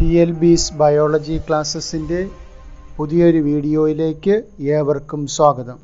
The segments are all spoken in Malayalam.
പി എൽ ബീസ് ബയോളജി ക്ലാസ്സസിൻ്റെ പുതിയൊരു വീഡിയോയിലേക്ക് ഏവർക്കും സ്വാഗതം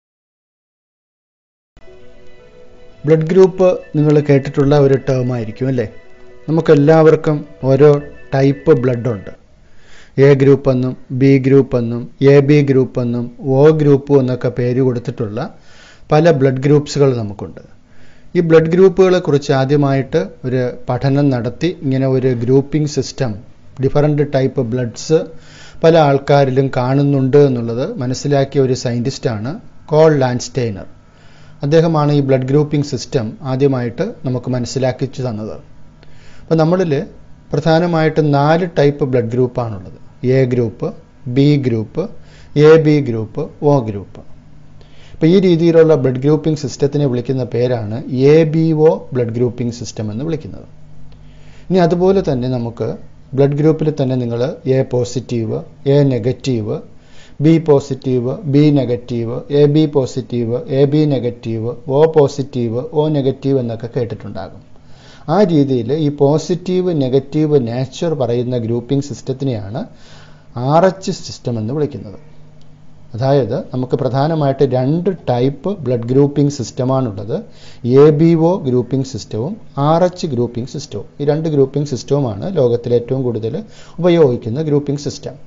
ബ്ലഡ് ഗ്രൂപ്പ് നിങ്ങൾ കേട്ടിട്ടുള്ള ഒരു ടേം ആയിരിക്കും അല്ലേ നമുക്കെല്ലാവർക്കും ഓരോ ടൈപ്പ് ബ്ലഡ് ഉണ്ട് എ ഗ്രൂപ്പ് എന്നും ബി ഗ്രൂപ്പ് എന്നും എ ബി ഗ്രൂപ്പ് എന്നും ഒ ഗ്രൂപ്പ് എന്നൊക്കെ പേര് കൊടുത്തിട്ടുള്ള പല ബ്ലഡ് ഗ്രൂപ്പ്സുകൾ നമുക്കുണ്ട് ഈ ബ്ലഡ് ഗ്രൂപ്പുകളെ കുറിച്ച് ആദ്യമായിട്ട് ഒരു പഠനം നടത്തി ഇങ്ങനെ ഒരു grouping system different type bloods പല ആൾക്കാരിലും കാണുന്നുണ്ട് എന്നുള്ളത് മനസ്സിലാക്കിയ ഒരു സയൻറ്റിസ്റ്റാണ് കോൾ ലാൻസ്റ്റൈനർ അദ്ദേഹമാണ് ഈ ബ്ലഡ് ഗ്രൂപ്പിംഗ് സിസ്റ്റം ആദ്യമായിട്ട് നമുക്ക് മനസ്സിലാക്കിച്ചു തന്നത് അപ്പോൾ നമ്മളിൽ പ്രധാനമായിട്ട് നാല് ടൈപ്പ് ബ്ലഡ് ഗ്രൂപ്പാണുള്ളത് A group B group A B group O group അപ്പോൾ ഈ രീതിയിലുള്ള ബ്ലഡ് ഗ്രൂപ്പിംഗ് സിസ്റ്റത്തിനെ വിളിക്കുന്ന പേരാണ് A B O blood grouping system എന്ന് വിളിക്കുന്നത് ഇനി അതുപോലെ തന്നെ നമുക്ക് ബ്ലഡ് ഗ്രൂപ്പിൽ തന്നെ നിങ്ങൾ A positive A negative B positive B negative A B positive A B negative O positive O negative എന്നൊക്കെ കേട്ടിട്ടുണ്ടാകും ആ രീതിയിൽ ഈ പോസിറ്റീവ് നെഗറ്റീവ് നേച്ചർ പറയുന്ന ഗ്രൂപ്പിംഗ് സിസ്റ്റത്തിനെയാണ് ആർ എച്ച് സിസ്റ്റം എന്ന് വിളിക്കുന്നത് അതായത് നമുക്ക് പ്രധാനമായിട്ട് രണ്ട് ടൈപ്പ് ബ്ലഡ് ഗ്രൂപ്പിംഗ് സിസ്റ്റമാണുള്ളത് എ ബി ഒ ഗ്രൂപ്പിംഗ് സിസ്റ്റവും ആർ എച്ച് ഗ്രൂപ്പിംഗ് സിസ്റ്റവും ഈ രണ്ട് ഗ്രൂപ്പിംഗ് സിസ്റ്റവുമാണ് ലോകത്തിൽ ഏറ്റവും കൂടുതൽ ഉപയോഗിക്കുന്ന ഗ്രൂപ്പിംഗ് സിസ്റ്റം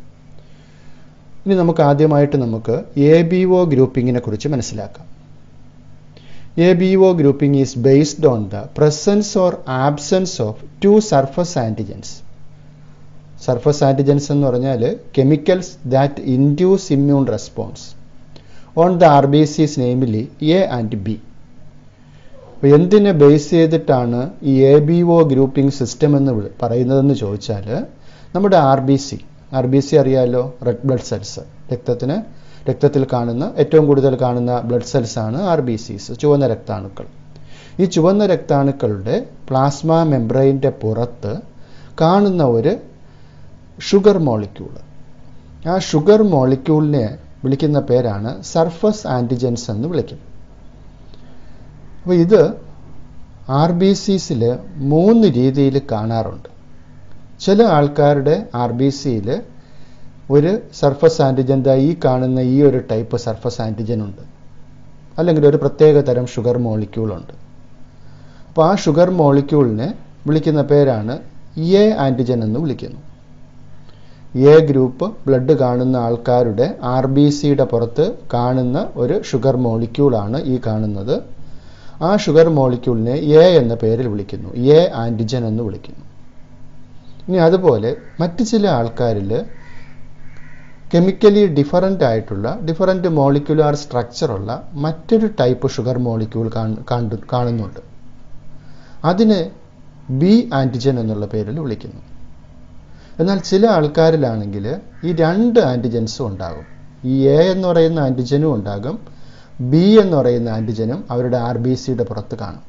ഇനി നമുക്ക് ആദ്യമായിട്ട് നമുക്ക് എ ബി ഒ ഗ്രൂപ്പിങ്ങിനെ കുറിച്ച് മനസ്സിലാക്കാം A B O grouping is based on the presence or absence of two surface antigens surface antigens എന്ന് പറഞ്ഞാൽ chemicals that induce immune response on the R B Cs namely A and B അപ്പോൾ എന്തിനെ ബേസ് ചെയ്തിട്ടാണ് ഈ A B O grouping system എന്ന് പറയുന്നതെന്ന് ചോദിച്ചാൽ നമ്മുടെ R B C R B C അറിയാമല്ലോ റെഡ് ബ്ലഡ് സെൽസ് രക്തത്തിന് രക്തത്തിൽ കാണുന്ന ഏറ്റവും കൂടുതൽ കാണുന്ന ബ്ലഡ് സെൽസ് ആണ് ആർ ബി സിസ് ചുവന്ന രക്താണുക്കൾ ഈ ചുവന്ന രക്താണുക്കളുടെ പ്ലാസ്മ മെംബ്രെയിൻ്റെ പുറത്ത് കാണുന്ന ഒരു ഷുഗർ മോളിക്യൂൾ ആ ഷുഗർ മോളിക്യൂളിനെ വിളിക്കുന്ന പേരാണ് സർഫസ് ആൻറ്റിജൻസ് എന്ന് വിളിക്കും അപ്പോൾ ഇത് ആർ ബി സിസിൽ മൂന്ന് രീതിയിൽ കാണാറുണ്ട് ചില ആൾക്കാരുടെ ആർ ബി സിയിൽ ഒരു സർഫസ് ആൻറ്റിജൻ ഈ കാണുന്ന ഈ ഒരു ടൈപ്പ് സർഫസ് ആൻറ്റിജൻ ഉണ്ട് അല്ലെങ്കിൽ ഒരു പ്രത്യേക തരം ഷുഗർ മോളിക്യൂളുണ്ട് അപ്പോൾ ആ ഷുഗർ മോളിക്യൂളിനെ വിളിക്കുന്ന പേരാണ് എ ആൻറ്റിജൻ എന്ന് വിളിക്കുന്നു എ ഗ്രൂപ്പ് ബ്ലഡ് കാണുന്ന ആൾക്കാരുടെ ആർ ബി സിയുടെ പുറത്ത് കാണുന്ന ഒരു ഷുഗർ മോളിക്യൂളാണ് ഈ കാണുന്നത് ആ ഷുഗർ മോളിക്യൂളിനെ എ എന്ന പേരിൽ വിളിക്കുന്നു എ ആൻറ്റിജൻ എന്ന് വിളിക്കുന്നു ഇനി അതുപോലെ മറ്റ് ചില ആൾക്കാരിൽ കെമിക്കലി ഡിഫറൻ്റ് ആയിട്ടുള്ള ഡിഫറൻറ്റ് മോളിക്യുലാർ സ്ട്രക്ചറുള്ള മറ്റൊരു ടൈപ്പ് ഷുഗർ മോളിക്യൂൾ കാണുന്നുണ്ട് അതിനെ ബി ആൻറ്റിജൻ എന്നുള്ള പേരിൽ വിളിക്കുന്നു എന്നാൽ ചില ആൾക്കാരിലാണെങ്കിൽ ഈ രണ്ട് ആൻറ്റിജൻസും ഉണ്ടാകും ഈ എ എന്ന് പറയുന്ന ആൻറ്റിജനും ഉണ്ടാകും ബി എന്ന് പറയുന്ന ആൻറ്റിജനും അവരുടെ ആർ ബി സിയുടെ പുറത്ത് കാണും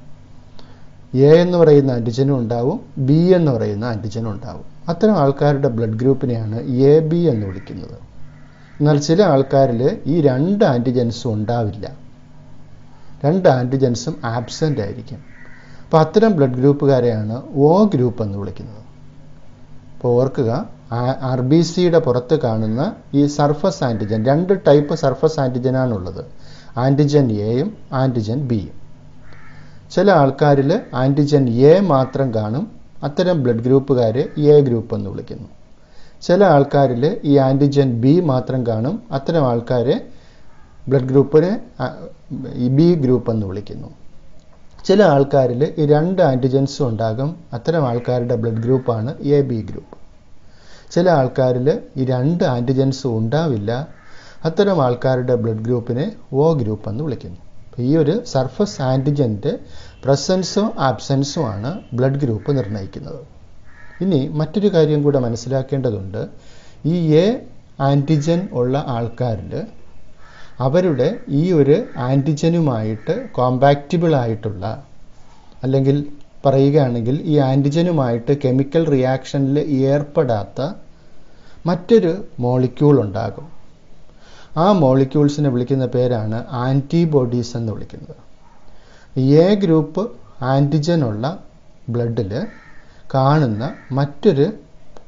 എ എന്ന് പറയുന്ന ആൻറ്റിജനും ഉണ്ടാവും ബി എന്ന് പറയുന്ന ആൻറ്റിജനും ഉണ്ടാവും അത്തരം ആൾക്കാരുടെ ബ്ലഡ് ഗ്രൂപ്പിനെയാണ് എ ബി എന്ന് വിളിക്കുന്നത് എന്നാൽ ചില ആൾക്കാരിൽ ഈ രണ്ട് ആൻറ്റിജൻസും ഉണ്ടാവില്ല രണ്ട് ആൻറ്റിജൻസും ആബ്സെൻ്റ് ആയിരിക്കും അപ്പോൾ അത്തരം ബ്ലഡ് ഗ്രൂപ്പുകാരെയാണ് ഒ ഗ്രൂപ്പ് എന്ന് വിളിക്കുന്നത് അപ്പോൾ ഓർക്കുക ആർ ബി സിയുടെ പുറത്ത് കാണുന്ന ഈ സർഫസ് ആൻറ്റിജൻ രണ്ട് ടൈപ്പ് സർഫസ് ആൻറ്റിജനാണുള്ളത് ആൻറ്റിജൻ എയും ആൻറ്റിജൻ ബിയും ചില ആൾക്കാരിൽ ആൻറ്റിജൻ എ മാത്രം കാണും അത്തരം ബ്ലഡ് ഗ്രൂപ്പുകാരെ എ ഗ്രൂപ്പ് എന്ന് വിളിക്കുന്നു ചില ആൾക്കാരിൽ ഈ ആൻറ്റിജൻ ബി മാത്രം കാണും അത്തരം ആൾക്കാരെ ബ്ലഡ് ഗ്രൂപ്പിനെ ബി ഗ്രൂപ്പ് എന്ന് വിളിക്കുന്നു ചില ആൾക്കാരിൽ ഈ രണ്ട് ആൻറ്റിജൻസും ഉണ്ടാകും അത്തരം ആൾക്കാരുടെ ബ്ലഡ് ഗ്രൂപ്പാണ് എ ബി ഗ്രൂപ്പ് ചില ആൾക്കാരിൽ ഈ രണ്ട് ആൻറ്റിജൻസും ഉണ്ടാവില്ല അത്തരം ആൾക്കാരുടെ ബ്ലഡ് ഗ്രൂപ്പിനെ ഒ ഗ്രൂപ്പ് എന്ന് വിളിക്കുന്നു ഈ ഒരു സർഫസ് ആൻറ്റിജൻ്റെ പ്രസൻസോ ആബ്സെൻസോ ആണ് ബ്ലഡ് ഗ്രൂപ്പ് നിർണ്ണയിക്കുന്നത് ഇനി മറ്റൊരു കാര്യം കൂടെ മനസ്സിലാക്കേണ്ടതുണ്ട് ഈ എ ആൻറ്റിജൻ ഉള്ള ആൾക്കാരിൽ അവരുടെ ഈ ഒരു ആൻറ്റിജനുമായിട്ട് കോമ്പാക്റ്റിബിൾ ആയിട്ടുള്ള അല്ലെങ്കിൽ പറയുകയാണെങ്കിൽ ഈ ആൻറ്റിജനുമായിട്ട് കെമിക്കൽ റിയാക്ഷനിൽ ഏർപ്പെടാത്ത മറ്റൊരു മോളിക്യൂൾ ഉണ്ടാകും ആ മോളിക്യൂൾസിനെ വിളിക്കുന്ന പേരാണ് ആൻറ്റിബോഡീസ് എന്ന് വിളിക്കുന്നത് എ ഗ്രൂപ്പ് ആൻറ്റിജൻ ഉള്ള ബ്ലഡിൽ കാണുന്ന മറ്റൊരു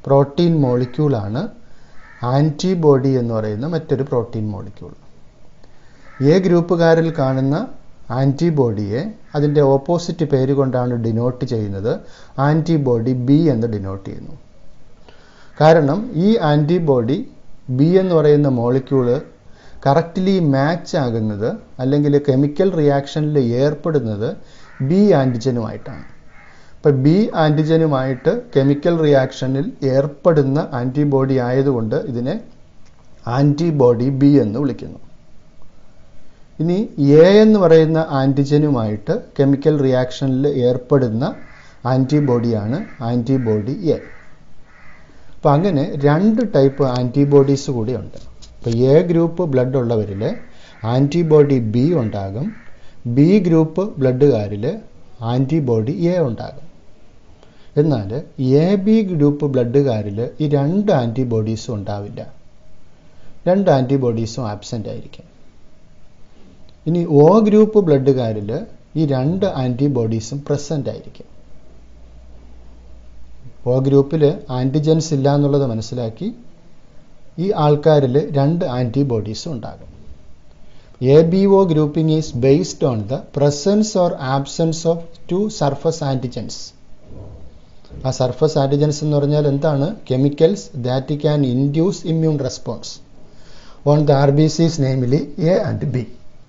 പ്രോട്ടീൻ മോളിക്യൂളാണ് ആൻറ്റിബോഡി എന്ന് പറയുന്ന മറ്റൊരു പ്രോട്ടീൻ മോളിക്യൂൾ എ ഗ്രൂപ്പുകാരിൽ കാണുന്ന ആൻറ്റിബോഡിയെ അതിൻ്റെ ഓപ്പോസിറ്റ് പേര് കൊണ്ടാണ് ഡിനോട്ട് ചെയ്യുന്നത് ആൻറ്റിബോഡി ബി എന്ന് ഡിനോട്ട് ചെയ്യുന്നു കാരണം ഈ ആൻറ്റിബോഡി ബി എന്ന് പറയുന്ന മോളിക്യൂള് കറക്റ്റ്ലി മാച്ച് ആകുന്നത് അല്ലെങ്കിൽ കെമിക്കൽ റിയാക്ഷനിൽ ഏർപ്പെടുന്നത് ബി ആൻറ്റിജനുമായിട്ടാണ് ഇപ്പം ബി ആൻറ്റിജനുമായിട്ട് കെമിക്കൽ റിയാക്ഷനിൽ ഏർപ്പെടുന്ന ആൻറ്റിബോഡി ആയതുകൊണ്ട് ഇതിനെ ആൻറ്റിബോഡി ബി എന്ന് വിളിക്കുന്നു ഇനി എ എന്ന് പറയുന്ന ആൻറ്റിജനുമായിട്ട് കെമിക്കൽ റിയാക്ഷനിൽ ഏർപ്പെടുന്ന ആൻറ്റിബോഡിയാണ് ആൻറ്റിബോഡി എ അപ്പം അങ്ങനെ രണ്ട് ടൈപ്പ് ആൻറ്റിബോഡീസ് കൂടിയുണ്ട് ഇപ്പോൾ എ ഗ്രൂപ്പ് ബ്ലഡ് ഉള്ളവരിൽ ആൻറ്റിബോഡി ബി ഉണ്ടാകും ബി ഗ്രൂപ്പ് ബ്ലഡുകാരിൽ ആൻറ്റിബോഡി എ ഉണ്ടാകും എന്നാൽ എ ബി ഗ്രൂപ്പ് ബ്ലഡുകാരിൽ ഈ രണ്ട് ആൻറ്റിബോഡീസും ഉണ്ടാവില്ല രണ്ട് ആൻറ്റിബോഡീസും ആബ്സെൻ്റ് ആയിരിക്കും ഇനി ഒ ഗ്രൂപ്പ് ബ്ലഡുകാരിൽ ഈ രണ്ട് ആൻറ്റിബോഡീസും പ്രസൻ്റ് ആയിരിക്കും ഒ ഗ്രൂപ്പിൽ ആൻറ്റിജൻസ് ഇല്ല എന്നുള്ളത് മനസ്സിലാക്കി ഈ ആൾക്കാരിൽ രണ്ട് ആൻറ്റിബോഡീസും ഉണ്ടാകും A B O grouping is based on the presence or absence of two surface antigens ആ സർഫസ് ആൻറ്റിജൻസ് എന്ന് പറഞ്ഞാൽ എന്താണ് chemicals that can induce immune response on the R B Cs namely A and B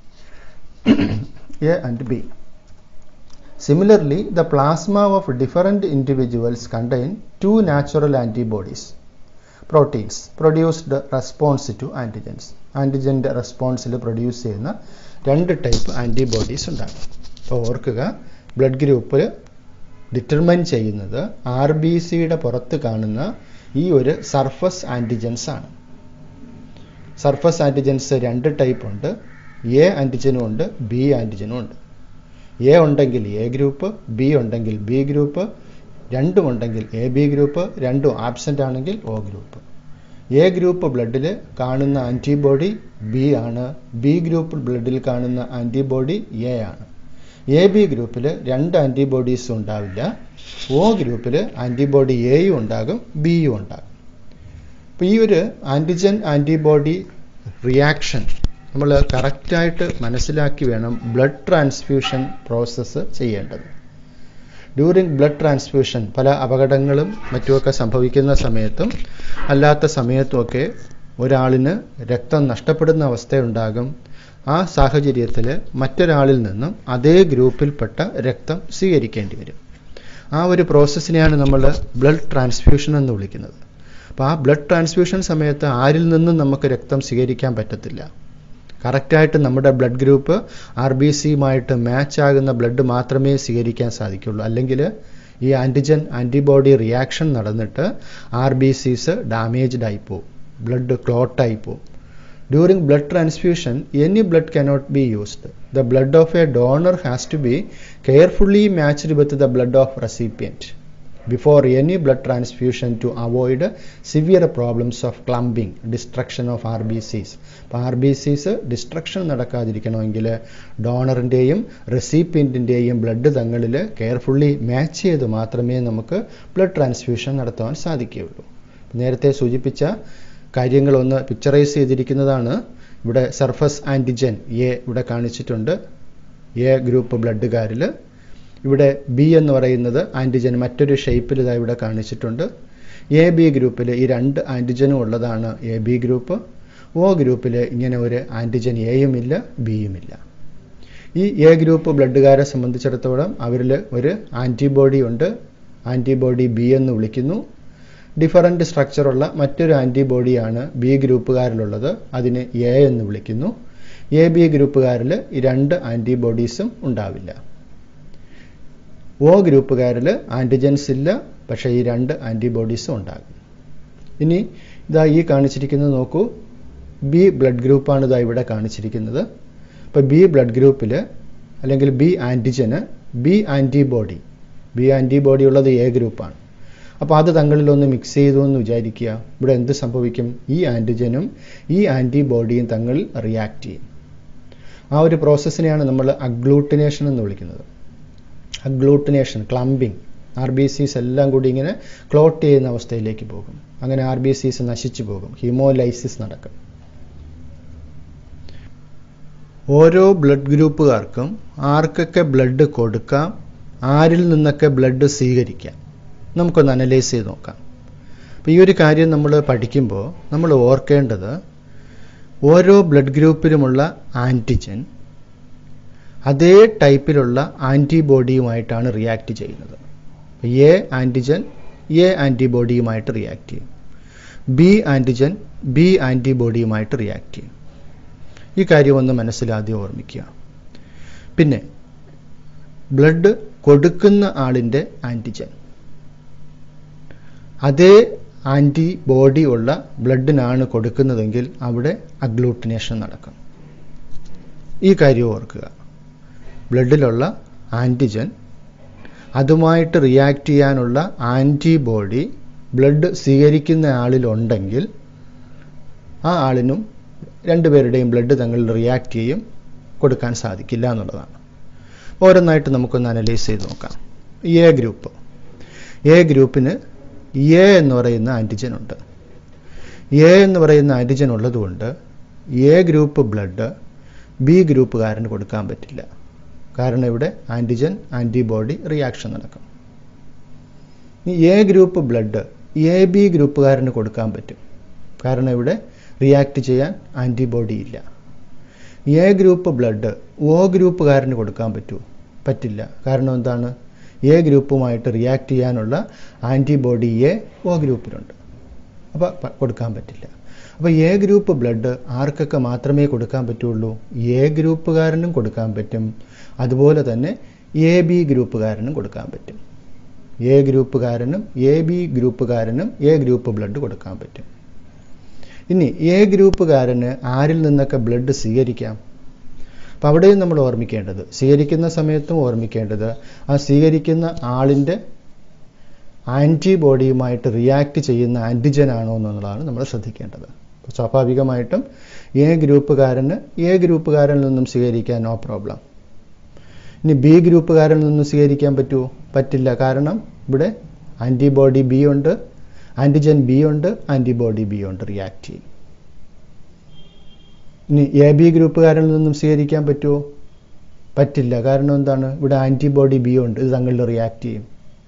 A and B. Similarly, the plasma of different individuals contain two natural antibodies, proteins, produced response to antigens. ആൻറ്റിജൻ്റെ റെസ്പോൺസിൽ പ്രൊഡ്യൂസ് ചെയ്യുന്ന രണ്ട് ടൈപ്പ് ആൻറ്റിബോഡീസ് ഉണ്ടാകും അപ്പോൾ ഓർക്കുക ബ്ലഡ് ഗ്രൂപ്പ് ഡിറ്റർമൈൻ ചെയ്യുന്നത് ആർ ബി സിയുടെ പുറത്ത് കാണുന്ന ഈ ഒരു സർഫസ് ആൻറ്റിജൻസ് ആണ് സർഫസ് ആൻറ്റിജൻസ് രണ്ട് ടൈപ്പ് ഉണ്ട് എ ആൻറ്റിജനും ഉണ്ട് ബി ആൻറ്റിജനും ഉണ്ട് എ ഉണ്ടെങ്കിൽ എ ഗ്രൂപ്പ് ബി ഉണ്ടെങ്കിൽ ബി ഗ്രൂപ്പ് രണ്ടും ഉണ്ടെങ്കിൽ എ ബി ഗ്രൂപ്പ് രണ്ടും ആബ്സെൻ്റ് ആണെങ്കിൽ ഒ ഗ്രൂപ്പ് എ ഗ്രൂപ്പ് ബ്ലഡിൽ കാണുന്ന ആൻറ്റിബോഡി ബി ആണ് ബി ഗ്രൂപ്പ് ബ്ലഡിൽ കാണുന്ന ആൻറ്റിബോഡി എ ആണ് എ ബി ഗ്രൂപ്പിൽ രണ്ട് ആൻറ്റിബോഡീസും ഉണ്ടാവില്ല ഒ ഗ്രൂപ്പിൽ ആൻറ്റിബോഡി എയും ഉണ്ടാകും ബിയും ഉണ്ടാകും അപ്പോൾ ഈ ഒരു ആൻറ്റിജൻ ആൻറ്റിബോഡി റിയാക്ഷൻ നമ്മൾ കറക്റ്റായിട്ട് മനസ്സിലാക്കി വേണം ബ്ലഡ് ട്രാൻസ്ഫ്യൂഷൻ പ്രോസസ്സ് ചെയ്യേണ്ടത് ഡ്യൂറിങ് ബ്ലഡ് ട്രാൻസ്ഫ്യൂഷൻ പല അപകടങ്ങളും മറ്റുമൊക്കെ സംഭവിക്കുന്ന സമയത്തും അല്ലാത്ത സമയത്തുമൊക്കെ ഒരാളിന് രക്തം നഷ്ടപ്പെടുന്ന അവസ്ഥയുണ്ടാകും ആ സാഹചര്യത്തിൽ മറ്റൊരാളിൽ നിന്നും അതേ ഗ്രൂപ്പിൽപ്പെട്ട രക്തം സ്വീകരിക്കേണ്ടി വരും ആ ഒരു പ്രോസസ്സിനെയാണ് നമ്മൾ ബ്ലഡ് ട്രാൻസ്ഫ്യൂഷൻ എന്ന് വിളിക്കുന്നത് അപ്പോൾ ആ ബ്ലഡ് ട്രാൻസ്ഫ്യൂഷൻ സമയത്ത് ആരിൽ നിന്നും നമുക്ക് രക്തം സ്വീകരിക്കാൻ പറ്റത്തില്ല കറക്റ്റായിട്ട് നമ്മുടെ ബ്ലഡ് ഗ്രൂപ്പ് ആർ ബി സിയുമായിട്ട് മാച്ച് ആകുന്ന ബ്ലഡ് മാത്രമേ സ്വീകരിക്കാൻ സാധിക്കുള്ളൂ അല്ലെങ്കിൽ ഈ ആൻറ്റിജൻ ആൻറ്റിബോഡി റിയാക്ഷൻ നടന്നിട്ട് ആർ ബി സീസ് ഡാമേജ്ഡ് ആയിപ്പോവും ബ്ലഡ് ക്ലോട്ടായി പോവും during blood transfusion any blood cannot be used the blood of a donor has to be carefully matched with the blood of recipient before any blood transfusion to avoid severe problems of clumping, destruction of RBCs. അപ്പോൾ ആർ ബി സീസ് ഡിസ്ട്രക്ഷൻ നടക്കാതിരിക്കണമെങ്കിൽ ഡോണറിൻ്റെയും റെസിപ്പിയൻറ്റിൻ്റെയും ബ്ലഡ് തങ്ങളിൽ കെയർഫുള്ളി മാച്ച് ചെയ്ത് മാത്രമേ നമുക്ക് ബ്ലഡ് ട്രാൻസ്ഫ്യൂഷൻ നടത്താൻ സാധിക്കുകയുള്ളൂ നേരത്തെ സൂചിപ്പിച്ച കാര്യങ്ങളൊന്ന് പിക്ചറൈസ് ചെയ്തിരിക്കുന്നതാണ് ഇവിടെ സർഫസ് ആൻറ്റിജൻ എ ഇവിടെ കാണിച്ചിട്ടുണ്ട് എ ഗ്രൂപ്പ് ബ്ലഡുകാരിൽ ഇവിടെ ബി എന്ന് പറയുന്നത് ആൻറ്റിജൻ മറ്റൊരു ഷേപ്പിൽ ഇതാ ഇവിടെ കാണിച്ചിട്ടുണ്ട് എ ബി ഗ്രൂപ്പിൽ ഈ രണ്ട് ആൻറ്റിജനും ഉള്ളതാണ് എ ബി ഗ്രൂപ്പ് ഒ ഗ്രൂപ്പിൽ ഇങ്ങനെ ഒരു ആൻറ്റിജൻ എയും ഇല്ല ബിയും ഇല്ല ഈ എ ഗ്രൂപ്പ് ബ്ലഡുകാരെ സംബന്ധിച്ചിടത്തോളം അവരിൽ ഒരു ആൻറ്റിബോഡി ഉണ്ട് ആൻറ്റിബോഡി ബി എന്ന് വിളിക്കുന്നു ഡിഫറൻറ്റ് സ്ട്രക്ചറുള്ള മറ്റൊരു ആൻറ്റിബോഡിയാണ് ബി ഗ്രൂപ്പുകാരിലുള്ളത് അതിന് എ എന്ന് വിളിക്കുന്നു എ ബി ഗ്രൂപ്പുകാരിൽ ഈ രണ്ട് ആൻറ്റിബോഡീസും ഉണ്ടാവില്ല ഒ ഗ്രൂപ്പുകാരിൽ ആൻറ്റിജൻസ് ഇല്ല പക്ഷേ ഈ രണ്ട് ആൻറ്റിബോഡീസും ഉണ്ടാകും ഇനി ഇതാ ഈ കാണിച്ചിരിക്കുന്നത് നോക്കൂ ബി ബ്ലഡ് ഗ്രൂപ്പാണ് ഇതാ ഇവിടെ കാണിച്ചിരിക്കുന്നത് അപ്പോൾ ബി ബ്ലഡ് ഗ്രൂപ്പിൽ അല്ലെങ്കിൽ ബി ആൻറ്റിജന് ബി ആൻറ്റിബോഡി ബി ആൻറ്റിബോഡി ഉള്ളത് എ ഗ്രൂപ്പാണ് അപ്പോൾ അത് തങ്ങളിലൊന്ന് മിക്സ് ചെയ്തു എന്ന് വിചാരിക്കുക ഇവിടെ എന്ത് സംഭവിക്കും ഈ ആൻറ്റിജനും ഈ ആൻറ്റിബോഡിയും തങ്ങളിൽ റിയാക്ട് ചെയ്യും ആ ഒരു പ്രോസസ്സിനെയാണ് നമ്മൾ അഗ്ലൂട്ടിനേഷൻ എന്ന് വിളിക്കുന്നത് അഗ്ലൂട്ടിനേഷൻ ക്ലംബിംഗ് ആർ ബി സീസ് എല്ലാം കൂടി ഇങ്ങനെ ക്ലോട്ട് ചെയ്യുന്ന അവസ്ഥയിലേക്ക് പോകും അങ്ങനെ ആർ ബി സീസ് നശിച്ചു പോകും ഹീമോലൈസിസ് നടക്കും ഓരോ ബ്ലഡ് ഗ്രൂപ്പുകാർക്കും ആർക്കൊക്കെ ബ്ലഡ് കൊടുക്കാം ആരിൽ നിന്നൊക്കെ ബ്ലഡ് സ്വീകരിക്കാം നമുക്കൊന്ന് അനലൈസ് ചെയ്ത് നോക്കാം അപ്പോൾ ഈ ഒരു കാര്യം നമ്മൾ പഠിക്കുമ്പോൾ നമ്മൾ ഓർക്കേണ്ടത് ഓരോ ബ്ലഡ് ഗ്രൂപ്പിലുമുള്ള ആൻറ്റിജൻ അതേ ടൈപ്പിലുള്ള ആൻറ്റിബോഡിയുമായിട്ടാണ് റിയാക്ട് ചെയ്യുന്നത് എ ആൻറ്റിജൻ എ ആൻറ്റിബോഡിയുമായിട്ട് റിയാക്ട് ചെയ്യും ബി ആൻറ്റിജൻ ബി ആൻറ്റിബോഡിയുമായിട്ട് റിയാക്ട് ചെയ്യും ഈ കാര്യം ഒന്ന് മനസ്സിലാദ്യം ഓർമ്മിക്കുക പിന്നെ ബ്ലഡ് കൊടുക്കുന്ന ആളിൻ്റെ ആൻറ്റിജൻ അതേ ആൻറ്റിബോഡി ഉള്ള ബ്ലഡിനാണ് കൊടുക്കുന്നതെങ്കിൽ അവിടെ അഗ്ലൂട്ടിനേഷൻ നടക്കും ഈ കാര്യം ഓർക്കുക ബ്ലഡിലുള്ള ആൻറ്റിജൻ അതുമായിട്ട് റിയാക്ട് ചെയ്യാനുള്ള ആൻറ്റിബോഡി ബ്ലഡ് സ്വീകരിക്കുന്ന ആളിലുണ്ടെങ്കിൽ ആ ആളിനും രണ്ടുപേരുടെയും ബ്ലഡ് തങ്ങളിൽ റിയാക്ട് ചെയ്യും കൊടുക്കാൻ സാധിക്കില്ല എന്നുള്ളതാണ് ഓരോന്നായിട്ട് നമുക്കൊന്ന് അനലൈസ് ചെയ്ത് നോക്കാം എ ഗ്രൂപ്പ് എ ഗ്രൂപ്പിന് എ എന്ന് പറയുന്ന ആൻറ്റിജൻ ഉണ്ട് എ എന്ന് പറയുന്ന ആൻറ്റിജൻ ഉള്ളതുകൊണ്ട് എ ഗ്രൂപ്പ് ബ്ലഡ് ബി ഗ്രൂപ്പുകാരന് കൊടുക്കാൻ പറ്റില്ല കാരണം ഇവിടെ ആൻറ്റിജൻ ആൻറ്റിബോഡി റിയാക്ഷൻ നടക്കും A group blood A B ഗ്രൂപ്പുകാരന് കൊടുക്കാൻ പറ്റും കാരണം ഇവിടെ റിയാക്ട് ചെയ്യാൻ ആൻറ്റിബോഡി ഇല്ല എ ഗ്രൂപ്പ് ബ്ലഡ് ഒ ഗ്രൂപ്പുകാരന് കൊടുക്കാൻ പറ്റുമോ പറ്റില്ല കാരണം എന്താണ് എ ഗ്രൂപ്പുമായിട്ട് റിയാക്ട് ചെയ്യാനുള്ള ആൻറ്റിബോഡി എ ഒ ഗ്രൂപ്പിലുണ്ട് അപ്പോൾ കൊടുക്കാൻ പറ്റില്ല അപ്പോൾ എ ഗ്രൂപ്പ് ബ്ലഡ് ആർക്കൊക്കെ മാത്രമേ കൊടുക്കാൻ പറ്റുള്ളൂ എ ഗ്രൂപ്പുകാരനും കൊടുക്കാൻ പറ്റും അതുപോലെ തന്നെ എ ബി ഗ്രൂപ്പുകാരനും കൊടുക്കാൻ പറ്റും എ ഗ്രൂപ്പുകാരനും എ ബി ഗ്രൂപ്പുകാരനും എ ഗ്രൂപ്പ് ബ്ലഡ് കൊടുക്കാൻ പറ്റും ഇനി എ ഗ്രൂപ്പുകാരന് ആരിൽ നിന്നൊക്കെ ബ്ലഡ് സ്വീകരിക്കാം അപ്പം അവിടെയും നമ്മൾ ഓർമ്മിക്കേണ്ടത് സ്വീകരിക്കുന്ന സമയത്തും ഓർമ്മിക്കേണ്ടത് ആ സ്വീകരിക്കുന്ന ആളിൻ്റെ ആൻറ്റിബോഡിയുമായിട്ട് റിയാക്ട് ചെയ്യുന്ന ആൻറ്റിജൻ ആണോ എന്നുള്ളതാണ് നമ്മൾ ശ്രദ്ധിക്കേണ്ടത് സ്വാഭാവികമായിട്ടും എ ഗ്രൂപ്പുകാരന് എ ഗ്രൂപ്പുകാരനിൽ നിന്നും സ്വീകരിക്കാൻ നോ പ്രോബ്ലം ഇനി ബി ഗ്രൂപ്പുകാരിൽ നിന്നും സ്വീകരിക്കാൻ പറ്റുമോ പറ്റില്ല കാരണം ഇവിടെ ആൻറ്റിബോഡി ബി ഉണ്ട് ആൻറ്റിജൻ ബി ഉണ്ട് ആൻറ്റിബോഡി ബി ഉണ്ട് റിയാക്ട് ചെയ്യും ഇനി എ ബി ഗ്രൂപ്പുകാരിൽ നിന്നും സ്വീകരിക്കാൻ പറ്റുമോ പറ്റില്ല കാരണം എന്താണ് ഇവിടെ ആൻറ്റിബോഡി ബി ഉണ്ട് ഇത് തങ്ങളിൽ റിയാക്ട് ചെയ്യും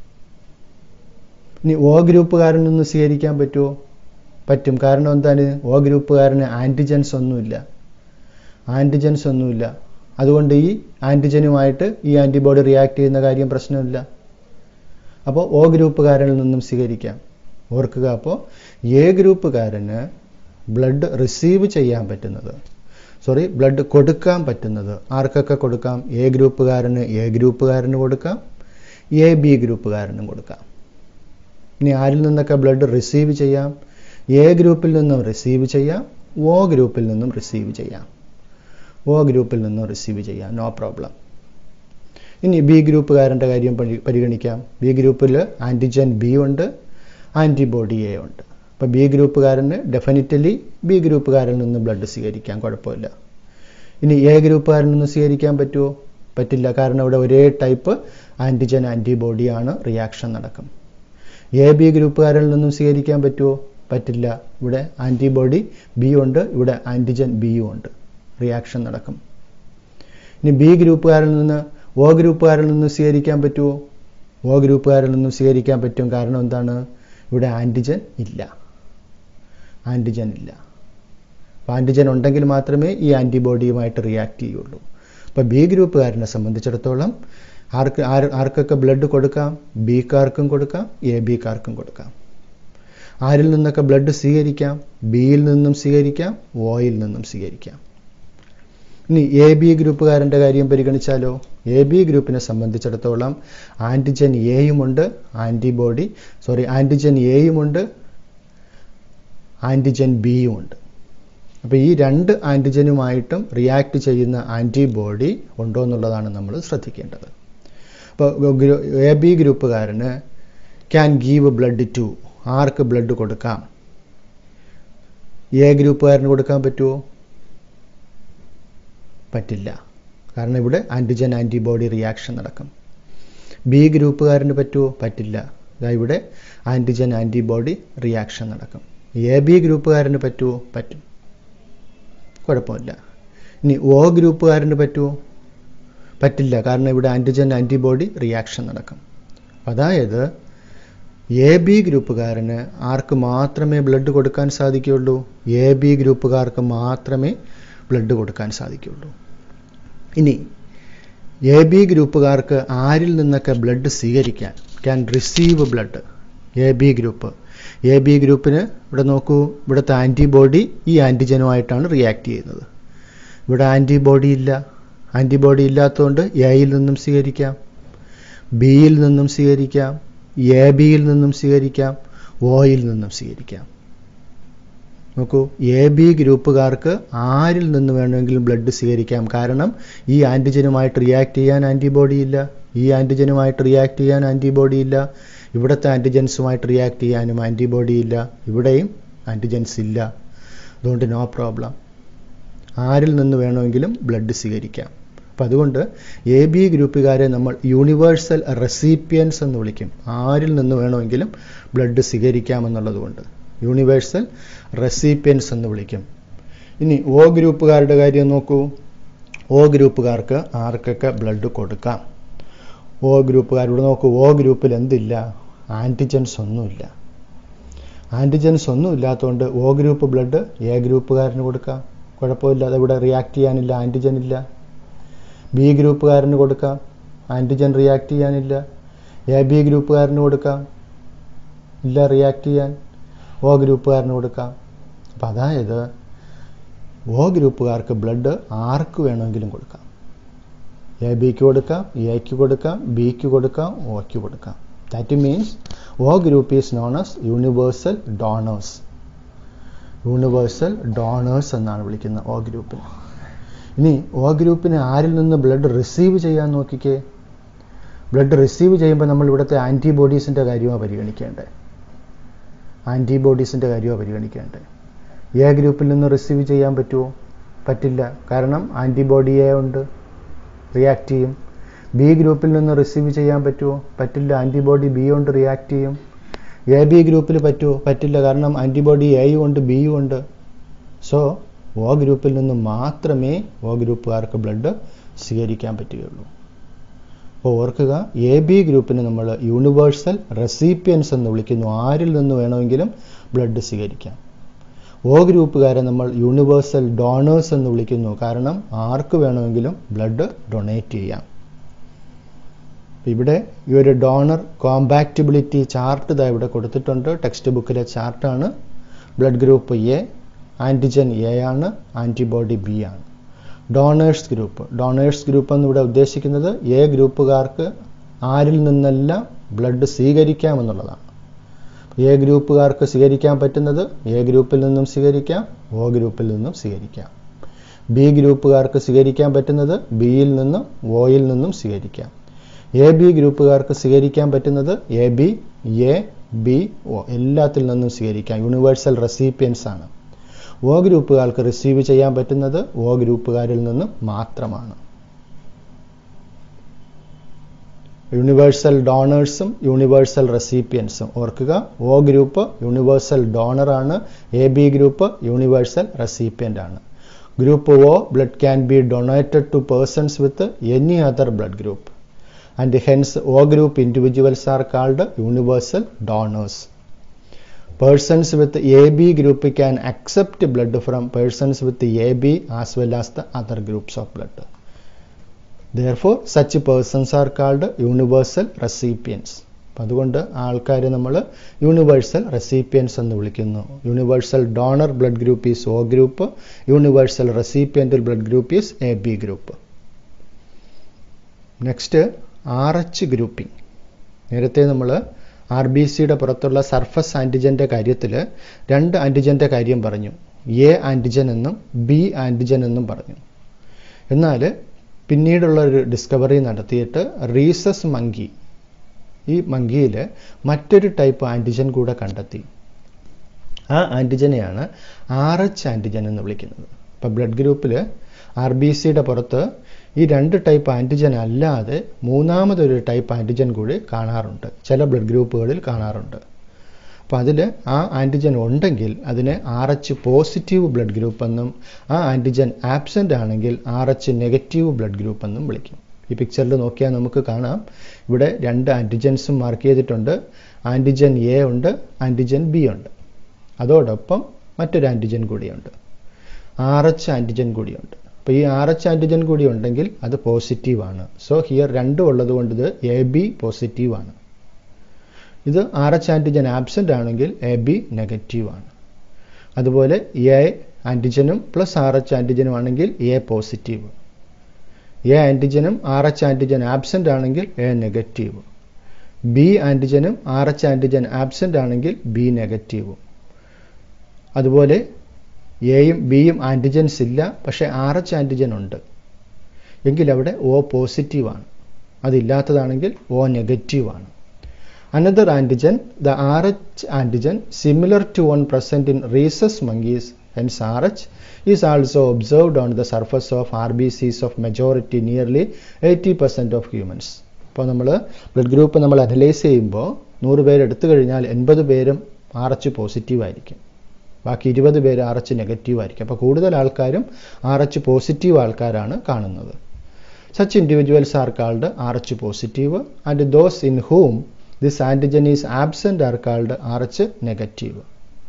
ഇനി ഒ ഗ്രൂപ്പുകാരിൽ നിന്ന് സ്വീകരിക്കാൻ പറ്റുമോ പറ്റും കാരണം എന്താണ് ഒ ഗ്രൂപ്പുകാരന് ആൻറ്റിജൻസ് ഒന്നുമില്ല ആൻറ്റിജൻസ് ഒന്നുമില്ല അതുകൊണ്ട് ഈ ആൻറ്റിജനുമായിട്ട് ഈ ആൻറ്റിബോഡി റിയാക്ട് ചെയ്യുന്ന കാര്യം പ്രശ്നമില്ല അപ്പോൾ ഒ ഗ്രൂപ്പുകാരനിൽ നിന്നും സ്വീകരിക്കാം ഓർക്കുക അപ്പോൾ എ ഗ്രൂപ്പുകാരന് ബ്ലഡ് റിസീവ് ചെയ്യാൻ പറ്റുന്നത് സോറി ബ്ലഡ് കൊടുക്കാൻ പറ്റുന്നത് ആർക്കൊക്കെ കൊടുക്കാം എ ഗ്രൂപ്പുകാരന് എ ഗ്രൂപ്പുകാരന് കൊടുക്കാം എ ബി ഗ്രൂപ്പുകാരനും കൊടുക്കാം ഇനി ആരിൽ നിന്നൊക്കെ ബ്ലഡ് റിസീവ് ചെയ്യാം എ ഗ്രൂപ്പിൽ നിന്നും റിസീവ് ചെയ്യാം ഒ ഗ്രൂപ്പിൽ നിന്നും റിസീവ് ചെയ്യാം ഒ ഗ്രൂപ്പിൽ നിന്നും റിസീവ് ചെയ്യാം നോ പ്രോബ്ലം ഇനി ബി ഗ്രൂപ്പുകാരൻ്റെ കാര്യം പരി- പരിഗണിക്കാം ബി ഗ്രൂപ്പിൽ ആൻറ്റിജൻ ബി ഉണ്ട് ആൻറ്റിബോഡി എ ഉണ്ട് അപ്പോൾ ബി ഗ്രൂപ്പുകാരന് ഡെഫിനറ്റ്ലി ബി ഗ്രൂപ്പുകാരിൽ നിന്ന് ബ്ലഡ് സ്വീകരിക്കാം കുഴപ്പമില്ല ഇനി എ ഗ്രൂപ്പുകാരിൽ നിന്ന് സ്വീകരിക്കാൻ പറ്റുമോ പറ്റില്ല കാരണം ഇവിടെ ഒരേ ടൈപ്പ് ആൻറ്റിജൻ ആൻറ്റിബോഡിയാണ് റിയാക്ഷൻ നടക്കും എ ബി ഗ്രൂപ്പുകാരിൽ നിന്നും സ്വീകരിക്കാൻ പറ്റുമോ പറ്റില്ല ഇവിടെ ആൻറ്റിബോഡി ബി ഉണ്ട് ഇവിടെ ആൻറ്റിജൻ ബിയും ഉണ്ട് റിയാക്ഷൻ നടക്കും ഇനി ബി ഗ്രൂപ്പുകാരിൽ നിന്ന് ഒ ഗ്രൂപ്പുകാരിൽ നിന്ന് സ്വീകരിക്കാൻ പറ്റുമോ ഒ ഗ്രൂപ്പുകാരിൽ നിന്ന് സ്വീകരിക്കാൻ പറ്റും കാരണം എന്താണ് ഇവിടെ ആൻറ്റിജൻ ഇല്ല ആൻറ്റിജൻ ഇല്ല അപ്പോൾ ആൻറ്റിജൻ ഉണ്ടെങ്കിൽ മാത്രമേ ഈ ആൻറ്റിബോഡിയുമായിട്ട് റിയാക്ട് ചെയ്യുള്ളൂ അപ്പോൾ ബി ഗ്രൂപ്പുകാരനെ സംബന്ധിച്ചിടത്തോളം ആർക്ക് ആര് ആർക്കൊക്കെ ബ്ലഡ് കൊടുക്കാം ബിക്കാർക്കും കൊടുക്കാം എ ബിക്കാർക്കും കൊടുക്കാം ആരിൽ നിന്നൊക്കെ ബ്ലഡ് സ്വീകരിക്കാം ബിയിൽ നിന്നും സ്വീകരിക്കാം ഒയിൽ നിന്നും സ്വീകരിക്കാം ഇനി എ ബി ഗ്രൂപ്പുകാരൻ്റെ കാര്യം പരിഗണിച്ചാലോ എ ബി ഗ്രൂപ്പിനെ സംബന്ധിച്ചിടത്തോളം ആൻറ്റിജൻ എയുമുണ്ട് ആൻറ്റിബോഡി സോറി ആൻറ്റിജൻ എയുമുണ്ട് ആൻറ്റിജൻ ബിയും ഉണ്ട് അപ്പോൾ ഈ രണ്ട് ആൻറ്റിജനുമായിട്ടും റിയാക്ട് ചെയ്യുന്ന ആൻറ്റിബോഡി ഉണ്ടോ എന്നുള്ളതാണ് നമ്മൾ ശ്രദ്ധിക്കേണ്ടത് അപ്പോൾ എ ബി ഗ്രൂപ്പുകാരന് ക്യാൻ ഗീവ് ബ്ലഡ് ടു ആർക്ക് ബ്ലഡ് കൊടുക്കാം എ ഗ്രൂപ്പുകാരന് കൊടുക്കാൻ പറ്റുമോ പറ്റില്ല കാരണം ഇവിടെ ആൻറ്റിജൻ ആൻറ്റിബോഡി റിയാക്ഷൻ നടക്കും ബി ഗ്രൂപ്പുകാരന് പറ്റുമോ പറ്റില്ല ഇതാ ഇവിടെ ആൻറ്റിജൻ ആൻറ്റിബോഡി റിയാക്ഷൻ നടക്കും എ ബി ഗ്രൂപ്പുകാരന് പറ്റുമോ പറ്റും കുഴപ്പമില്ല ഇനി ഒ ഗ്രൂപ്പുകാരന് പറ്റുമോ പറ്റില്ല കാരണം ഇവിടെ ആൻറ്റിജൻ ആൻറ്റിബോഡി റിയാക്ഷൻ നടക്കും അതായത് എ ബി ഗ്രൂപ്പുകാരന് ആർക്ക് മാത്രമേ ബ്ലഡ് കൊടുക്കാൻ സാധിക്കുകയുള്ളൂ എ ബി ഗ്രൂപ്പുകാർക്ക് മാത്രമേ ബ്ലഡ് കൊടുക്കാൻ സാധിക്കുകയുള്ളൂ ഇനി എ ബി ഗ്രൂപ്പുകാർക്ക് ആരിൽ നിന്നൊക്കെ ബ്ലഡ് സ്വീകരിക്കാൻ can receive blood A B group A B ഗ്രൂപ്പിന് ഇവിടെ നോക്കൂ ഇവിടുത്തെ ആൻറ്റിബോഡി ഈ ആൻറ്റിജനുമായിട്ടാണ് റിയാക്ട് ചെയ്യുന്നത് ഇവിടെ ആൻറ്റിബോഡി ഇല്ല ആൻറ്റിബോഡി ഇല്ലാത്തതുകൊണ്ട് എയിൽ നിന്നും സ്വീകരിക്കാം ബിയിൽ നിന്നും സ്വീകരിക്കാം എ ബിയിൽ നിന്നും സ്വീകരിക്കാം ഒയിൽ നിന്നും സ്വീകരിക്കാം നോക്കൂ എ ബി ഗ്രൂപ്പുകാർക്ക് ആരിൽ നിന്ന് വേണമെങ്കിലും ബ്ലഡ് സ്വീകരിക്കാം കാരണം ഈ ആൻറ്റിജനുമായിട്ട് റിയാക്ട് ചെയ്യാൻ ആൻറ്റിബോഡി ഇല്ല ഈ ആൻറ്റിജനുമായിട്ട് റിയാക്ട് ചെയ്യാൻ ആൻറ്റിബോഡി ഇല്ല ഇവിടുത്തെ ആൻറ്റിജൻസുമായിട്ട് റിയാക്ട് ചെയ്യാനും ആൻറ്റിബോഡി ഇല്ല ഇവിടെയും ആൻറ്റിജൻസ് ഇല്ല അതുകൊണ്ട് നോ പ്രോബ്ലം ആരിൽ നിന്ന് വേണമെങ്കിലും ബ്ലഡ് സ്വീകരിക്കാം അപ്പം അതുകൊണ്ട് എ ബി ഗ്രൂപ്പുകാരെ നമ്മൾ യൂണിവേഴ്സൽ റെസിപ്പിയൻസ് എന്ന് വിളിക്കും ആരിൽ നിന്ന് വേണമെങ്കിലും ബ്ലഡ് സ്വീകരിക്കാമെന്നുള്ളത് കൊണ്ട് യൂണിവേഴ്സൽ റെസിപ്പിയൻസ് എന്ന് വിളിക്കും ഇനി ഒ ഗ്രൂപ്പുകാരുടെ കാര്യം നോക്കൂ ഒ ഗ്രൂപ്പുകാർക്ക് ആർക്കൊക്കെ ബ്ലഡ് കൊടുക്കാം ഒ ഗ്രൂപ്പുകാരോട് നോക്കൂ ഒ ഗ്രൂപ്പിൽ എന്തില്ല ആൻറ്റിജൻസ് ഒന്നുമില്ല ആൻറ്റിജൻസ് ഒന്നും ഇല്ലാത്തതുകൊണ്ട് ഒ ഗ്രൂപ്പ് ബ്ലഡ് എ ഗ്രൂപ്പുകാരന് കൊടുക്കാം കുഴപ്പമില്ല അതിവിടെ റിയാക്ട് ചെയ്യാനില്ല ആൻറ്റിജൻ ഇല്ല ബി ഗ്രൂപ്പുകാരന് കൊടുക്കാം ആൻറ്റിജൻ റിയാക്ട് ചെയ്യാനില്ല എ ബി ഗ്രൂപ്പുകാരന് കൊടുക്കാം ഇല്ല റിയാക്ട് ചെയ്യാൻ ഒ ഗ്രൂപ്പുകാരന് കൊടുക്കാം അപ്പം അതായത് ഒ ഗ്രൂപ്പുകാർക്ക് ബ്ലഡ് ആർക്ക് വേണമെങ്കിലും കൊടുക്കാം എ ബിക്ക് കൊടുക്കാം എക്ക് കൊടുക്കാം ബിക്ക് കൊടുക്കാം ഒക്ക് കൊടുക്കാം that means O group is known as universal donors universal donors എന്നാണ് വിളിക്കുന്നത് ഒ ഗ്രൂപ്പിന് ഇനി ഒ ഗ്രൂപ്പിന് ആരിൽ നിന്ന് ബ്ലഡ് റിസീവ് ചെയ്യാൻ നോക്കിക്കേ ബ്ലഡ് റിസീവ് ചെയ്യുമ്പോൾ നമ്മൾ ഇവിടുത്തെ ആൻറ്റിബോഡീസിൻ്റെ കാര്യമാണ് പരിഗണിക്കേണ്ടത് ആൻറ്റിബോഡീസിൻ്റെ കാര്യമാണ് പരിഗണിക്കേണ്ടത് എ ഗ്രൂപ്പിൽ നിന്ന് റിസീവ് ചെയ്യാൻ പറ്റുമോ പറ്റില്ല കാരണം ആൻറ്റിബോഡി എ ഉണ്ട് റിയാക്ട് ചെയ്യും ബി ഗ്രൂപ്പിൽ നിന്ന് റിസീവ് ചെയ്യാൻ പറ്റുമോ പറ്റില്ല ആൻറ്റിബോഡി ബി കൊണ്ട് റിയാക്ട് ചെയ്യും എ ബി ഗ്രൂപ്പിൽ പറ്റുമോ പറ്റില്ല കാരണം ആൻറ്റിബോഡി എയും ഉണ്ട് ബിയും ഉണ്ട് സോ ഒ ഗ്രൂപ്പിൽ നിന്ന് മാത്രമേ ഒ ഗ്രൂപ്പുകാർക്ക് ബ്ലഡ് സ്വീകരിക്കാൻ പറ്റുകയുള്ളൂ അപ്പോൾ ഓർക്കുക എ ബി ഗ്രൂപ്പിന് നമ്മൾ യൂണിവേഴ്സൽ റെസിപ്പിയൻസ് എന്ന് വിളിക്കുന്നു ആരിൽ നിന്ന് വേണമെങ്കിലും ബ്ലഡ് സ്വീകരിക്കാം ഒ ഗ്രൂപ്പുകാരെ നമ്മൾ യൂണിവേഴ്സൽ ഡോണേഴ്സ് എന്ന് വിളിക്കുന്നു കാരണം ആർക്ക് വേണമെങ്കിലും ബ്ലഡ് ഡൊണേറ്റ് ചെയ്യാം ഇവിടെ ഈ ഒരു ഡോണർ കോമ്പാക്റ്റിബിലിറ്റി ചാർട്ട് ഇതാ ഇവിടെ കൊടുത്തിട്ടുണ്ട് ടെക്സ്റ്റ് ബുക്കിലെ ചാർട്ടാണ് blood group A antigen A ആണ് ആൻറ്റിബോഡി ബി ആണ് ഡോണേഴ്സ് ഗ്രൂപ്പ് ഡോണേഴ്സ് ഗ്രൂപ്പ് എന്ന് ഇവിടെ ഉദ്ദേശിക്കുന്നത് എ ഗ്രൂപ്പുകാർക്ക് ആരിൽ നിന്നെല്ലാം ബ്ലഡ് സ്വീകരിക്കാമെന്നുള്ളതാണ് എ ഗ്രൂപ്പുകാർക്ക് സ്വീകരിക്കാൻ പറ്റുന്നത് എ ഗ്രൂപ്പിൽ നിന്നും സ്വീകരിക്കാം ഒ ഗ്രൂപ്പിൽ നിന്നും സ്വീകരിക്കാം ബി ഗ്രൂപ്പുകാർക്ക് സ്വീകരിക്കാൻ പറ്റുന്നത് ബിയിൽ നിന്നും ഒയിൽ നിന്നും സ്വീകരിക്കാം എ ബി ഗ്രൂപ്പുകാർക്ക് സ്വീകരിക്കാൻ പറ്റുന്നത് A B A B O എല്ലാത്തിൽ നിന്നും സ്വീകരിക്കാം യൂണിവേഴ്സൽ റെസിപ്പിയൻസ് ആണ് ഒ ഗ്രൂപ്പുകാർക്ക് റിസീവ് ചെയ്യാൻ പറ്റുന്നത് ഒ ഗ്രൂപ്പുകാരിൽ നിന്നും മാത്രമാണ് യൂണിവേഴ്സൽ ഡോണേഴ്സും യൂണിവേഴ്സൽ റെസിപ്പിയൻസും ഓർക്കുക ഒ ഗ്രൂപ്പ് യൂണിവേഴ്സൽ ഡോണറാണ് A B group universal recipient ആണ് group O blood can be donated to persons with any other blood group and hence O group individuals are called universal donors persons with AB group can accept blood from persons with AB as well as the other groups of blood. Therefore, such persons are called universal recipients. അപ്പം അതുകൊണ്ട് ആൾക്കാരെ നമ്മൾ യൂണിവേഴ്സൽ റെസിപ്പിയൻസ് എന്ന് വിളിക്കുന്നു universal donor blood group is O group universal റെസിപ്പിയൻ്റൽ blood group is A B group next R H grouping നേരത്തെ നമ്മൾ ആർ ബി സിയുടെ പുറത്തുള്ള സർഫസ് ആൻറ്റിജൻ്റെ കാര്യത്തിൽ രണ്ട് ആൻറ്റിജൻ്റെ കാര്യം പറഞ്ഞു എ ആൻറ്റിജൻ എന്നും ബി ആൻറ്റിജൻ എന്നും പറഞ്ഞു എന്നാൽ പിന്നീടുള്ള ഒരു ഡിസ്കവറി നടത്തിയിട്ട് റീസസ് മങ്കി ഈ മങ്കിയിൽ മറ്റൊരു ടൈപ്പ് ആൻറ്റിജൻ കൂടെ കണ്ടെത്തി ആ ആൻറ്റിജനെയാണ് ആർ എച്ച് ആൻറ്റിജൻ എന്ന് വിളിക്കുന്നത് ഇപ്പോൾ ബ്ലഡ് ഗ്രൂപ്പിൽ ആർ ബി സിയുടെ പുറത്ത് ഈ രണ്ട് ടൈപ്പ് ആൻറ്റിജൻ അല്ലാതെ മൂന്നാമതൊരു ടൈപ്പ് ആൻറ്റിജൻ കൂടി കാണാറുണ്ട് ചില ബ്ലഡ് ഗ്രൂപ്പുകളിൽ കാണാറുണ്ട് അപ്പോൾ അതിൽ ആ ആൻറ്റിജൻ ഉണ്ടെങ്കിൽ അതിനെ R H positive blood group എന്നും ആ ആൻറ്റിജൻ ആബ്സെൻ്റ് ആണെങ്കിൽ R H negative blood group എന്നും വിളിക്കും ഈ പിക്ചറിൽ നോക്കിയാൽ നമുക്ക് കാണാം ഇവിടെ രണ്ട് ആൻറ്റിജൻസും മാർക്ക് ചെയ്തിട്ടുണ്ട് ആൻറ്റിജൻ എ ഉണ്ട് ആൻറ്റിജൻ ബി ഉണ്ട് അതോടൊപ്പം മറ്റൊരു ആൻറ്റിജൻ കൂടിയുണ്ട് ആർ എച്ച് ആൻറ്റിജൻ കൂടിയുണ്ട് അപ്പോൾ ഈ ആർ എച്ച് ആൻറ്റിജൻ കൂടി ഉണ്ടെങ്കിൽ അത് പോസിറ്റീവ് ആണ് സോ ഹിയർ രണ്ടും ഉള്ളത് കൊണ്ട് ഇത് എ ബി പോസിറ്റീവ് ആണ് ഇത് ആർ എച്ച് ആൻറ്റിജൻ ആബ്സെൻ്റ് ആണെങ്കിൽ എ ബി നെഗറ്റീവ് ആണ് അതുപോലെ എ ആൻറ്റിജനും പ്ലസ് ആർ എച്ച് ആൻറ്റിജനും ആണെങ്കിൽ എ പോസിറ്റീവ് എ ആൻറ്റിജനും ആർ എച്ച് ആൻറ്റിജൻ ആബ്സെൻ്റ് ആണെങ്കിൽ എ നെഗറ്റീവ് ബി ആൻറ്റിജനും ആർ എച്ച് ആൻറ്റിജൻ ആബ്സെൻ്റ് ആണെങ്കിൽ ബി നെഗറ്റീവും അതുപോലെ എയും ബിയും ആൻറ്റിജൻസ് ഇല്ല പക്ഷേ ആർ എച്ച് ആൻറ്റിജൻ ഉണ്ട് എങ്കിൽ അവിടെ ഒ പോസിറ്റീവാണ് അതില്ലാത്തതാണെങ്കിൽ ഒ നെഗറ്റീവാണ് another antigen the R H antigen similar to one present in rhesus monkeys hence RH is also observed on the surface of RBCs of majority nearly 80% of humans. ഇപ്പോൾ നമ്മൾ ബ്ലഡ് ഗ്രൂപ്പ് നമ്മൾ അനലൈസ് ചെയ്യുമ്പോൾ നൂറ് പേര് എടുത്തു കഴിഞ്ഞാൽ എൺപത് പേരും ആർ എച്ച് പോസിറ്റീവ് ആയിരിക്കും ബാക്കി ഇരുപത് പേര് ആർ എച്ച് നെഗറ്റീവ് ആയിരിക്കും അപ്പോൾ കൂടുതൽ ആൾക്കാരും ആർ എച്ച് പോസിറ്റീവ് ആൾക്കാരാണ് കാണുന്നത് such individuals are called R H positive and those in whom this antigen is absent are called R H negative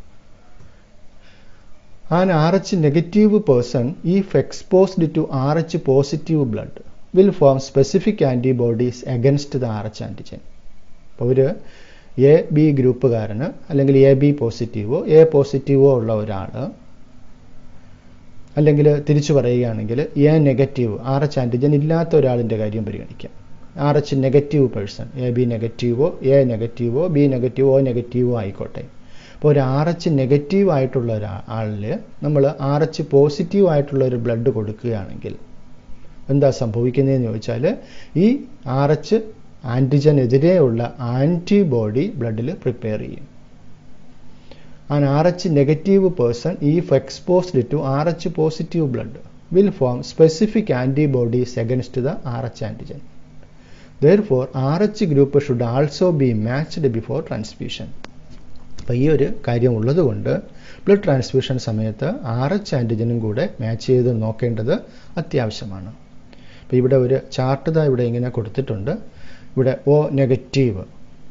An RH negative person, if exposed to RH positive blood, will form specific antibodies against the RH antigen. അപ്പോൾ ഒരു എ ബി ഗ്രൂപ്പുകാരന് അല്ലെങ്കിൽ എ ബി പോസിറ്റീവോ എ പോസിറ്റീവോ ഉള്ള ഒരാൾ അല്ലെങ്കിൽ തിരിച്ചു പറയുകയാണെങ്കിൽ A negative R H antigen ഇല്ലാത്ത ഒരാളിൻ്റെ കാര്യം പരിഗണിക്കാം R H negative person A B നെഗറ്റീവോ എ നെഗറ്റീവോ ബി നെഗറ്റീവോ ഒ നെഗറ്റീവോ ആയിക്കോട്ടെ അപ്പോൾ ഒരു ആർ എച്ച് നെഗറ്റീവ് ആയിട്ടുള്ള ഒരാളിൽ നമ്മൾ ആർ എച്ച് പോസിറ്റീവ് ആയിട്ടുള്ള ഒരു ബ്ലഡ് കൊടുക്കുകയാണെങ്കിൽ എന്താ സംഭവിക്കുന്നതെന്ന് ചോദിച്ചാൽ ഈ ആർ എച്ച് ആൻറ്റിജനെതിരെയുള്ള ആൻറ്റിബോഡി ബ്ലഡിൽ പ്രിപ്പയർ ചെയ്യും an R H negative person if exposed to R H positive blood will form specific antibodies against the R H antigen their R H group should also be matched before transfusion അപ്പോൾ ഈ ഒരു കാര്യം ഉള്ളതുകൊണ്ട് ബ്ലഡ് ട്രാൻസ്ഫ്യൂഷൻ സമയത്ത് ആർ എച്ച് ആൻറ്റിജനും കൂടെ മാച്ച് ചെയ്ത് നോക്കേണ്ടത് അത്യാവശ്യമാണ് അപ്പോൾ ഇവിടെ ഒരു ചാർട്ട് ഇതാ ഇവിടെ ഇങ്ങനെ കൊടുത്തിട്ടുണ്ട് ഇവിടെ ഒ നെഗറ്റീവ്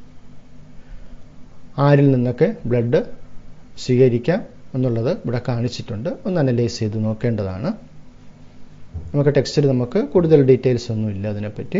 ആരിൽ നിന്നൊക്കെ ബ്ലഡ് സ്വീകരിക്കാം എന്നുള്ളത് ഇവിടെ കാണിച്ചിട്ടുണ്ട് ഒന്ന് അനലൈസ് ചെയ്ത് നോക്കേണ്ടതാണ് നമുക്ക് ടെക്സ്റ്റിൽ നമുക്ക് കൂടുതൽ ഡീറ്റെയിൽസ് ഒന്നുമില്ല അതിനെപ്പറ്റി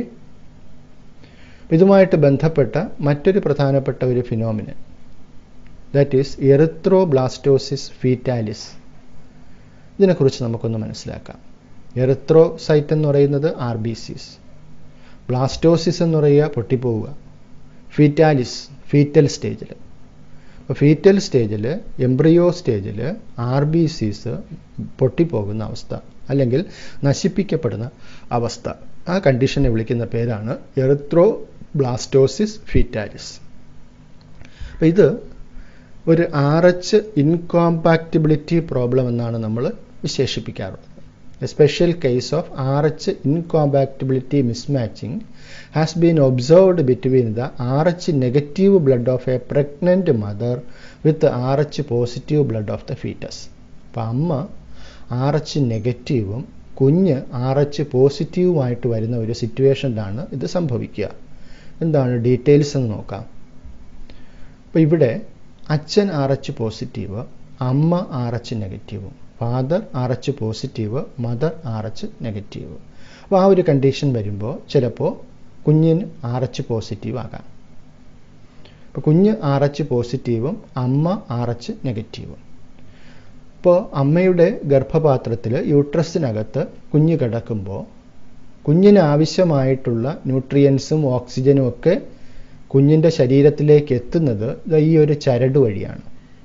ഇതുമായിട്ട് ബന്ധപ്പെട്ട മറ്റൊരു പ്രധാനപ്പെട്ട ഒരു phenomenon that is erythroblastosis fetalis ഇതിനെക്കുറിച്ച് നമുക്കൊന്ന് മനസ്സിലാക്കാം എറിത്രോസൈറ്റ് എന്ന് പറയുന്നത് ആർ ബി സിസ് ബ്ലാസ്റ്റോസിസ് എന്ന് പറയുക പൊട്ടിപ്പോവുക ഫീറ്റാലിസ് ഫീറ്റൽ സ്റ്റേജിൽ അപ്പോൾ ഫീറ്റൽ സ്റ്റേജിൽ എംബ്രിയോ സ്റ്റേജിൽ ആർ ബി സിസ് പൊട്ടിപ്പോകുന്ന അവസ്ഥ അല്ലെങ്കിൽ നശിപ്പിക്കപ്പെടുന്ന അവസ്ഥ ആ കണ്ടീഷനെ വിളിക്കുന്ന പേരാണ് എറിത്രോ ബ്ലാസ്റ്റോസിസ് ഫീറ്റാലിസ് അപ്പോൾ ഇത് ഒരു ആർ എച്ച് ഇൻകോമ്പാക്റ്റിബിലിറ്റി പ്രോബ്ലം എന്നാണ് നമ്മൾ വിശേഷിപ്പിക്കാറുള്ളത് a special case of R H incompatibility mismatching has been observed between the R H negative blood of a pregnant mother with R H positive blood of the foetus അപ്പം അമ്മ ആർ എച്ച് നെഗറ്റീവും കുഞ്ഞ് ആർ എച്ച് പോസിറ്റീവുമായിട്ട് വരുന്ന ഒരു സിറ്റുവേഷനിലാണ് ഇത് സംഭവിക്കുക എന്താണ് ഡീറ്റെയിൽസ് എന്ന് നോക്കാം അപ്പോൾ ഇവിടെ അച്ഛൻ ആർ എച്ച് പോസിറ്റീവ് അമ്മ ആർ എച്ച് നെഗറ്റീവും father R H positive mother R H negative അപ്പോൾ ആ ഒരു കണ്ടീഷൻ വരുമ്പോൾ ചിലപ്പോൾ കുഞ്ഞിന് ആർ എച്ച് പോസിറ്റീവ് ആകാം അപ്പോൾ കുഞ്ഞ് ആർ എച്ച് പോസിറ്റീവും അമ്മ ആർ എച്ച് നെഗറ്റീവും ഇപ്പോൾ അമ്മയുടെ ഗർഭപാത്രത്തിൽ യൂട്രസിനകത്ത് കുഞ്ഞ് കിടക്കുമ്പോൾ കുഞ്ഞിന് ആവശ്യമായിട്ടുള്ള ന്യൂട്രിയൻസും ഓക്സിജനും ഒക്കെ കുഞ്ഞിൻ്റെ ശരീരത്തിലേക്ക് എത്തുന്നത് ഈ ഒരു ചരട് വഴിയാണ്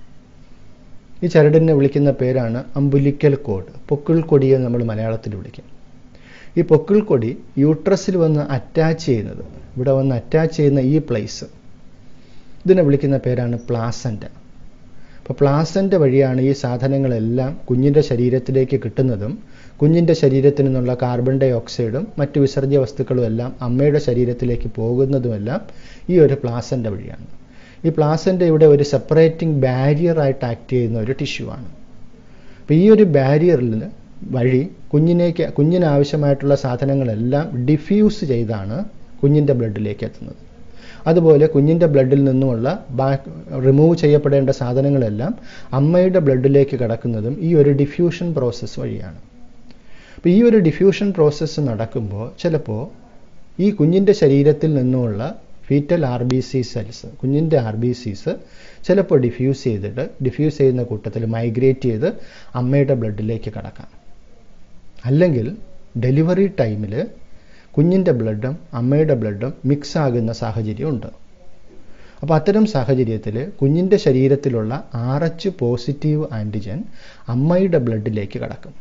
ഈ ചരടിനെ വിളിക്കുന്ന പേരാണ് അമ്പുലിക്കൽ കോഡ് പൊക്കിൾ കൊടിയെ നമ്മൾ മലയാളത്തിൽ വിളിക്കും ഈ പൊക്കിൾ കൊടി യൂട്രസിൽ വന്ന് അറ്റാച്ച് ചെയ്യുന്നത് ഇവിടെ വന്ന് അറ്റാച്ച് ചെയ്യുന്ന ഈ പ്ലേസ് ഇതിനെ വിളിക്കുന്ന പേരാണ് പ്ലാസൻ്റ അപ്പോൾ പ്ലാസൻ്റ് വഴിയാണ് ഈ സാധനങ്ങളെല്ലാം കുഞ്ഞിൻ്റെ ശരീരത്തിലേക്ക് കിട്ടുന്നതും കുഞ്ഞിൻ്റെ ശരീരത്തിൽ നിന്നുള്ള കാർബൺ ഡൈ ഓക്സൈഡും മറ്റു വിസർജ്യ വസ്തുക്കളും എല്ലാം അമ്മയുടെ ശരീരത്തിലേക്ക് പോകുന്നതുമെല്ലാം ഈ ഒരു പ്ലാസൻ്റ് വഴിയാണ് ഈ പ്ലാസൻ്റ് ഇവിടെ ഒരു സെപ്പറേറ്റിംഗ് ബാരിയറായിട്ട് ആക്ട് ചെയ്യുന്ന ഒരു ടിഷ്യൂ ആണ് അപ്പോൾ ഈ ഒരു ബാരിയറിൽ വഴി കുഞ്ഞിനേക്ക് കുഞ്ഞിന് ആവശ്യമായിട്ടുള്ള സാധനങ്ങളെല്ലാം ഡിഫ്യൂസ് ചെയ്താണ് കുഞ്ഞിൻ്റെ ബ്ലഡിലേക്ക് എത്തുന്നത് അതുപോലെ കുഞ്ഞിൻ്റെ ബ്ലഡിൽ നിന്നുമുള്ള ബാക്ക് റിമൂവ് ചെയ്യപ്പെടേണ്ട സാധനങ്ങളെല്ലാം അമ്മയുടെ ബ്ലഡിലേക്ക് കടക്കുന്നതും ഈ ഒരു ഡിഫ്യൂഷൻ പ്രോസസ്സ് വഴിയാണ് അപ്പോൾ ഈ ഒരു ഡിഫ്യൂഷൻ പ്രോസസ്സ് നടക്കുമ്പോൾ ചിലപ്പോൾ ഈ കുഞ്ഞിൻ്റെ ശരീരത്തിൽ നിന്നുമുള്ള fetal R B C cells കുഞ്ഞിൻ്റെ ആർ ബി സിസ് ചിലപ്പോൾ ഡിഫ്യൂസ് ചെയ്തിട്ട് ഡിഫ്യൂസ് ചെയ്യുന്ന കൂട്ടത്തിൽ മൈഗ്രേറ്റ് ചെയ്ത് അമ്മയുടെ ബ്ലഡിലേക്ക് കടക്കാം അല്ലെങ്കിൽ ഡെലിവറി ടൈമിൽ കുഞ്ഞിൻ്റെ ബ്ലഡും അമ്മയുടെ ബ്ലഡും മിക്സ് ആകുന്ന സാഹചര്യമുണ്ട് അപ്പോൾ അത്തരം സാഹചര്യത്തിൽ കുഞ്ഞിൻ്റെ ശരീരത്തിലുള്ള ആർ എച്ച് പോസിറ്റീവ് ആൻറ്റിജൻ അമ്മയുടെ ബ്ലഡിലേക്ക് കടക്കും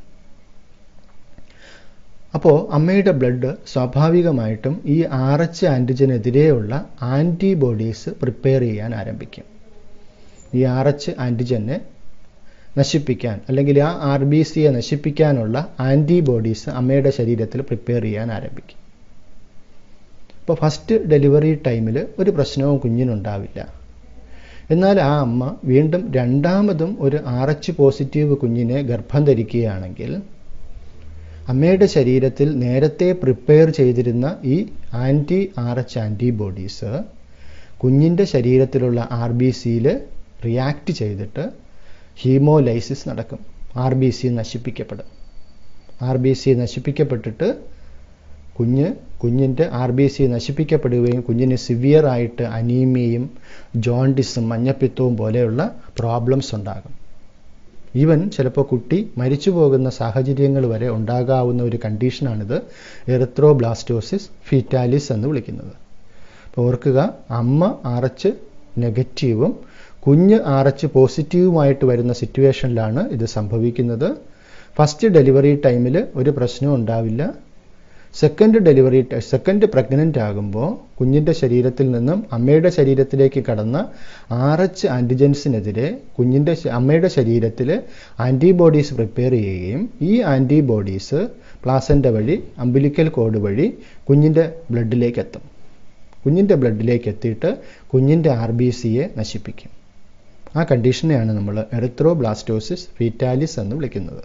അപ്പോൾ അമ്മയുടെ ബ്ലഡ് സ്വാഭാവികമായിട്ടും ഈ ആർ എച്ച് ആൻറ്റിജനെതിരെയുള്ള ആൻറ്റിബോഡീസ് പ്രിപ്പയർ ചെയ്യാൻ ആരംഭിക്കും ഈ ആർ എച്ച് ആൻറ്റിജനെ നശിപ്പിക്കാൻ അല്ലെങ്കിൽ ആ ആർ ബി സിയെ നശിപ്പിക്കാനുള്ള ആൻറ്റിബോഡീസ് അമ്മയുടെ ശരീരത്തിൽ പ്രിപ്പയർ ചെയ്യാൻ ആരംഭിക്കും ഇപ്പോൾ ഫസ്റ്റ് ഡെലിവറി ടൈമിൽ ഒരു പ്രശ്നവും കുഞ്ഞിനുണ്ടാവില്ല എന്നാൽ ആ അമ്മ വീണ്ടും രണ്ടാമതും ഒരു ആർ എച്ച് പോസിറ്റീവ് കുഞ്ഞിനെ ഗർഭം ധരിക്കുകയാണെങ്കിൽ അമ്മയുടെ ശരീരത്തിൽ നേരത്തെ പ്രിപ്പയർ ചെയ്തിരുന്ന ഈ ആൻറ്റി ആർ എച്ച് ആൻറ്റിബോഡീസ് കുഞ്ഞിൻ്റെ ശരീരത്തിലുള്ള ആർ ബി സിയിൽ റിയാക്ട് ചെയ്തിട്ട് ഹീമോലൈസിസ് നടക്കും ആർ ബി സി നശിപ്പിക്കപ്പെടും ആർ ബി സി നശിപ്പിക്കപ്പെട്ടിട്ട് കുഞ്ഞ് കുഞ്ഞിൻ്റെ ആർ ബി സി നശിപ്പിക്കപ്പെടുകയും കുഞ്ഞിന് സിവിയർ ആയിട്ട് അനീമിയയും ജോണ്ടിസും മഞ്ഞപ്പിത്തവും പോലെയുള്ള പ്രോബ്ലംസ് ഉണ്ടാകും ഈവൻ ചിലപ്പോൾ കുട്ടി മരിച്ചു പോകുന്ന സാഹചര്യങ്ങൾ വരെ ഉണ്ടാകാവുന്ന ഒരു കണ്ടീഷനാണിത് എറിത്രോബ്ലാസ്റ്റോസിസ് ഫീറ്റാലിസ് എന്ന് വിളിക്കുന്നത് അപ്പോൾ ഓർക്കുക അമ്മ ആറച്ച് നെഗറ്റീവും കുഞ്ഞ് ആറച്ച് പോസിറ്റീവുമായിട്ട് വരുന്ന സിറ്റുവേഷനിലാണ് ഇത് സംഭവിക്കുന്നത് ഫസ്റ്റ് ഡെലിവറി ടൈമിൽ ഒരു പ്രശ്നവും ഉണ്ടാവില്ല സെക്കൻഡ് ഡെലിവറി സെക്കൻഡ് പ്രഗ്നൻ്റ് ആകുമ്പോൾ കുഞ്ഞിൻ്റെ ശരീരത്തിൽ നിന്നും അമ്മയുടെ ശരീരത്തിലേക്ക് കടന്ന ആർ എച്ച് ആൻറ്റിജൻസിനെതിരെ കുഞ്ഞിൻ്റെ അമ്മയുടെ ശരീരത്തിൽ ആൻറ്റിബോഡീസ് പ്രിപ്പയർ ചെയ്യുകയും ഈ ആൻറ്റിബോഡീസ് പ്ലാസൻ്റെ വഴി അംബിലിക്കൽ കോഡ് വഴി കുഞ്ഞിൻ്റെ ബ്ലഡിലേക്ക് എത്തും കുഞ്ഞിൻ്റെ ബ്ലഡിലേക്ക് എത്തിയിട്ട് കുഞ്ഞിൻ്റെ ആർ ബി സിയെ നശിപ്പിക്കും ആ കണ്ടീഷനെയാണ് നമ്മൾ എറിത്രോബ്ലാസ്റ്റോസിസ് ഫീറ്റാലിസ് എന്ന് വിളിക്കുന്നത്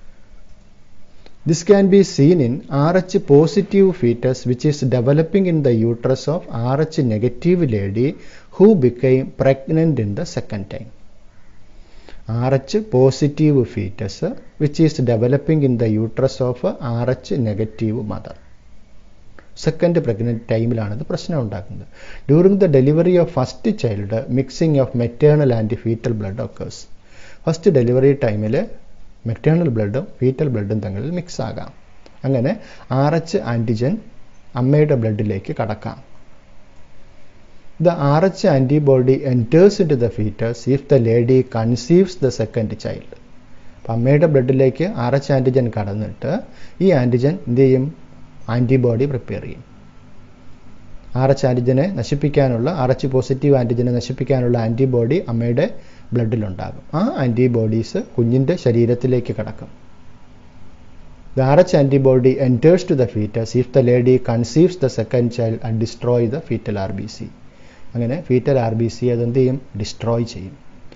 This can be seen in Rh positive fetus which is developing in the uterus of Rh negative lady who became pregnant in the second time. Rh positive fetus which is developing in the uterus of Rh negative mother. Second pregnant ടൈമിലാണ് ഇത് പ്രശ്നം ഉണ്ടാക്കുന്നത് during the delivery of first child mixing of maternal and fetal blood occurs first delivery ടൈമിൽ മെറ്റേണൽ ബ്ലഡും ഫീറ്റൽ ബ്ലഡും തമ്മിൽ മിക്സ് ആകാം അങ്ങനെ ആർ എച്ച് ആൻറ്റിജൻ അമ്മയുടെ ബ്ലഡിലേക്ക് കടക്കാം the R H antibody enters into the fetus if the lady conceives the second child അപ്പം അമ്മയുടെ ബ്ലഡിലേക്ക് ആർ എച്ച് ആൻറ്റിജൻ കടന്നിട്ട് ഈ ആൻറ്റിജൻ എന്ത് ചെയ്യും ആൻറ്റിബോഡി പ്രിപ്പയർ ചെയ്യും ആർ എച്ച് ആൻറ്റിജനെ നശിപ്പിക്കാനുള്ള ആർ എച്ച് പോസിറ്റീവ് ആൻറ്റിജനെ നശിപ്പിക്കാനുള്ള ആൻറ്റിബോഡി അമ്മയുടെ ബ്ലഡിലുണ്ടാകും ആ ആൻറ്റിബോഡീസ് കുഞ്ഞിൻ്റെ ശരീരത്തിലേക്ക് കടക്കും the R H antibody enters to the fetus if the lady conceives the second child and destroy the fetal R B C അങ്ങനെ ഫീറ്റൽ ആർ ബി സി അതെന്ത് ചെയ്യും ഡിസ്ട്രോയ് ചെയ്യും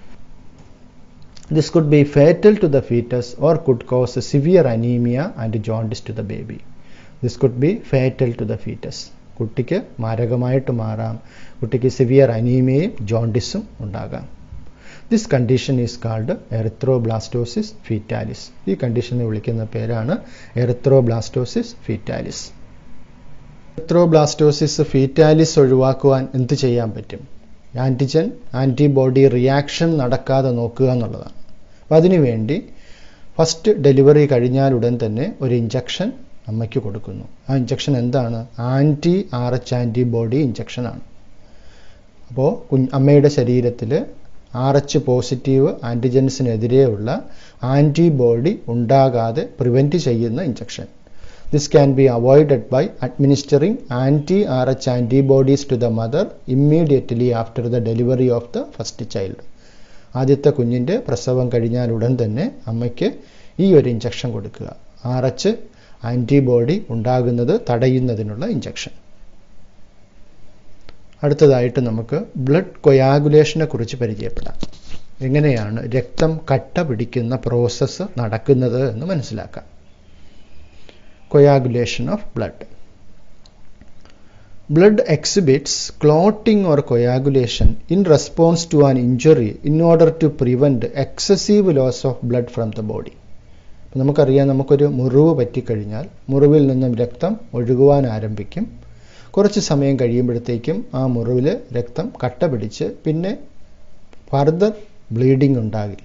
this could be fatal to the fetus or could cause severe anaemia and jaundice to the baby this could be fatal to the fetus കുട്ടിക്ക് മാരകമായിട്ട് മാറാം കുട്ടിക്ക് സിവിയർ അനീമിയയും ജോണ്ടിസും ഉണ്ടാകാം this condition is called erythroblastosis fetalis ഈ കണ്ടീഷനെ വിളിക്കുന്ന പേരാണ് എറിത്രോബ്ലാസ്റ്റോസിസ് ഫീറ്റാലിസ് എറിത്രോബ്ലാസ്റ്റോസിസ് ഫീറ്റാലിസ് ഒഴിവാക്കുവാൻ എന്ത് ചെയ്യാൻ പറ്റും ആൻറ്റിജൻ ആൻറ്റിബോഡി റിയാക്ഷൻ നടക്കാതെ നോക്കുക എന്നുള്ളതാണ് അപ്പോൾ അതിനുവേണ്ടി ഫസ്റ്റ് ഡെലിവറി കഴിഞ്ഞാലുടൻ തന്നെ ഒരു ഇഞ്ചക്ഷൻ അമ്മയ്ക്ക് കൊടുക്കുന്നു ആ ഇഞ്ചക്ഷൻ എന്താണ് ആൻറ്റി ആർ എച്ച് ആൻറ്റിബോഡി ഇഞ്ചക്ഷനാണ് അപ്പോൾ കുഞ്ഞ് അമ്മയുടെ ശരീരത്തിൽ ആർ എച്ച് പോസിറ്റീവ് ആൻറ്റിജൻസിനെതിരെയുള്ള ആൻറ്റിബോഡി ഉണ്ടാകാതെ പ്രിവെൻറ്റ് ചെയ്യുന്ന injection this can be avoided by administering anti R H antibodies to the mother immediately after the delivery of the first child ആദ്യത്തെ കുഞ്ഞിൻ്റെ പ്രസവം കഴിഞ്ഞാൽ ഉടൻ തന്നെ അമ്മയ്ക്ക് ഈ ഒരു ഇഞ്ചക്ഷൻ കൊടുക്കുക ആർ എച്ച് ആൻറ്റിബോഡി ഉണ്ടാകുന്നത് തടയുന്നതിനുള്ള ഇഞ്ചക്ഷൻ അടുത്തതായിട്ട് നമുക്ക് ബ്ലഡ് കൊയാഗുലേഷനെ കുറിച്ച് പരിചയപ്പെടാം എങ്ങനെയാണ് രക്തം കട്ട പിടിക്കുന്ന പ്രോസസ്സ് നടക്കുന്നത് എന്ന് മനസ്സിലാക്കാം coagulation of blood blood exhibits clotting or coagulation in response to an injury in order to prevent excessive loss of blood from the body നമുക്കറിയാം നമുക്കൊരു മുറിവ് പറ്റിക്കഴിഞ്ഞാൽ മുറിവിൽ നിന്നും രക്തം ഒഴുകുവാൻ ആരംഭിക്കും കുറച്ച് സമയം കഴിയുമ്പോഴത്തേക്കും ആ മുറിവിൽ രക്തം കട്ട പിടിച്ച് പിന്നെ ഫർദർ ബ്ലീഡിംഗ് ഉണ്ടാകില്ല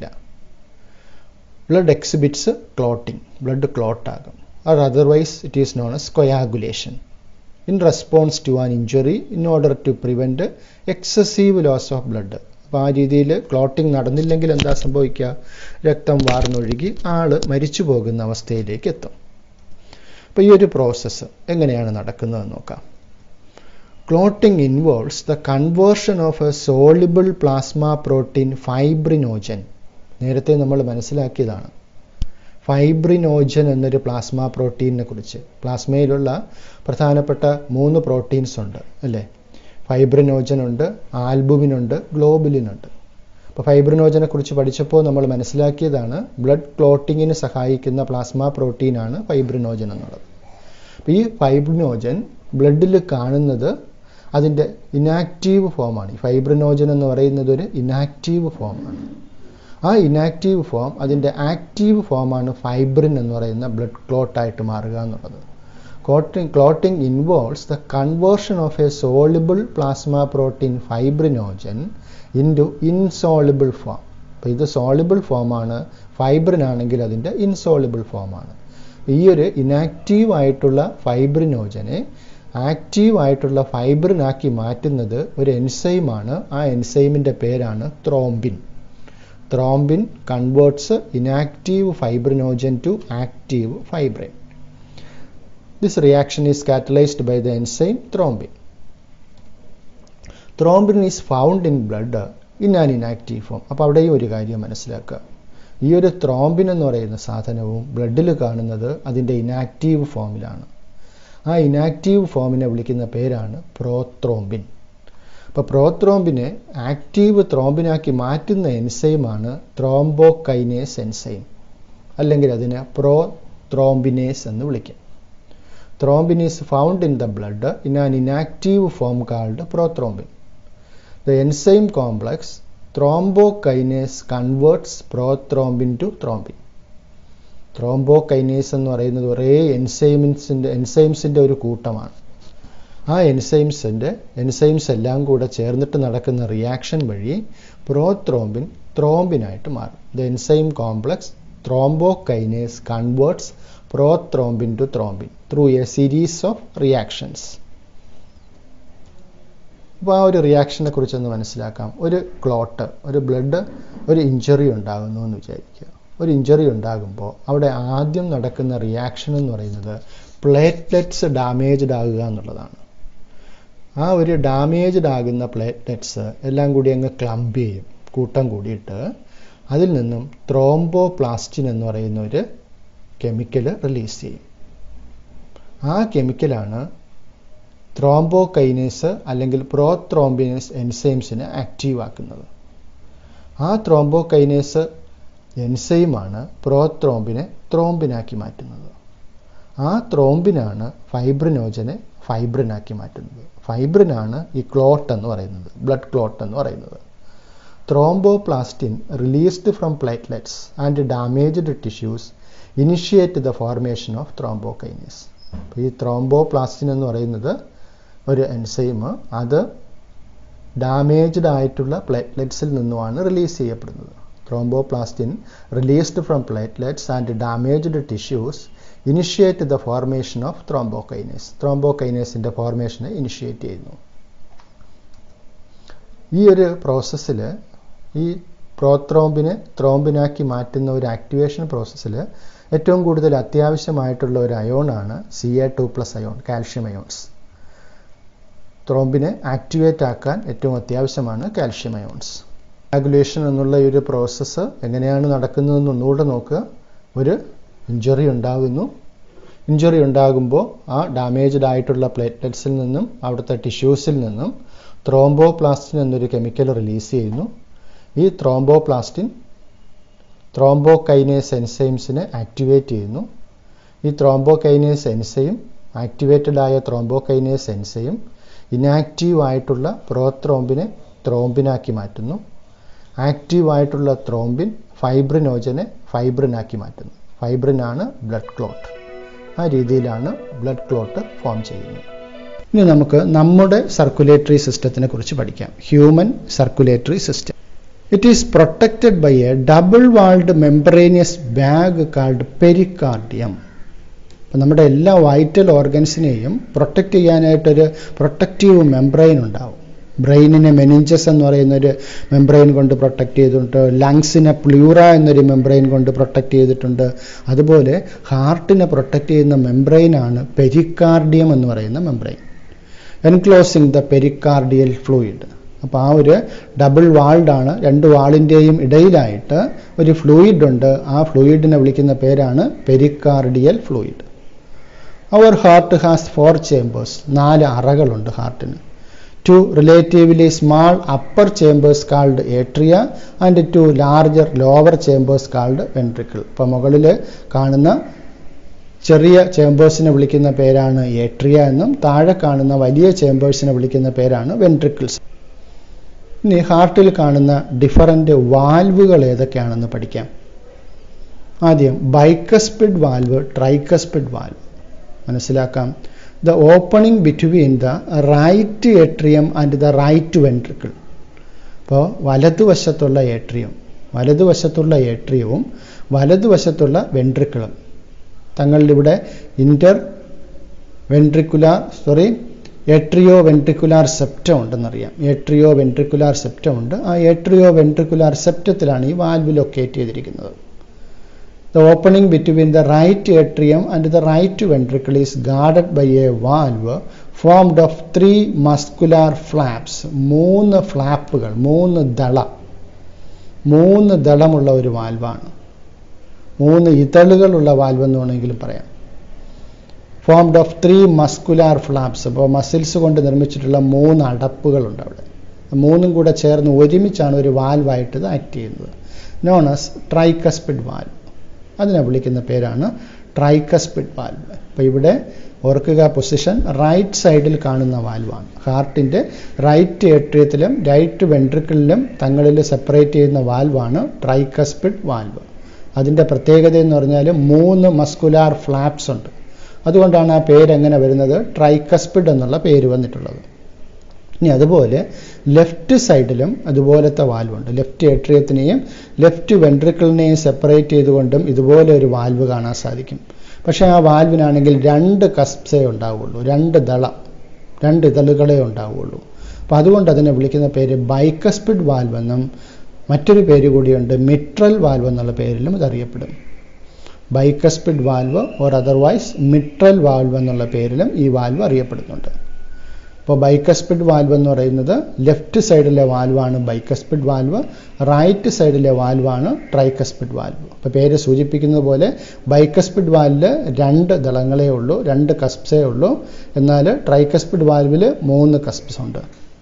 blood exhibits clotting blood clot ആകും or otherwise it is known as coagulation in response to an injury in order to prevent excessive loss of blood അപ്പോൾ ആ രീതിയിൽ ക്ലോട്ടിംഗ് നടന്നില്ലെങ്കിൽ എന്താ സംഭവിക്കുക രക്തം വാർന്നൊഴുകി ആള് മരിച്ചു പോകുന്ന അവസ്ഥയിലേക്ക് എത്തും അപ്പോൾ ഈ ഒരു പ്രോസസ്സ് എങ്ങനെയാണ് നടക്കുന്നതെന്ന് നോക്കാം clotting involves the conversion of a soluble plasma protein fibrinogen നേരത്തെ നമ്മൾ മനസ്സിലാക്കിയതാണ് ഫൈബ്രിനോജൻ എന്നൊരു പ്ലാസ്മ പ്രോട്ടീനെ കുറിച്ച് പ്ലാസ്മയിലുള്ള പ്രധാനപ്പെട്ട മൂന്ന് പ്രോട്ടീൻസ് ഉണ്ട് അല്ലേ ഫൈബ്രിനോജൻ ഉണ്ട് ആൽബുമിൻ ഉണ്ട് ഗ്ലോബുലിൻ ഉണ്ട് അപ്പോൾ ഫൈബ്രിനോജനെ കുറിച്ച് പഠിച്ചപ്പോൾ നമ്മൾ മനസ്സിലാക്കിയതാണ് ബ്ലഡ് ക്ലോട്ടിങ്ങിന് സഹായിക്കുന്ന പ്ലാസ്മ പ്രോട്ടീനാണ് ഫൈബ്രിനോജൻ എന്നുള്ളത് അപ്പോൾ ഈ ഫൈബ്രിനോജൻ ബ്ലഡിൽ കാണുന്നത് അതിൻ്റെ ഇനാക്റ്റീവ് ഫോമാണ് ഈ ഫൈബ്രിനോജൻ എന്ന് പറയുന്നത് ഒരു ഇനാക്റ്റീവ് ഫോമാണ് ആ ഇനാക്റ്റീവ് ഫോം അതിൻ്റെ ആക്റ്റീവ് ഫോമാണ് ഫൈബ്രിൻ എന്ന് പറയുന്ന ബ്ലഡ് ക്ലോട്ടായിട്ട് മാറുക എന്നുള്ളത് clotting clotting involves the conversion of a soluble plasma protein fibrinogen into insoluble form അപ്പോൾ ഇത് സോളിബിൾ ഫോമാണ് ഫൈബ്രിൻ ആണെങ്കിൽ അതിൻ്റെ ഇൻസോളിബിൾ ഫോമാണ് ഈ ഒരു ഇനാക്റ്റീവ് ആയിട്ടുള്ള ഫൈബ്രിനോജനെ ആക്റ്റീവ് ആയിട്ടുള്ള ഫൈബ്രിനാക്കി മാറ്റുന്നത് ഒരു എൻസൈമാണ് ആ എൻസൈമിൻ്റെ പേരാണ് thrombin thrombin converts inactive fibrinogen to active fibrin. This reaction is catalyzed by the enzyme thrombin. Thrombin is found in blood in an inactive form. അപ്പോൾ അവിടെയും ഒരു കാര്യം മനസ്സിലാക്കുക ഈ ഒരു ത്രോംബിൻ എന്ന് പറയുന്ന സാധനവും ബ്ലഡിൽ കാണുന്നത് അതിൻ്റെ ഇനാക്റ്റീവ് ഫോമിലാണ് ആ ഇനാക്റ്റീവ് ഫോമിനെ വിളിക്കുന്ന പേരാണ് പ്രോത്രോംബിൻ അപ്പോൾ പ്രോത്രോംബിനെ ആക്റ്റീവ് ത്രോംബിനാക്കി മാറ്റുന്ന എൻസൈമാണ് ത്രോംബോകൈനേസ് എൻസൈം അല്ലെങ്കിൽ അതിനെ പ്രോ ത്രോംബിനേസ് എന്ന് വിളിക്കും thrombin is found in the blood in an inactive form called prothrombin the enzyme complex thrombokinase converts prothrombin to thrombin thrombokinase എന്ന് പറയുന്നത് ഒരേ എൻസൈമിൻസിൻ്റെ എൻസൈംസിൻ്റെ ഒരു കൂട്ടമാണ് ആ എൻസൈംസിൻ്റെ എൻസൈംസ് എല്ലാം കൂടെ ചേർന്നിട്ട് നടക്കുന്ന റിയാക്ഷൻ വഴി പ്രോത്രോംബിൻ ത്രോംബിനായിട്ട് മാറും the enzyme complex thrombokinase converts prothrombin to thrombin through a series of reactions അപ്പോൾ ആ ഒരു റിയാക്ഷനെ കുറിച്ചൊന്ന് മനസ്സിലാക്കാം ഒരു ക്ലോട്ട് ഒരു ബ്ലഡ് ഒരു ഇഞ്ചറി ഉണ്ടാകുന്നു എന്ന് വിചാരിക്കുക ഒരു ഇഞ്ചറി ഉണ്ടാകുമ്പോൾ അവിടെ ആദ്യം നടക്കുന്ന റിയാക്ഷൻ എന്ന് പറയുന്നത് പ്ലേറ്റ്ലെറ്റ്സ് ഡാമേജ്ഡ് ആകുക എന്നുള്ളതാണ് ആ ഒരു ഡാമേജ്ഡ് ആകുന്ന പ്ലേറ്റ്ലെറ്റ്സ് എല്ലാം കൂടി അങ്ങ് ക്ലംപ് ചെയ്യും കൂട്ടം കൂടിയിട്ട് അതിൽ നിന്നും ത്രോംബോപ്ലാസ്റ്റിൻ എന്ന് പറയുന്ന ഒരു കെമിക്കൽ റിലീസ് ചെയ്യും ആ കെമിക്കലാണ് ത്രോംബോകൈനേസ് അല്ലെങ്കിൽ പ്രോത്രോംബിനേസ് എൻസൈംസിനെ ആക്റ്റീവ് ആക്കുന്നത് ആ ത്രോംബോകൈനേസ് എൻസൈമാണ് പ്രോത്രോംബിനെ ത്രോംബിനാക്കി മാറ്റുന്നത് ആ ത്രോംബിനാണ് ഫൈബ്രിനോജനെ ഫൈബ്രിനാക്കി മാറ്റുന്നത് ഫൈബ്രിനാണ് ഈ ക്ലോട്ട് എന്ന് പറയുന്നത് ബ്ലഡ് ക്ലോട്ട് എന്ന് പറയുന്നത് thromboplastin released from platelets and damaged tissues initiate the formation of thrombokinase ഈ ത്രോംബോപ്ലാസ്റ്റിൻ എന്ന് പറയുന്നത് ഒരു എൻസൈം അത് ഡാമേജ്ഡ് ആയിട്ടുള്ള പ്ലേറ്റ്ലെറ്റ്സിൽ നിന്നുമാണ് റിലീസ് ചെയ്യപ്പെടുന്നത് thromboplastin released from platelets and damaged tissues initiate the formation of thrombokinase ത്രോംബോകൈനേസിൻ്റെ ഫോർമേഷനെ ഇനിഷ്യേറ്റ് ചെയ്യുന്നു ഈ ഒരു പ്രോസസ്സിൽ ഈ പ്രോത്രോംബിനെ ത്രോംബിനാക്കി മാറ്റുന്ന ഒരു ആക്ടിവേഷൻ പ്രോസസ്സിൽ ഏറ്റവും കൂടുതൽ അത്യാവശ്യമായിട്ടുള്ള ഒരു അയോണാണ് C A two plus ion calcium ions ത്രോംബിനെ ആക്ടിവേറ്റ് ആക്കാൻ ഏറ്റവും അത്യാവശ്യമാണ് കാൽഷ്യം അയോൺസ് കോയാഗുലേഷൻ എന്നുള്ള ഈ ഒരു പ്രോസസ്സ് എങ്ങനെയാണ് നടക്കുന്നതെന്ന് ഒന്നുകൂടെ നോക്കുക ഒരു ഇഞ്ചുറി ഉണ്ടാകുന്നു ഇഞ്ചുറി ഉണ്ടാകുമ്പോൾ ആ ഡാമേജ്ഡ് ആയിട്ടുള്ള പ്ലേറ്റ്ലെറ്റ്സിൽ നിന്നും അവിടുത്തെ ടിഷ്യൂസിൽ നിന്നും ത്രോംബോപ്ലാസ്റ്റിൻ എന്നൊരു കെമിക്കൽ റിലീസ് ചെയ്യുന്നു ഈ ത്രോംബോപ്ലാസ്റ്റിൻ ത്രോംബോകൈനേസ് എൻസൈംസിനെ ആക്ടിവേറ്റ് ചെയ്യുന്നു ഈ ത്രോംബോകൈനേസ് എൻസൈം ആക്ടിവേറ്റഡ് ആയ ത്രോംബോകൈനേസ് എൻസൈം ഇനാക്റ്റീവ് ആയിട്ടുള്ള പ്രോത്രോംബിനെ ത്രോംബിനാക്കി മാറ്റുന്നു ആക്റ്റീവ് ആയിട്ടുള്ള ത്രോംബിൻ ഫൈബ്രിനോജനെ ഫൈബ്രിനാക്കി മാറ്റുന്നു ഫൈബ്രിനാണ് ബ്ലഡ് ക്ലോട്ട് ആ രീതിയിലാണ് ബ്ലഡ് ക്ലോട്ട് ഫോം ചെയ്യുന്നത് ഇനി നമുക്ക് നമ്മുടെ സർക്കുലേറ്ററി സിസ്റ്റത്തിനെ കുറിച്ച് പഠിക്കാം human circulatory system it is protected by a double walled membranous bag called pericardium അപ്പം നമ്മുടെ എല്ലാ വൈറ്റൽ ഓർഗൻസിനെയും പ്രൊട്ടക്റ്റ് ചെയ്യാനായിട്ടൊരു പ്രൊട്ടക്റ്റീവ് മെംബ്രെയിൻ ഉണ്ടാവും ബ്രെയിനിനെ മെനിഞ്ചസ് എന്ന് പറയുന്ന ഒരു മെംബ്രെയിൻ കൊണ്ട് പ്രൊട്ടക്റ്റ് ചെയ്തിട്ടുണ്ട് ലങ്സിനെ പ്ലൂറ എന്നൊരു മെംബ്രെയിൻ കൊണ്ട് പ്രൊട്ടക്റ്റ് ചെയ്തിട്ടുണ്ട് അതുപോലെ ഹാർട്ടിനെ പ്രൊട്ടക്റ്റ് ചെയ്യുന്ന മെംബ്രെയിനാണ് പെരിക്കാർഡിയം എന്ന് പറയുന്ന membrane enclosing the pericardial fluid അപ്പോൾ ആ ഒരു ഡബിൾ വാൾഡാണ് രണ്ട് വാളിൻ്റെയും ഇടയിലായിട്ട് ഒരു ഫ്ലൂയിഡ് ഉണ്ട് ആ ഫ്ലൂയിഡിനെ വിളിക്കുന്ന പേരാണ് pericardial fluid our heart has four chambers നാല് അറകളുണ്ട് ഹാർട്ടിന് two relatively small upper chambers called atria and two larger lower chambers called ventricle ഇപ്പോൾ മുകളിൽ കാണുന്ന ചെറിയ ചേമ്പേഴ്സിനെ വിളിക്കുന്ന പേരാണ് ഏട്രിയ എന്നും താഴെ കാണുന്ന വലിയ ചേമ്പേഴ്സിനെ വിളിക്കുന്ന പേരാണ് വെൻട്രിക്കിൾസ് ഇനി ഹാർട്ടിൽ കാണുന്ന ഡിഫറൻറ്റ് വാൽവുകൾ ഏതൊക്കെയാണെന്ന് പഠിക്കാം ആദ്യം ബൈക്കസ്പിഡ് വാൽവ് ട്രൈക്കസ്പിഡ് വാൽവ് മനസ്സിലാക്കാം the opening between the right atrium and the right ventricle അപ്പോൾ വലതുവശത്തുള്ള ഏട്രിയം വലതുവശത്തുള്ള ഏട്രിയവും വലതുവശത്തുള്ള വെൻട്രിക്കിളും തങ്ങളിലിവിടെ inter ventricular sorry atrio ventricular septum ഉണ്ടെന്നറിയാം ഏട്രിയോ വെൻട്രിക്കുലാർ സെപ്റ്റം ഉണ്ട് ആ ഏട്രിയോ വെൻട്രിക്കുലാർ സെപ്റ്റത്തിലാണ് ഈ വാൽവ് ലൊക്കേറ്റ് ചെയ്തിരിക്കുന്നത് The opening between the right atrium and the right ventricle is guarded by a valve formed of three muscular flaps. മൂന്ന് ഫ്ലാപ്പുകൾ മൂന്ന് ദള മൂന്ന് ദളമുള്ള ഒരു വാൽവാണ് മൂന്ന് ഇതളുകളുള്ള വാൽവ് എന്ന് വേണമെങ്കിലും പറയാം formed of three muscular flaps അപ്പോൾ മസിൽസ് കൊണ്ട് നിർമ്മിച്ചിട്ടുള്ള മൂന്ന് അടപ്പുകളുണ്ട് അവിടെ മൂന്നും കൂടെ ചേർന്ന് ഒരുമിച്ചാണ് ഒരു വാൽവായിട്ട് ഇത് ആക്ട് ചെയ്യുന്നത് നോൺ ആസ് ട്രൈക്കസ്പിഡ് വാൽവ് അതിനെ വിളിക്കുന്ന പേരാണ് ട്രൈക്കസ്പിഡ് വാൽവ് അപ്പോൾ ഇവിടെ ഓർക്കുക പൊസിഷൻ റൈറ്റ് സൈഡിൽ കാണുന്ന വാൽവാണ് ഹാർട്ടിൻ്റെ റൈറ്റ് ഏട്രിയത്തിലും റൈറ്റ് വെൻട്രിക്കിളിലും തങ്ങളിൽ സെപ്പറേറ്റ് ചെയ്യുന്ന വാൽവാണ് ട്രൈക്കസ്പിഡ് വാൽവ് അതിൻ്റെ പ്രത്യേകത എന്ന് പറഞ്ഞാൽ മൂന്ന് മസ്കുലാർ ഫ്ലാപ്സ് ഉണ്ട് അതുകൊണ്ടാണ് ആ പേര് എങ്ങനെ വരുന്നത് ട്രൈക്കസ്പിഡ് എന്നുള്ള പേര് വന്നിട്ടുള്ളത് ഇനി അതുപോലെ ലെഫ്റ്റ് സൈഡിലും അതുപോലത്തെ വാൽവുണ്ട് ലെഫ്റ്റ് ഏട്രിയത്തിനെയും ലെഫ്റ്റ് വെൻട്രിക്കിളിനെയും സെപ്പറേറ്റ് ചെയ്തുകൊണ്ടും ഇതുപോലെ ഒരു വാൽവ് കാണാൻ സാധിക്കും പക്ഷേ ആ വാൽവിനാണെങ്കിൽ രണ്ട് കസ്പ്സേ ഉണ്ടാവുള്ളൂ രണ്ട് ദള രണ്ട് ഇതളുകളെ ഉണ്ടാവുള്ളൂ അപ്പോൾ അതുകൊണ്ട് അതിനെ വിളിക്കുന്ന പേര് ബൈക്കസ്പിഡ് വാൽവ് എന്നും മറ്റൊരു പേര് കൂടിയുണ്ട് മിട്രൽ വാൽവ് എന്നുള്ള പേരിലും ഇത് അറിയപ്പെടും bicuspid valve or otherwise mitral valve എന്നുള്ള പേരിലും ഈ വാൽവ് അറിയപ്പെടുന്നുണ്ട് അപ്പോൾ ബൈക്കസ്പിഡ് വാൽവ് എന്ന് പറയുന്നത് ലെഫ്റ്റ് സൈഡിലെ വാൽവാണ് ബൈക്കസ്പിഡ് വാൽവ് റൈറ്റ് സൈഡിലെ വാൽവാണ് ട്രൈക്കസ്പിഡ് വാൽവ് അപ്പോൾ പേര് സൂചിപ്പിക്കുന്നത് പോലെ ബൈക്കസ്പിഡ് വാൽവിൽ രണ്ട് ദളങ്ങളേ ഉള്ളൂ രണ്ട് കസ്പ്സേ ഉള്ളൂ എന്നാൽ ട്രൈക്കസ്പിഡ് വാൽവിൽ മൂന്ന് കസ്പ്സ് ഉണ്ട്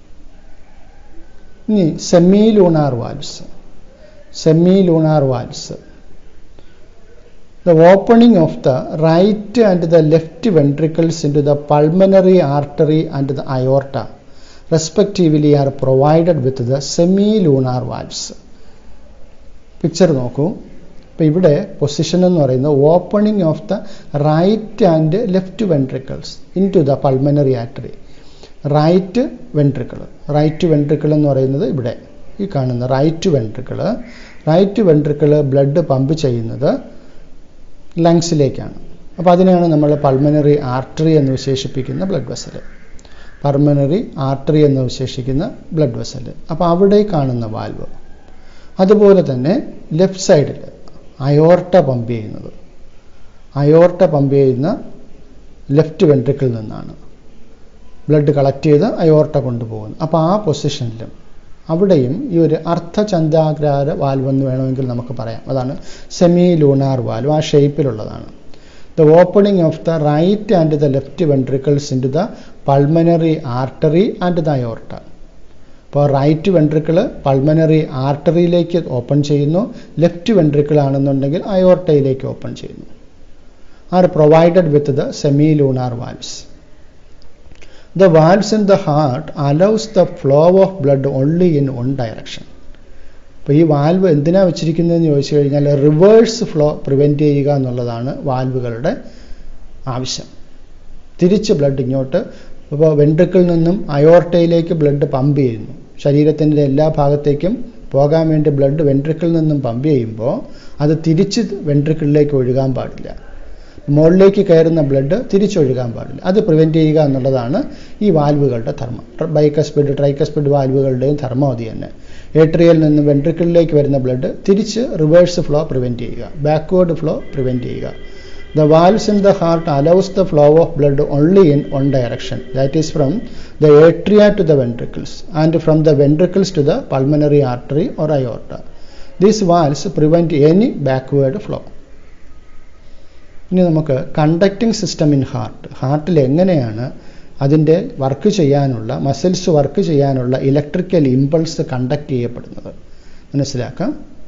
ഇനി semi lunar valves semi lunar valves the opening of the right and the left ventricles into the pulmonary artery and the aorta respectively are provided with the semilunar valves picture നോക്കൂ അപ്പോൾ ഇവിടെ പൊസിഷൻ എന്ന് പറയുന്നത് opening of the right and left ventricles into the pulmonary artery right ventricle right ventricle എന്ന് പറയുന്നത് ഇവിടെ ഈ കാണുന്ന right ventricle right ventricle blood pump ചെയ്യുന്നത് ലങ്സിലേക്കാണ് അപ്പോൾ അതിനെയാണ് നമ്മൾ പൾമനറി ആർട്ടറി എന്ന് വിശേഷിപ്പിക്കുന്ന ബ്ലഡ് വെസൽ പൾമനറി ആർട്ടറി എന്ന് വിശേഷിക്കുന്ന ബ്ലഡ് വെസൽ അപ്പോൾ അവിടെ കാണുന്ന വാൽവ് അതുപോലെ തന്നെ ലെഫ്റ്റ് സൈഡിൽ അയോർട്ട പമ്പ് ചെയ്യുന്നത് അയോർട്ട പമ്പ് ചെയ്യുന്ന ലെഫ്റ്റ് വെൻട്രിക്കിൽ നിന്നാണ് ബ്ലഡ് കളക്ട് ചെയ്ത് അയോർട്ട കൊണ്ടുപോകുന്നത് അപ്പോൾ ആ പൊസിഷനിലും അവിടെയും ഈ ഒരു അർദ്ധചന്ദ്രാകാര വാൽവ് എന്ന് വേണമെങ്കിൽ നമുക്ക് പറയാം അതാണ് സെമി ലൂണാർ വാൽവ് ആ ഷേപ്പിലുള്ളതാണ് the opening of the right and the left ventricles into the pulmonary artery and the aorta അപ്പോൾ റൈറ്റ് വെൻട്രിക്കിൾ പൾമനറി ആർട്ടറിയിലേക്ക് ഓപ്പൺ ചെയ്യുന്നു ലെഫ്റ്റ് വെൻട്രിക്കിൾ ആണെന്നുണ്ടെങ്കിൽ അയോർട്ടയിലേക്ക് ഓപ്പൺ ചെയ്യുന്നു are provided with the semi lunar valves the valves in the heart allows the flow of blood only in one direction അപ്പോൾ ഈ വാൽവ് എന്തിനാ വെച്ചിരിക്കുന്നതെന്ന് ചോദിച്ചു കഴിഞ്ഞാൽ റിവേഴ്സ് ഫ്ലോ പ്രിവെൻറ്റ് ചെയ്യുക എന്നുള്ളതാണ് വാൽവുകളുടെ ആവശ്യം തിരിച്ച് ബ്ലഡ് ഇങ്ങോട്ട് ഇപ്പോൾ വെൻട്രിക്കിൽ നിന്നും അയോർട്ടയിലേക്ക് ബ്ലഡ് പമ്പ് ചെയ്യുന്നു ശരീരത്തിൻ്റെ എല്ലാ ഭാഗത്തേക്കും പോകാൻ വേണ്ടി ബ്ലഡ് വെൻട്രിക്കിൽ നിന്നും പമ്പ് ചെയ്യുമ്പോൾ അത് തിരിച്ച് വെൻട്രിക്കിളിലേക്ക് ഒഴുകാൻ പാടില്ല മുകളിലേക്ക് കയറുന്ന ബ്ലഡ് തിരിച്ചൊഴുകാൻ പാടില്ല അത് പ്രിവെൻറ്റ് ചെയ്യുക എന്നുള്ളതാണ് ഈ വാൽവുകളുടെ ധർമ്മം ബൈക്കസ്പിഡ് ട്രൈക്കസ്പിഡ് വാൽവുകളുടെയും ധർമ്മം അത് തന്നെ ഏട്രിയയിൽ നിന്ന് വെൻട്രിക്കിളിലേക്ക് വരുന്ന ബ്ലഡ് തിരിച്ച് റിവേഴ്സ് ഫ്ലോ പ്രിവെൻറ്റ് ചെയ്യുക ബാക്ക്വേർഡ് ഫ്ലോ പ്രിവെൻറ്റ് ചെയ്യുക The valves in the heart allows the flow of blood only in one direction, that is from the atria to the ventricles and from the ventricles to the pulmonary artery or aorta. These valves prevent any backward flow. ഇനി നമുക്ക് കണ്ടക്റ്റിംഗ് സിസ്റ്റം ഇൻ ഹാർട്ട് ഹാർട്ടിൽ എങ്ങനെയാണ് അതിൻ്റെ വർക്ക് ചെയ്യാനുള്ള മസിൽസ് വർക്ക് ചെയ്യാനുള്ള ഇലക്ട്രിക്കൽ ഇമ്പൾസ് കണ്ടക്ട് ചെയ്യപ്പെടുന്നത് മനസ്സിലാക്കാം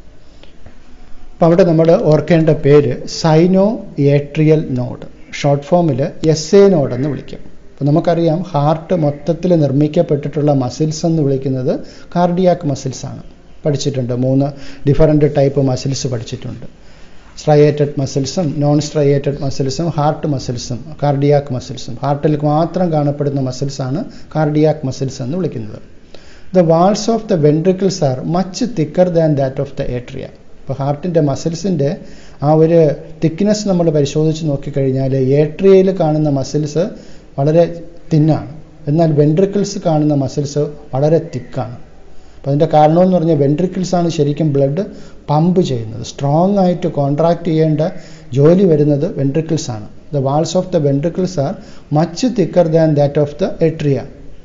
അപ്പോൾ അവിടെ നമ്മൾ ഓർക്കേണ്ട പേര് സൈനോ ഏട്രിയൽ നോഡ് ഷോർട്ട് ഫോമിൽ എസ് എ നോഡ് എന്ന് വിളിക്കും അപ്പോൾ നമുക്കറിയാം ഹാർട്ട് മൊത്തത്തിൽ നിർമ്മിക്കപ്പെട്ടിട്ടുള്ള മസിൽസ് എന്ന് വിളിക്കുന്നത് കാർഡിയാക് മസിൽസ് ആണ് പഠിച്ചിട്ടുണ്ട് മൂന്ന് ഡിഫറൻറ്റ് ടൈപ്പ് മസിൽസ് പഠിച്ചിട്ടുണ്ട് സ്ട്രയേറ്റഡ് മസിൽസും നോൺ സ്ട്രയേറ്റഡ് മസിൽസും ഹാർട്ട് മസിൽസും കാർഡിയാക് മസിൽസും ഹാർട്ടിൽ മാത്രം കാണപ്പെടുന്ന മസിൽസാണ് കാർഡിയാക് മസിൽസ് എന്ന് വിളിക്കുന്നത് the walls of the ventricles are much thicker than that of the atria ഇപ്പോൾ ഹാർട്ടിൻ്റെ മസിൽസിൻ്റെ ആ ഒരു തിക്നെസ് നമ്മൾ പരിശോധിച്ച് നോക്കിക്കഴിഞ്ഞാൽ ഏട്രിയയിൽ കാണുന്ന മസിൽസ് വളരെ തിന്നാണ് എന്നാൽ വെൻട്രിക്കിൾസ് കാണുന്ന മസിൽസ് വളരെ തിക്കാണ് അപ്പോൾ അതിൻ്റെ കാരണമെന്ന് പറഞ്ഞാൽ വെൻട്രിക്കിൾസ് ആണ് ശരിക്കും ബ്ലഡ് പമ്പ് ചെയ്യുന്നത് സ്ട്രോങ് ആയിട്ട് കോൺട്രാക്ട് ചെയ്യേണ്ട ജോലി വരുന്നത് വെൻട്രിക്കിൾസ് ആണ് the walls of the ventricles are much thicker than that of the atria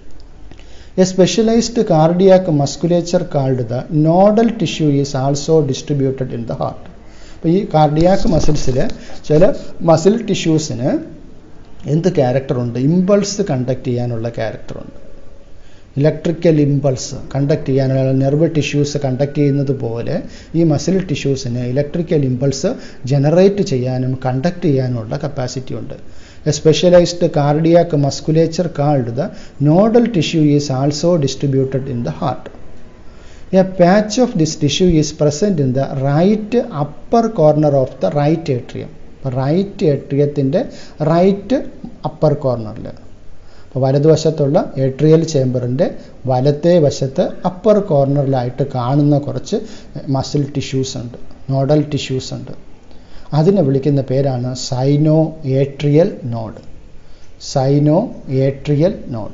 A specialized cardiac musculature called the nodal tissue is also distributed in the heart. അപ്പോൾ ഈ കാർഡിയാക്ക് മസിൽസിൽ ചില മസിൽ ടിഷ്യൂസിന് എന്ത് ക്യാരക്ടറുണ്ട് ഇമ്പൾസ് കണ്ടക്ട് ചെയ്യാനുള്ള ക്യാരക്ടറുണ്ട് ഇലക്ട്രിക്കൽ ഇമ്പൾസ് കണ്ടക്ട് ചെയ്യാനുള്ള നെർവ് ടിഷ്യൂസ് കണ്ടക്ട് ചെയ്യുന്നത് പോലെ ഈ മസിൽ ടിഷ്യൂസിന് ഇലക്ട്രിക്കൽ ഇമ്പൾസ് ജനറേറ്റ് ചെയ്യാനും കണ്ടക്ട് ചെയ്യാനുമുള്ള കപ്പാസിറ്റി ഉണ്ട് A specialized cardiac musculature called the nodal tissue is also distributed in the heart. A patch of this tissue is present in the right upper corner of the right atrium. Right ഏട്രിയത്തിൻ്റെ റൈറ്റ് അപ്പർ കോർണറിൽ അപ്പോൾ വലതുവശത്തുള്ള ഏട്രിയൽ ചേമ്പറിൻ്റെ വലത്തേ വശത്ത് അപ്പർ കോർണറിലായിട്ട് കാണുന്ന കുറച്ച് മസിൽ ടിഷ്യൂസ് ഉണ്ട് നോഡൽ ടിഷ്യൂസ് ഉണ്ട് അതിനെ വിളിക്കുന്ന പേരാണ് sino atrial node sino atrial node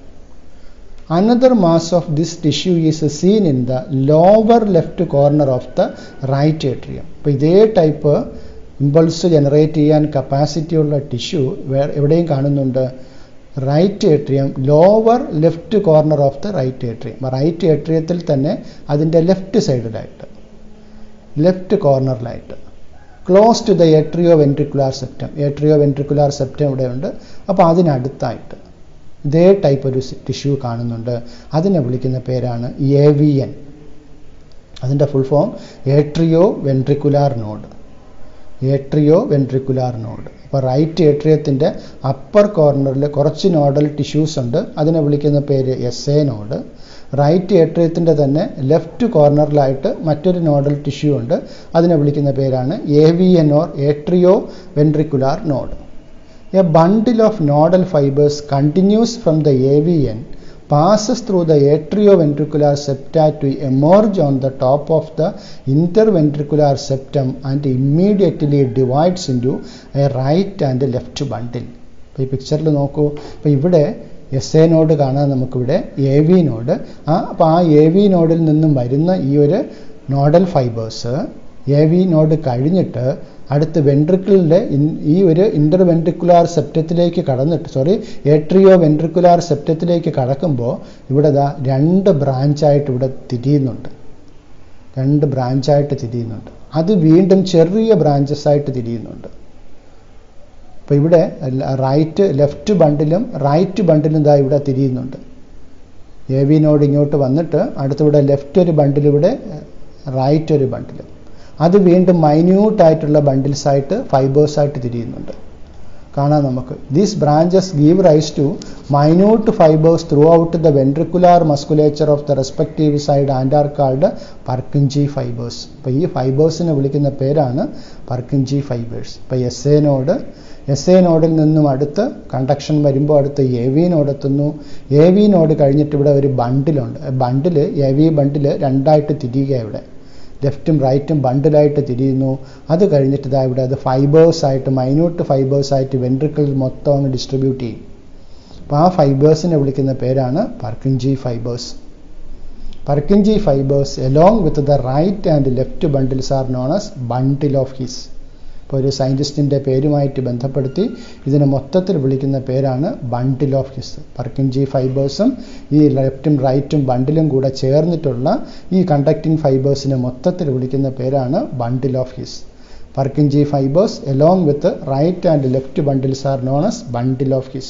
another mass of this tissue is seen in the lower left corner of the right atrium അപ്പോൾ ഇതേ ടൈപ്പ് ഇമ്പൾസ് ജനറേറ്റ് ചെയ്യാൻ കപ്പാസിറ്റി ഉള്ള ടിഷ്യൂ വേറെ എവിടെയും കാണുന്നുണ്ട് right atrium lower left corner of the right atrium right ഏട്രിയത്തിൽ തന്നെ അതിൻ്റെ ലെഫ്റ്റ് സൈഡിലായിട്ട് ലെഫ്റ്റ് കോർണറിലായിട്ട് close to the atrio ventricular septum atrio ventricular septum ഇവിടെയുണ്ട് അപ്പോൾ അതിനടുത്തായിട്ട് ഇതേ ടൈപ്പ് ഒരു ടിഷ്യൂ കാണുന്നുണ്ട് അതിനെ വിളിക്കുന്ന പേരാണ് എ വി എൻ അതിൻ്റെ full form atrio ventricular node atrio ventricular node അപ്പോൾ റൈറ്റ് ഏട്രിയത്തിൻ്റെ അപ്പർ കോർണറിൽ കുറച്ച് നോഡൽ ടിഷ്യൂസ് ഉണ്ട് അതിനെ വിളിക്കുന്ന പേര് എസ് എ നോഡ് റൈറ്റ് ഏട്രിയത്തിൻ്റെ തന്നെ ലെഫ്റ്റ് കോർണറിലായിട്ട് മറ്റൊരു നോഡൽ ടിഷ്യൂ ഉണ്ട് അതിനെ വിളിക്കുന്ന പേരാണ് A V N or atrio ventricular node a bundle of nodal fibres continues from the A V N passes through the atrioventricular septa to emerge on the top of the interventricular septum and immediately divides into a right and left bundle. ഇപ്പോൾ ഈ പിക്ചറിൽ നോക്കൂ ഇപ്പോൾ ഇവിടെ എസ് എ നോഡ് കാണാൻ നമുക്കിവിടെ എ വി നോഡ് ആ അപ്പോൾ ആ എ വി നോഡിൽ നിന്നും വരുന്ന ഈ ഒരു nodal fibres A V node കഴിഞ്ഞിട്ട് അടുത്ത് വെൻട്രിക്കിളിൻ്റെ ഈ ഒരു ഇൻ്റർ വെൻട്രിക്കുലാർ സെപ്റ്റത്തിലേക്ക് കടന്നിട്ട് സോറി ഏട്രിയോ വെൻട്രിക്കുലാർ സെപ്റ്റത്തിലേക്ക് കടക്കുമ്പോൾ ഇവിടെ ദാ രണ്ട് ബ്രാഞ്ചായിട്ട് ഇവിടെ തിരിയുന്നുണ്ട് രണ്ട് ബ്രാഞ്ചായിട്ട് തിരിയുന്നുണ്ട് അത് വീണ്ടും ചെറിയ ബ്രാഞ്ചസ് ആയിട്ട് തിരിയുന്നുണ്ട് അപ്പോൾ ഇവിടെ റൈറ്റ് ലെഫ്റ്റ് ബണ്ടിലും റൈറ്റ് ബണ്ടിലും ഇതാ ഇവിടെ തിരിയുന്നുണ്ട് എ വി നോഡ് ഇങ്ങോട്ട് വന്നിട്ട് അടുത്തിവിടെ ലെഫ്റ്റ് ഒരു ബണ്ടിൽ ഇവിടെ റൈറ്റ് ഒരു ബണ്ടിലും അത് വീണ്ടും മൈന്യൂട്ട് ആയിട്ടുള്ള ബണ്ടിൽസ് ആയിട്ട് ഫൈബേഴ്സ് ആയിട്ട് തിരിയുന്നുണ്ട് കാണാം നമുക്ക് these branches give rise to minute fibres throughout the ventricular musculature of the respective side and are called Purkinje fibres അപ്പോൾ ഈ ഫൈബേഴ്സിനെ വിളിക്കുന്ന പേരാണ് പർക്കിഞ്ചി ഫൈബേഴ്സ് ഇപ്പോൾ S A node S A നോഡിൽ നിന്നും അടുത്ത് കണ്ടക്ഷൻ വരുമ്പോൾ അടുത്ത് എ വി നോഡ് എത്തുന്നു എ വി നോഡ് കഴിഞ്ഞിട്ട് ഇവിടെ ഒരു ബണ്ടിലുണ്ട് ബണ്ടിൽ എ വി ബണ്ടിൽ രണ്ടായിട്ട് തിരിയുക ഇവിടെ ലെഫ്റ്റും റൈറ്റും ബണ്ടിലായിട്ട് തിരിയുന്നു അത് കഴിഞ്ഞിട്ട് ഇതാ ഇവിടെ അത് ഫൈബേഴ്സ് ആയിട്ട് മൈന്യൂട്ട് ഫൈബേഴ്സ് ആയിട്ട് വെൻട്രിക്കിൾ മൊത്തം അങ്ങ് ഡിസ്ട്രിബ്യൂട്ട് ചെയ്യും അപ്പോൾ ആ ഫൈബേഴ്സിനെ വിളിക്കുന്ന പേരാണ് Purkinje fibres Purkinje fibres along with the right and left bundles are known as bundle of His ഇപ്പോൾ ഒരു സയൻറ്റിസ്റ്റിൻ്റെ പേരുമായിട്ട് ബന്ധപ്പെടുത്തി ഇതിനെ മൊത്തത്തിൽ വിളിക്കുന്ന പേരാണ് ബണ്ടിൽ ഓഫ് ഹിസ് പർക്കിൻജി ഫൈബേഴ്സും ഈ ലെഫ്റ്റും റൈറ്റും ബണ്ടിലും കൂടെ ചേർന്നിട്ടുള്ള ഈ കണ്ടക്റ്റിംഗ് ഫൈബേഴ്സിനെ മൊത്തത്തിൽ വിളിക്കുന്ന പേരാണ് bundle of His Purkinje fibres along with right and left bundles are known as bundle of His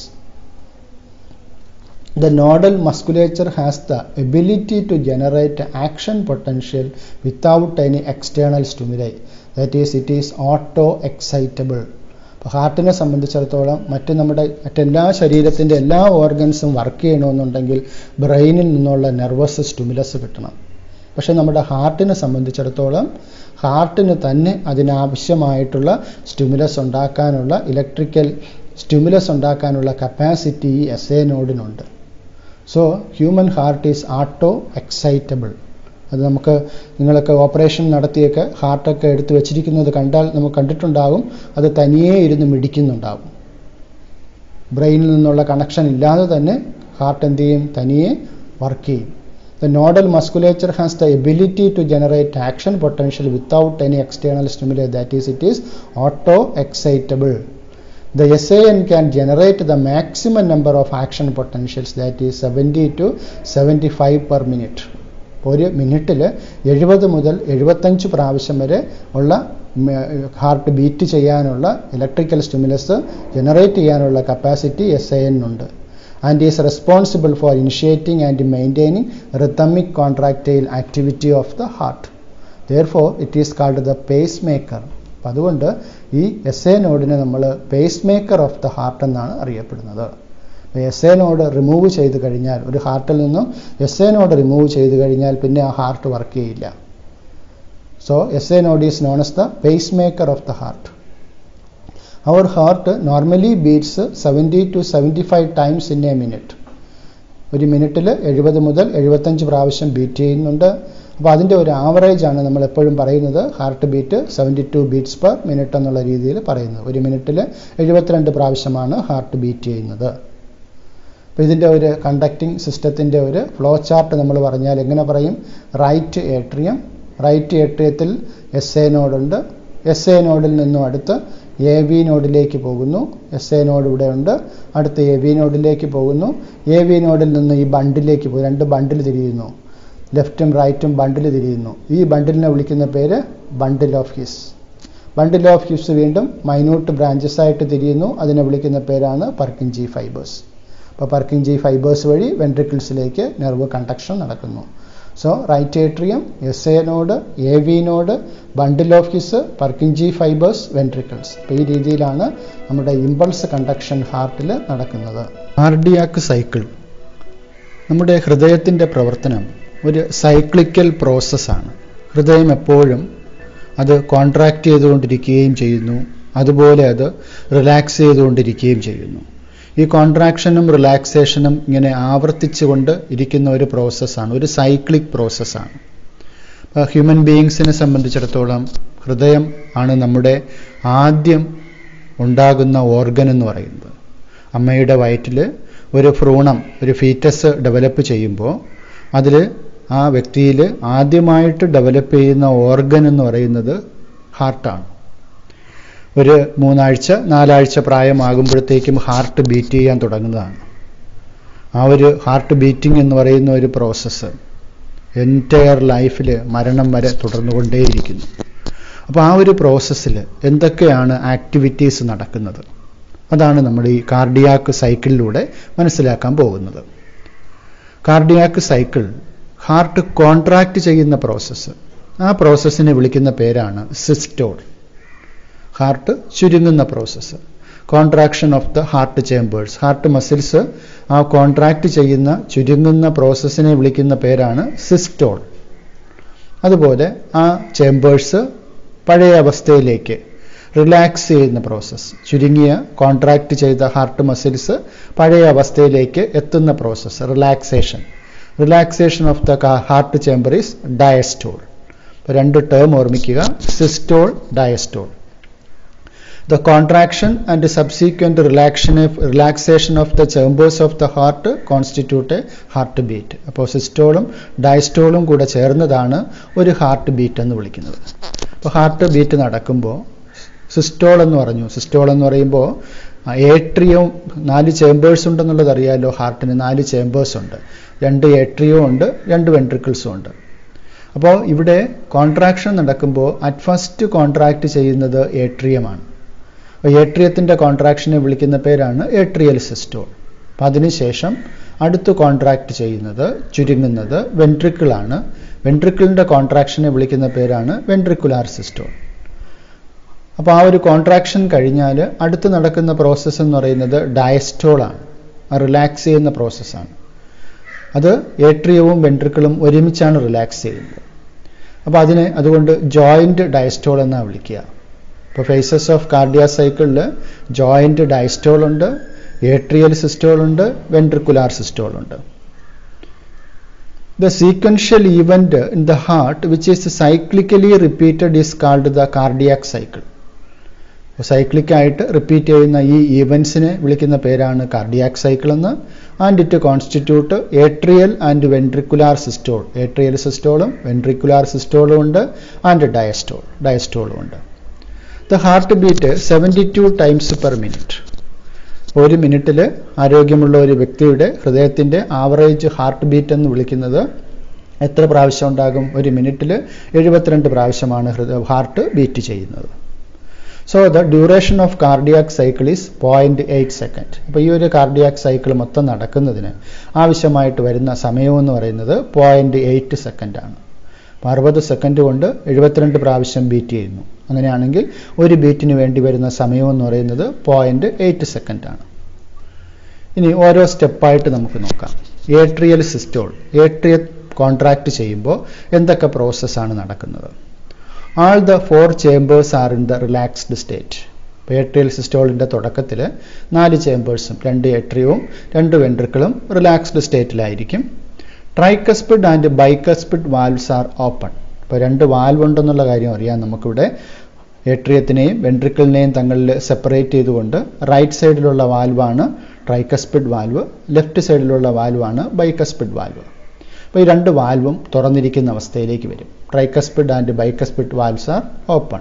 The nodal musculature has the ability to generate action potential without any external stimuli. That is, it is auto-excitable. അപ്പോൾ ഹാർട്ടിനെ സംബന്ധിച്ചിടത്തോളം മറ്റ് നമ്മുടെ മറ്റെല്ലാ ശരീരത്തിൻ്റെ എല്ലാ ഓർഗൻസും വർക്ക് ചെയ്യണമെന്നുണ്ടെങ്കിൽ ബ്രെയിനിൽ നിന്നുള്ള നെർവസ് സ്റ്റിമുലസ് കിട്ടണം പക്ഷെ നമ്മുടെ ഹാർട്ടിനെ സംബന്ധിച്ചിടത്തോളം ഹാർട്ടിന് തന്നെ അതിനാവശ്യമായിട്ടുള്ള സ്റ്റിമുലസ് ഉണ്ടാക്കാനുള്ള ഇലക്ട്രിക്കൽ സ്റ്റിമുലസ് ഉണ്ടാക്കാനുള്ള കപ്പാസിറ്റി ഈ എസ് എ നോഡിനുണ്ട് so human heart is auto excitable അത് നമുക്ക് നിങ്ങളൊക്കെ ഓപ്പറേഷൻ നടത്തിയൊക്കെ ഹാർട്ടൊക്കെ എടുത്ത് വെച്ചിരിക്കുന്നത് കണ്ടാൽ നമുക്ക് കണ്ടിട്ടുണ്ടാകും അത് തനിയേ ഇരുന്ന് മിടിക്കുന്നുണ്ടാകും ബ്രെയിനിൽ നിന്നുള്ള കണക്ഷൻ ഇല്ലാതെ തന്നെ ഹാർട്ട് എന്ത് ചെയ്യും തനിയെ വർക്ക് ചെയ്യും The nodal musculature has the ability to generate action potential without any external stimuli. That is, it is auto-excitable. The SAN can generate the maximum number of action potentials that is 70 to 75 per minute. ഒരു മിനിറ്റിൽ എഴുപത് മുതൽ എഴുപത്തഞ്ച് പ്രാവശ്യം വരെ ഉള്ള ഹാർട്ട് ബീറ്റ് ചെയ്യാനുള്ള ഇലക്ട്രിക്കൽ സ്റ്റിമുലസ് ജനറേറ്റ് ചെയ്യാനുള്ള കപ്പാസിറ്റി എസ് ഐ ഉണ്ട് and is responsible for initiating and maintaining rhythmic contractile activity of the heart. Therefore, it is called the pacemaker. അപ്പം അതുകൊണ്ട് ഈ എസ് എ നോഡിനെ നമ്മൾ pacemaker of the heart എന്നാണ് അറിയപ്പെടുന്നത് എസ് എ നോഡ് റിമൂവ് ചെയ്ത് കഴിഞ്ഞാൽ ഒരു ഹാർട്ടിൽ നിന്നും എസ് എ നോഡ് റിമൂവ് ചെയ്ത് കഴിഞ്ഞാൽ പിന്നെ ആ ഹാർട്ട് വർക്ക് ചെയ്യില്ല so S A node is known as the pacemaker of the heart our heart normally beats seventy two seventy five times in a minute ഒരു മിനിറ്റിൽ എഴുപത് മുതൽ എഴുപത്തഞ്ച് പ്രാവശ്യം ബീറ്റ് ചെയ്യുന്നുണ്ട് അപ്പോൾ അതിൻ്റെ ഒരു ആവറേജ് ആണ് നമ്മൾ എപ്പോഴും പറയുന്നത് heart beat seventy two beats per minute എന്നുള്ള രീതിയിൽ പറയുന്നത് ഒരു മിനിറ്റിൽ എഴുപത്തിരണ്ട് പ്രാവശ്യമാണ് ഹാർട്ട് ബീറ്റ് ചെയ്യുന്നത് അപ്പോൾ ഇതിൻ്റെ ഒരു കണ്ടക്റ്റിംഗ് സിസ്റ്റത്തിൻ്റെ ഒരു ഫ്ലോ ചാർട്ട് നമ്മൾ പറഞ്ഞാൽ എങ്ങനെ പറയും റൈറ്റ് ഏട്രിയം റൈറ്റ് ഏട്രിയത്തിൽ എസ് എ നോഡുണ്ട് എസ് എ നോഡിൽ നിന്നും അടുത്ത് എ വി നോഡിലേക്ക് പോകുന്നു എസ് എ നോഡ് ഇവിടെ ഉണ്ട് അടുത്ത് എ വി നോഡിലേക്ക് പോകുന്നു എ വി നോഡിൽ നിന്ന് ഈ ബണ്ടിലേക്ക് പോകും രണ്ട് ബണ്ടിൽ തിരിയുന്നു ലെഫ്റ്റും റൈറ്റും ബണ്ടിൽ തിരിയുന്നു ഈ ബണ്ടിലിനെ വിളിക്കുന്ന പേര് bundle of His bundle of His വീണ്ടും മൈന്യൂട്ട് ബ്രാഞ്ചസ് ആയിട്ട് തിരിയുന്നു അതിനെ വിളിക്കുന്ന പേരാണ് പർക്കിൻജി ഫൈബേഴ്സ് അപ്പോൾ പർക്കിൻജി ഫൈബേഴ്സ് വഴി വെൻട്രിക്കിൾസിലേക്ക് നെർവ് കണ്ടക്ഷൻ നടക്കുന്നു so right atrium S A node A V node bundle of His Purkinje fibres ventricles അപ്പോൾ ഈ രീതിയിലാണ് നമ്മുടെ ഇമ്പൾസ് കണ്ടക്ഷൻ ഹാർട്ടിൽ നടക്കുന്നത് കാർഡിയാക്ക് സൈക്കിൾ നമ്മുടെ ഹൃദയത്തിൻ്റെ പ്രവർത്തനം ഒരു സൈക്ലിക്കൽ പ്രോസസ്സാണ് ഹൃദയം എപ്പോഴും അത് കോൺട്രാക്ട് ചെയ്തുകൊണ്ടിരിക്കുകയും ചെയ്യുന്നു അതുപോലെ അത് റിലാക്സ് ചെയ്തുകൊണ്ടിരിക്കുകയും ചെയ്യുന്നു ഈ കോൺട്രാക്ഷനും റിലാക്സേഷനും ഇങ്ങനെ ആവർത്തിച്ചുകൊണ്ട് ഇരിക്കുന്ന ഒരു പ്രോസസ്സാണ് ഒരു സൈക്ലിക് പ്രോസസ്സാണ് ഹ്യൂമൻ ബീയിങ്സിനെ സംബന്ധിച്ചിടത്തോളം ഹൃദയം ആണ് നമ്മുടെ ആദ്യം ഉണ്ടാകുന്ന ഓർഗൻ എന്ന് പറയുന്നത് അമ്മയുടെ വയറ്റിൽ ഒരു ഭ്രൂണം ഒരു ഫീറ്റസ് ഡെവലപ്പ് ചെയ്യുമ്പോൾ അതിൽ ആ വ്യക്തിയിൽ ആദ്യമായിട്ട് ഡെവലപ്പ് ചെയ്യുന്ന ഓർഗൻ എന്ന് പറയുന്നത് ഹാർട്ടാണ് ഒരു മൂന്നാഴ്ച നാലാഴ്ച പ്രായമാകുമ്പോഴത്തേക്കും ഹാർട്ട് ബീറ്റ് ചെയ്യാൻ തുടങ്ങുന്നതാണ് ആ ഒരു ഹാർട്ട് ബീറ്റിംഗ് എന്ന് പറയുന്ന ഒരു പ്രോസസ്സ് എൻറ്റയർ ലൈഫിൽ മരണം വരെ തുടർന്നുകൊണ്ടേയിരിക്കുന്നു അപ്പോൾ ആ ഒരു പ്രോസസ്സിൽ എന്തൊക്കെയാണ് ആക്ടിവിറ്റീസ് നടക്കുന്നത് അതാണ് നമ്മൾ ഈ കാർഡിയാക്ക് സൈക്കിളിലൂടെ മനസ്സിലാക്കാൻ പോകുന്നത് കാർഡിയാക്ക് സൈക്കിൾ ഹാർട്ട് കോൺട്രാക്ട് ചെയ്യുന്ന പ്രോസസ്സ് ആ പ്രോസസ്സിനെ വിളിക്കുന്ന പേരാണ് സിസ്റ്റോൾ ഹാർട്ട് ചുരുങ്ങുന്ന process contraction of the heart chambers heart muscles ആ കോൺട്രാക്ട് ചെയ്യുന്ന ചുരുങ്ങുന്ന പ്രോസസ്സിനെ വിളിക്കുന്ന പേരാണ് സിസ്റ്റോൾ അതുപോലെ ആ ചേമ്പേഴ്സ് പഴയ അവസ്ഥയിലേക്ക് റിലാക്സ് ചെയ്യുന്ന പ്രോസസ്സ് ചുരുങ്ങിയ കോൺട്രാക്ട് ചെയ്ത ഹാർട്ട് മസിൽസ് പഴയ അവസ്ഥയിലേക്ക് എത്തുന്ന process relaxation relaxation of the heart chamber is diastole രണ്ട് ടേം ഓർമ്മിക്കുക systole diastole The contraction and subsequent relaxation of, relaxation of the chambers of the heart constitute a heartbeat. അപ്പോൾ സിസ്റ്റോളും ഡയസ്റ്റോളും കൂടെ ചേർന്നതാണ് ഒരു ഹാർട്ട് ബീറ്റ് എന്ന് വിളിക്കുന്നത് അപ്പോൾ ഹാർട്ട് ബീറ്റ് നടക്കുമ്പോൾ സിസ്റ്റോൾ എന്ന് പറഞ്ഞു സിസ്റ്റോൾ എന്ന് പറയുമ്പോൾ ഏട്രിയവും നാല് ചേമ്പേഴ്സ് ഉണ്ടെന്നുള്ളത് അറിയാമല്ലോ ഹാർട്ടിന് നാല് ചേമ്പേഴ്സ് ഉണ്ട് രണ്ട് ഏട്രിയവും ഉണ്ട് രണ്ട് വെൻട്രിക്കിൾസും ഉണ്ട് അപ്പോൾ ഇവിടെ കോൺട്രാക്ഷൻ നടക്കുമ്പോൾ അറ്റ് ഫസ്റ്റ് കോൺട്രാക്ട് ചെയ്യുന്നത് ഏട്രിയമാണ് ഏട്രിയത്തിൻ്റെ കോൺട്രാക്ഷനെ വിളിക്കുന്ന പേരാണ് ഏട്രിയൽ സിസ്റ്റോൾ അപ്പം അതിനുശേഷം അടുത്ത് കോൺട്രാക്ട് ചെയ്യുന്നത് ചുരുങ്ങുന്നത് വെൻട്രിക്കിളാണ് വെൻട്രിക്കിളിൻ്റെ കോൺട്രാക്ഷനെ വിളിക്കുന്ന പേരാണ് വെൻട്രിക്കുലാർ സിസ്റ്റോൾ അപ്പോൾ ആ ഒരു കോൺട്രാക്ഷൻ കഴിഞ്ഞാൽ അടുത്ത് നടക്കുന്ന പ്രോസസ്സ് എന്ന് പറയുന്നത് ഡയസ്റ്റോളാണ് റിലാക്സ് ചെയ്യുന്ന പ്രോസസ്സാണ് അത് ഏട്രിയവും വെൻട്രിക്കിളും ഒരുമിച്ചാണ് റിലാക്സ് ചെയ്യുന്നത് അപ്പോൾ അതിനെ അതുകൊണ്ട് ജോയിൻ്റ് ഡയസ്റ്റോൾ എന്നാണ് വിളിക്കുക ഇപ്പോൾ ഫേസസ് ഓഫ് കാർഡിയ സൈക്കിളിൽ ജോയിൻ്റ് ഡയസ്റ്റോൾ ഉണ്ട് ഏട്രിയൽ സിസ്റ്റോൾ ഉണ്ട് വെൻട്രിക്കുലാർ സിസ്റ്റോൾ ഉണ്ട് the sequential event in the heart which is cyclically repeated is called the cardiac cycle സൈക്ലിക്കായിട്ട് റിപ്പീറ്റ് ചെയ്യുന്ന ഈ ഈവൻസിനെ വിളിക്കുന്ന പേരാണ് കാർഡിയാക് സൈക്കിൾ എന്ന് and it constitute atrial and ventricular systole atrial സിസ്റ്റോളും വെൻട്രിക്കുലാർ സിസ്റ്റോളും ഉണ്ട് ആൻഡ് ഡയസ്റ്റോൾ ഡയസ്റ്റോളും ഉണ്ട് the heart beat seventy two times per minute ഒരു മിനിറ്റിൽ ആരോഗ്യമുള്ള ഒരു വ്യക്തിയുടെ ഹൃദയത്തിൻ്റെ ആവറേജ് ഹാർട്ട് ബീറ്റ് എന്ന് വിളിക്കുന്നത് എത്ര പ്രാവശ്യം ഉണ്ടാകും ഒരു മിനിറ്റിൽ എഴുപത്തിരണ്ട് പ്രാവശ്യമാണ് ഹൃദയ ഹാർട്ട് ബീറ്റ് ചെയ്യുന്നത് so the duration of cardiac cycle is point eight second അപ്പോൾ ഈ ഒരു കാർഡിയാക് സൈക്കിൾ മൊത്തം നടക്കുന്നതിന് ആവശ്യമായിട്ട് വരുന്ന സമയമെന്ന് പറയുന്നത് പോയിന്റ് എയ്റ്റ് സെക്കൻഡാണ് അപ്പോൾ അറുപത് സെക്കൻഡ് കൊണ്ട് എഴുപത്തിരണ്ട് പ്രാവശ്യം ബീറ്റ് ചെയ്യുന്നു അങ്ങനെയാണെങ്കിൽ ഒരു ബീറ്റിന് വേണ്ടി വരുന്ന സമയം എന്ന് പറയുന്നത് പോയിന്റ് എയ്റ്റ് സെക്കൻഡാണ് ഇനി ഓരോ സ്റ്റെപ്പായിട്ട് നമുക്ക് നോക്കാം ഏട്രിയൽ സിസ്റ്റോൾ ഏട്രിയ കോൺട്രാക്ട് ചെയ്യുമ്പോൾ എന്തൊക്കെ പ്രോസസ്സാണ് നടക്കുന്നത് all the four chambers are in the relaxed state atrial സിസ്റ്റോളിൻ്റെ തുടക്കത്തിൽ നാല് ചേമ്പേഴ്സും രണ്ട് ഏട്രിയവും രണ്ട് വെൻട്രിക്കിളും റിലാക്സ്ഡ് സ്റ്റേറ്റിലായിരിക്കും tricuspid and bicuspid valves are open ഇപ്പോൾ രണ്ട് വാൽവ് ഉണ്ടെന്നുള്ള കാര്യം അറിയാം നമുക്കിവിടെ ഏട്രിയത്തിനെയും വെൻട്രിക്കിളിനെയും തങ്ങളിൽ സെപ്പറേറ്റ് ചെയ്തുകൊണ്ട് റൈറ്റ് സൈഡിലുള്ള വാൽവാണ് ട്രൈക്കസ്പിഡ് വാൽവ് ലെഫ്റ്റ് സൈഡിലുള്ള വാൽവാണ് ബൈക്കസ്പിഡ് വാൽവ് അപ്പോൾ ഈ രണ്ട് വാൽവും തുറന്നിരിക്കുന്ന അവസ്ഥയിലേക്ക് വരും tricuspid and bicuspid valves are open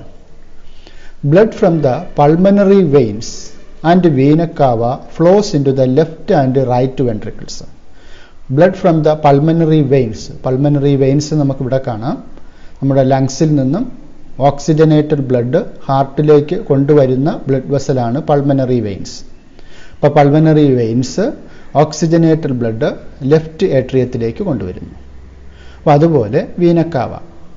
blood from the pulmonary veins and vena cava flows into the left and right ventricles blood from the pulmonary veins pulmonary veins നമുക്കിവിടെ കാണാം നമ്മുടെ ലങ്സിൽ നിന്നും ഓക്സിജനേറ്റഡ് ബ്ലഡ് ഹാർട്ടിലേക്ക് കൊണ്ടുവരുന്ന ബ്ലഡ് വെസലാണ് പൾമനറി വെയിൻസ് അപ്പോൾ pulmonary veins oxygenated blood left ഏട്രിയത്തിലേക്ക് കൊണ്ടുവരുന്നു അപ്പോൾ അതുപോലെ വീനക്കാവ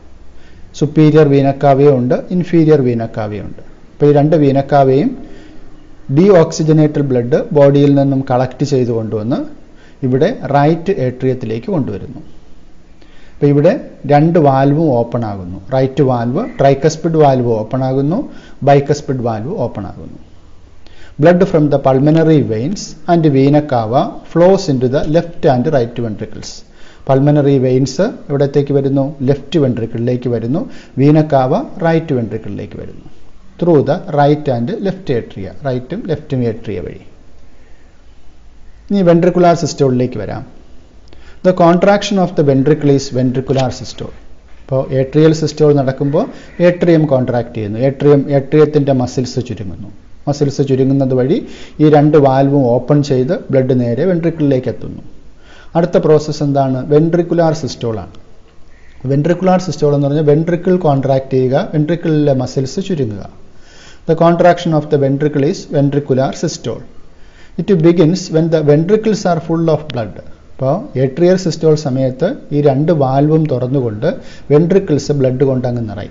സുപ്പീരിയർ വീനക്കാവയും ഉണ്ട് ഇൻഫീരിയർ വീനക്കാവയും ഉണ്ട് അപ്പോൾ ഈ രണ്ട് വീനക്കാവയും ഡീ ഓക്സിജനേറ്റഡ് ബ്ലഡ് ബോഡിയിൽ നിന്നും കളക്ട് ചെയ്ത് കൊണ്ടുവന്ന് ഇവിടെ റൈറ്റ് ഏട്രിയത്തിലേക്ക് കൊണ്ടുവരുന്നു അപ്പോൾ ഇവിടെ രണ്ട് വാൽവും ഓപ്പൺ ആകുന്നു right valve tricuspid valve open ആകുന്നു ബൈക്കസ്പിഡ് വാൽവ് ഓപ്പൺ ആകുന്നു blood from the pulmonary veins and vena cava flows into the left and right ventricles pulmonary veins എവിടത്തേക്ക് വരുന്നു ലെഫ്റ്റ് വെൻട്രിക്കിളിലേക്ക് വരുന്നു വീനക്കാവ റൈറ്റ് വെൻട്രിക്കിളിലേക്ക് വരുന്നു through the right and left atria റൈറ്റും ലെഫ്റ്റും ഏട്രിയ വഴി ഇനി വെൻട്രിക്കുലാർ സിസ്റ്റോളിലേക്ക് വരാം the contraction of the ventricle is ventricular systole ഇപ്പോൾ ഏട്രിയൽ സിസ്റ്റോൾ നടക്കുമ്പോൾ ഏട്രിയം കോൺട്രാക്ട് ചെയ്യുന്നു ഏട്രിയം ഏട്രിയത്തിൻ്റെ മസിൽസ് ചുരുങ്ങുന്നു മസിൽസ് ചുരുങ്ങുന്നത് വഴി ഈ രണ്ട് വാൽവും ഓപ്പൺ ചെയ്ത് ബ്ലഡ് നേരെ വെൻട്രിക്കിളിലേക്ക് എത്തുന്നു അടുത്ത പ്രോസസ്സ് എന്താണ് വെൻട്രിക്കുലാർ സിസ്റ്റോളാണ് വെൻട്രിക്കുലാർ സിസ്റ്റോൾ എന്ന് പറഞ്ഞാൽ വെൻട്രിക്കിൾ കോൺട്രാക്ട് ചെയ്യുക വെൻട്രിക്കിളിലെ മസിൽസ് ചുരുങ്ങുക the contraction of the ventricle is ventricular systole it begins when the ventricles are full of blood അപ്പോൾ ഏട്രിയൽ സിസ്റ്റോൾ സമയത്ത് ഈ രണ്ട് വാൽവും തുറന്നുകൊണ്ട് വെൻട്രിക്കിൾസ് ബ്ലഡ് കൊണ്ടങ്ങ് നിറയും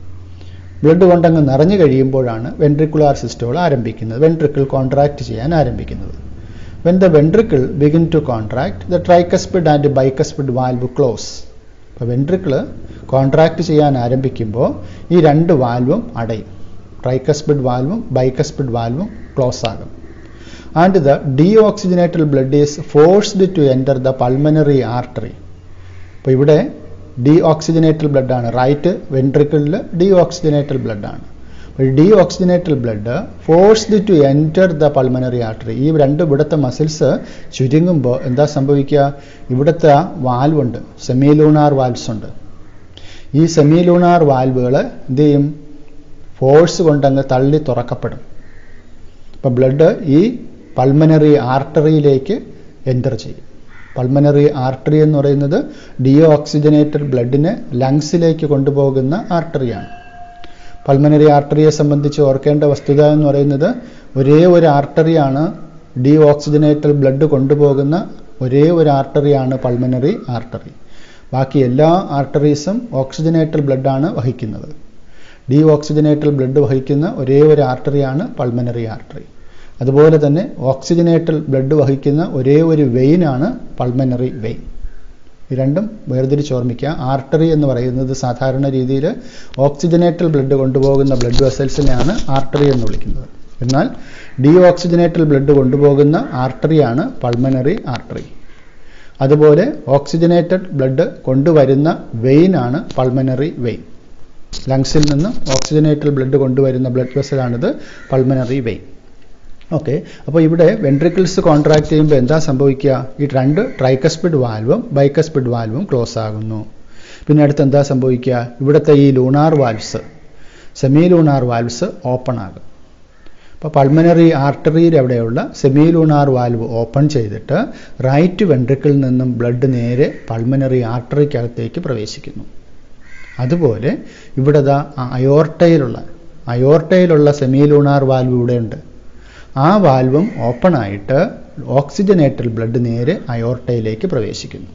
ബ്ലഡ് കൊണ്ടങ്ങ് നിറഞ്ഞു കഴിയുമ്പോഴാണ് വെൻട്രിക്കുലാർ സിസ്റ്റോൾ ആരംഭിക്കുന്നത് വെൻട്രിക്കിൾ കോൺട്രാക്ട് ചെയ്യാൻ ആരംഭിക്കുന്നത് when the ventricle begin to contract the tricuspid and bicuspid valve close അപ്പോൾ വെൻട്രിക്കിൾ കോൺട്രാക്ട് ചെയ്യാൻ ആരംഭിക്കുമ്പോൾ ഈ രണ്ട് വാൽവും അടയും ട്രൈക്കസ്പിഡ് വാൽവും ബൈക്കസ്പിഡ് വാൽവും ക്ലോസ് ആകും and the deoxygenated blood is forced to enter the pulmonary artery അപ്പോൾ ഇവിടെ ഡീഓക്സിജനേറ്റഡ് ബ്ലഡാണ് റൈറ്റ് വെൻട്രിക്കിളിൽ ഡീഓക്സിജനേറ്റഡ് ബ്ലഡാണ് അപ്പോൾ deoxygenated blood forced to enter the pulmonary artery ഈ രണ്ട് ഇവിടുത്തെ മസിൽസ് ചുരുങ്ങുമ്പോൾ എന്താ സംഭവിക്കുക ഇവിടുത്തെ വാൽവുണ്ട് സെമിലൂണാർ വാൽവ്സ് ഉണ്ട് ഈ സെമിലൂണാർ വാൽവുകൾ എന്ത് ചെയ്യും ഫോഴ്സ് കൊണ്ടങ്ങ് തള്ളി തുറക്കപ്പെടും അപ്പോൾ ബ്ലഡ് ഈ പൾമനറി ആർട്ടറിയിലേക്ക് എൻ്റർ ചെയ്യും പൾമനറി ആർട്ടറി എന്ന് പറയുന്നത് ഡിയോ ഓക്സിജനേറ്റഡ് ബ്ലഡിനെ ലങ്സിലേക്ക് കൊണ്ടുപോകുന്ന ആർട്ടറിയാണ് പൾമനറി ആർട്ടറിയെ സംബന്ധിച്ച് ഓർക്കേണ്ട വസ്തുത എന്ന് പറയുന്നത് ഒരേ ഒരു ആർട്ടറിയാണ് ഡി ഓക്സിജനേറ്റഡ് ബ്ലഡ് കൊണ്ടുപോകുന്ന ഒരേ ഒരു ആർട്ടറിയാണ് പൾമനറി ആർട്ടറി ബാക്കി എല്ലാ ആർട്ടറീസും ഓക്സിജനേറ്റഡ് ബ്ലഡാണ് വഹിക്കുന്നത് ഡി ഓക്സിജനേറ്റഡ് ബ്ലഡ് വഹിക്കുന്ന ഒരേ ഒരു ആർട്ടറിയാണ് പൾമനറി ആർട്ടറി അതുപോലെ തന്നെ ഓക്സിജനേറ്റഡ് ബ്ലഡ് വഹിക്കുന്ന ഒരേ ഒരു വെയിനാണ് പൾമനറി വെയിൻ ഈ രണ്ടും വേർതിരിച്ച് ഓർമ്മിക്കുക ആർട്ടറി എന്ന് പറയുന്നത് സാധാരണ രീതിയിൽ ഓക്സിജനേറ്റഡ് ബ്ലഡ് കൊണ്ടുപോകുന്ന ബ്ലഡ് വെസൽസിനെയാണ് ആർട്ടറി എന്ന് വിളിക്കുന്നത് എന്നാൽ ഡി ഓക്സിജനേറ്റഡ് ബ്ലഡ് കൊണ്ടുപോകുന്ന ആർട്ടറിയാണ് പൾമനറി ആർട്ടറി അതുപോലെ ഓക്സിജനേറ്റഡ് ബ്ലഡ് കൊണ്ടുവരുന്ന വെയിനാണ് പൾമനറി വെയിൻ ലങ്സിൽ നിന്ന് ഓക്സിജനേറ്റഡ് ബ്ലഡ് കൊണ്ടുവരുന്ന ബ്ലഡ് വെസലാണിത് പൾമനറി വെയിൻ ഓക്കെ അപ്പോൾ ഇവിടെ വെൻട്രിക്കിൾസ് കോൺട്രാക്ട് ചെയ്യുമ്പോൾ എന്താ സംഭവിക്കുക ഈ രണ്ട് ട്രൈക്കസ്പിഡ് വാൽവും ബൈക്കസ്പിഡ് വാൽവും ക്ലോസ് ആകുന്നു പിന്നെ അടുത്ത് എന്താ സംഭവിക്കുക ഇവിടുത്തെ ഈ lunar valves semi lunar valves open ആകും അപ്പോൾ പൾമനറി ആർട്ടറിയിൽ എവിടെയുള്ള സെമി ലൂണാർ വാൽവ് ഓപ്പൺ ചെയ്തിട്ട് റൈറ്റ് വെൻട്രിക്കിൽ നിന്നും ബ്ലഡ് നേരെ പൾമനറി ആർട്ടറിക്കകത്തേക്ക് പ്രവേശിക്കുന്നു അതുപോലെ ഇവിടെ ദാ അയോർട്ടയിലുള്ള അയോർട്ടയിലുള്ള സെമി ലൂണാർ വാൽവ് ഇവിടെയുണ്ട് ആ വാൽവും ഓപ്പൺ ആയിട്ട് ഓക്സിജനേറ്റഡ് ബ്ലഡ് നേരെ അയോർട്ടയിലേക്ക് പ്രവേശിക്കുന്നു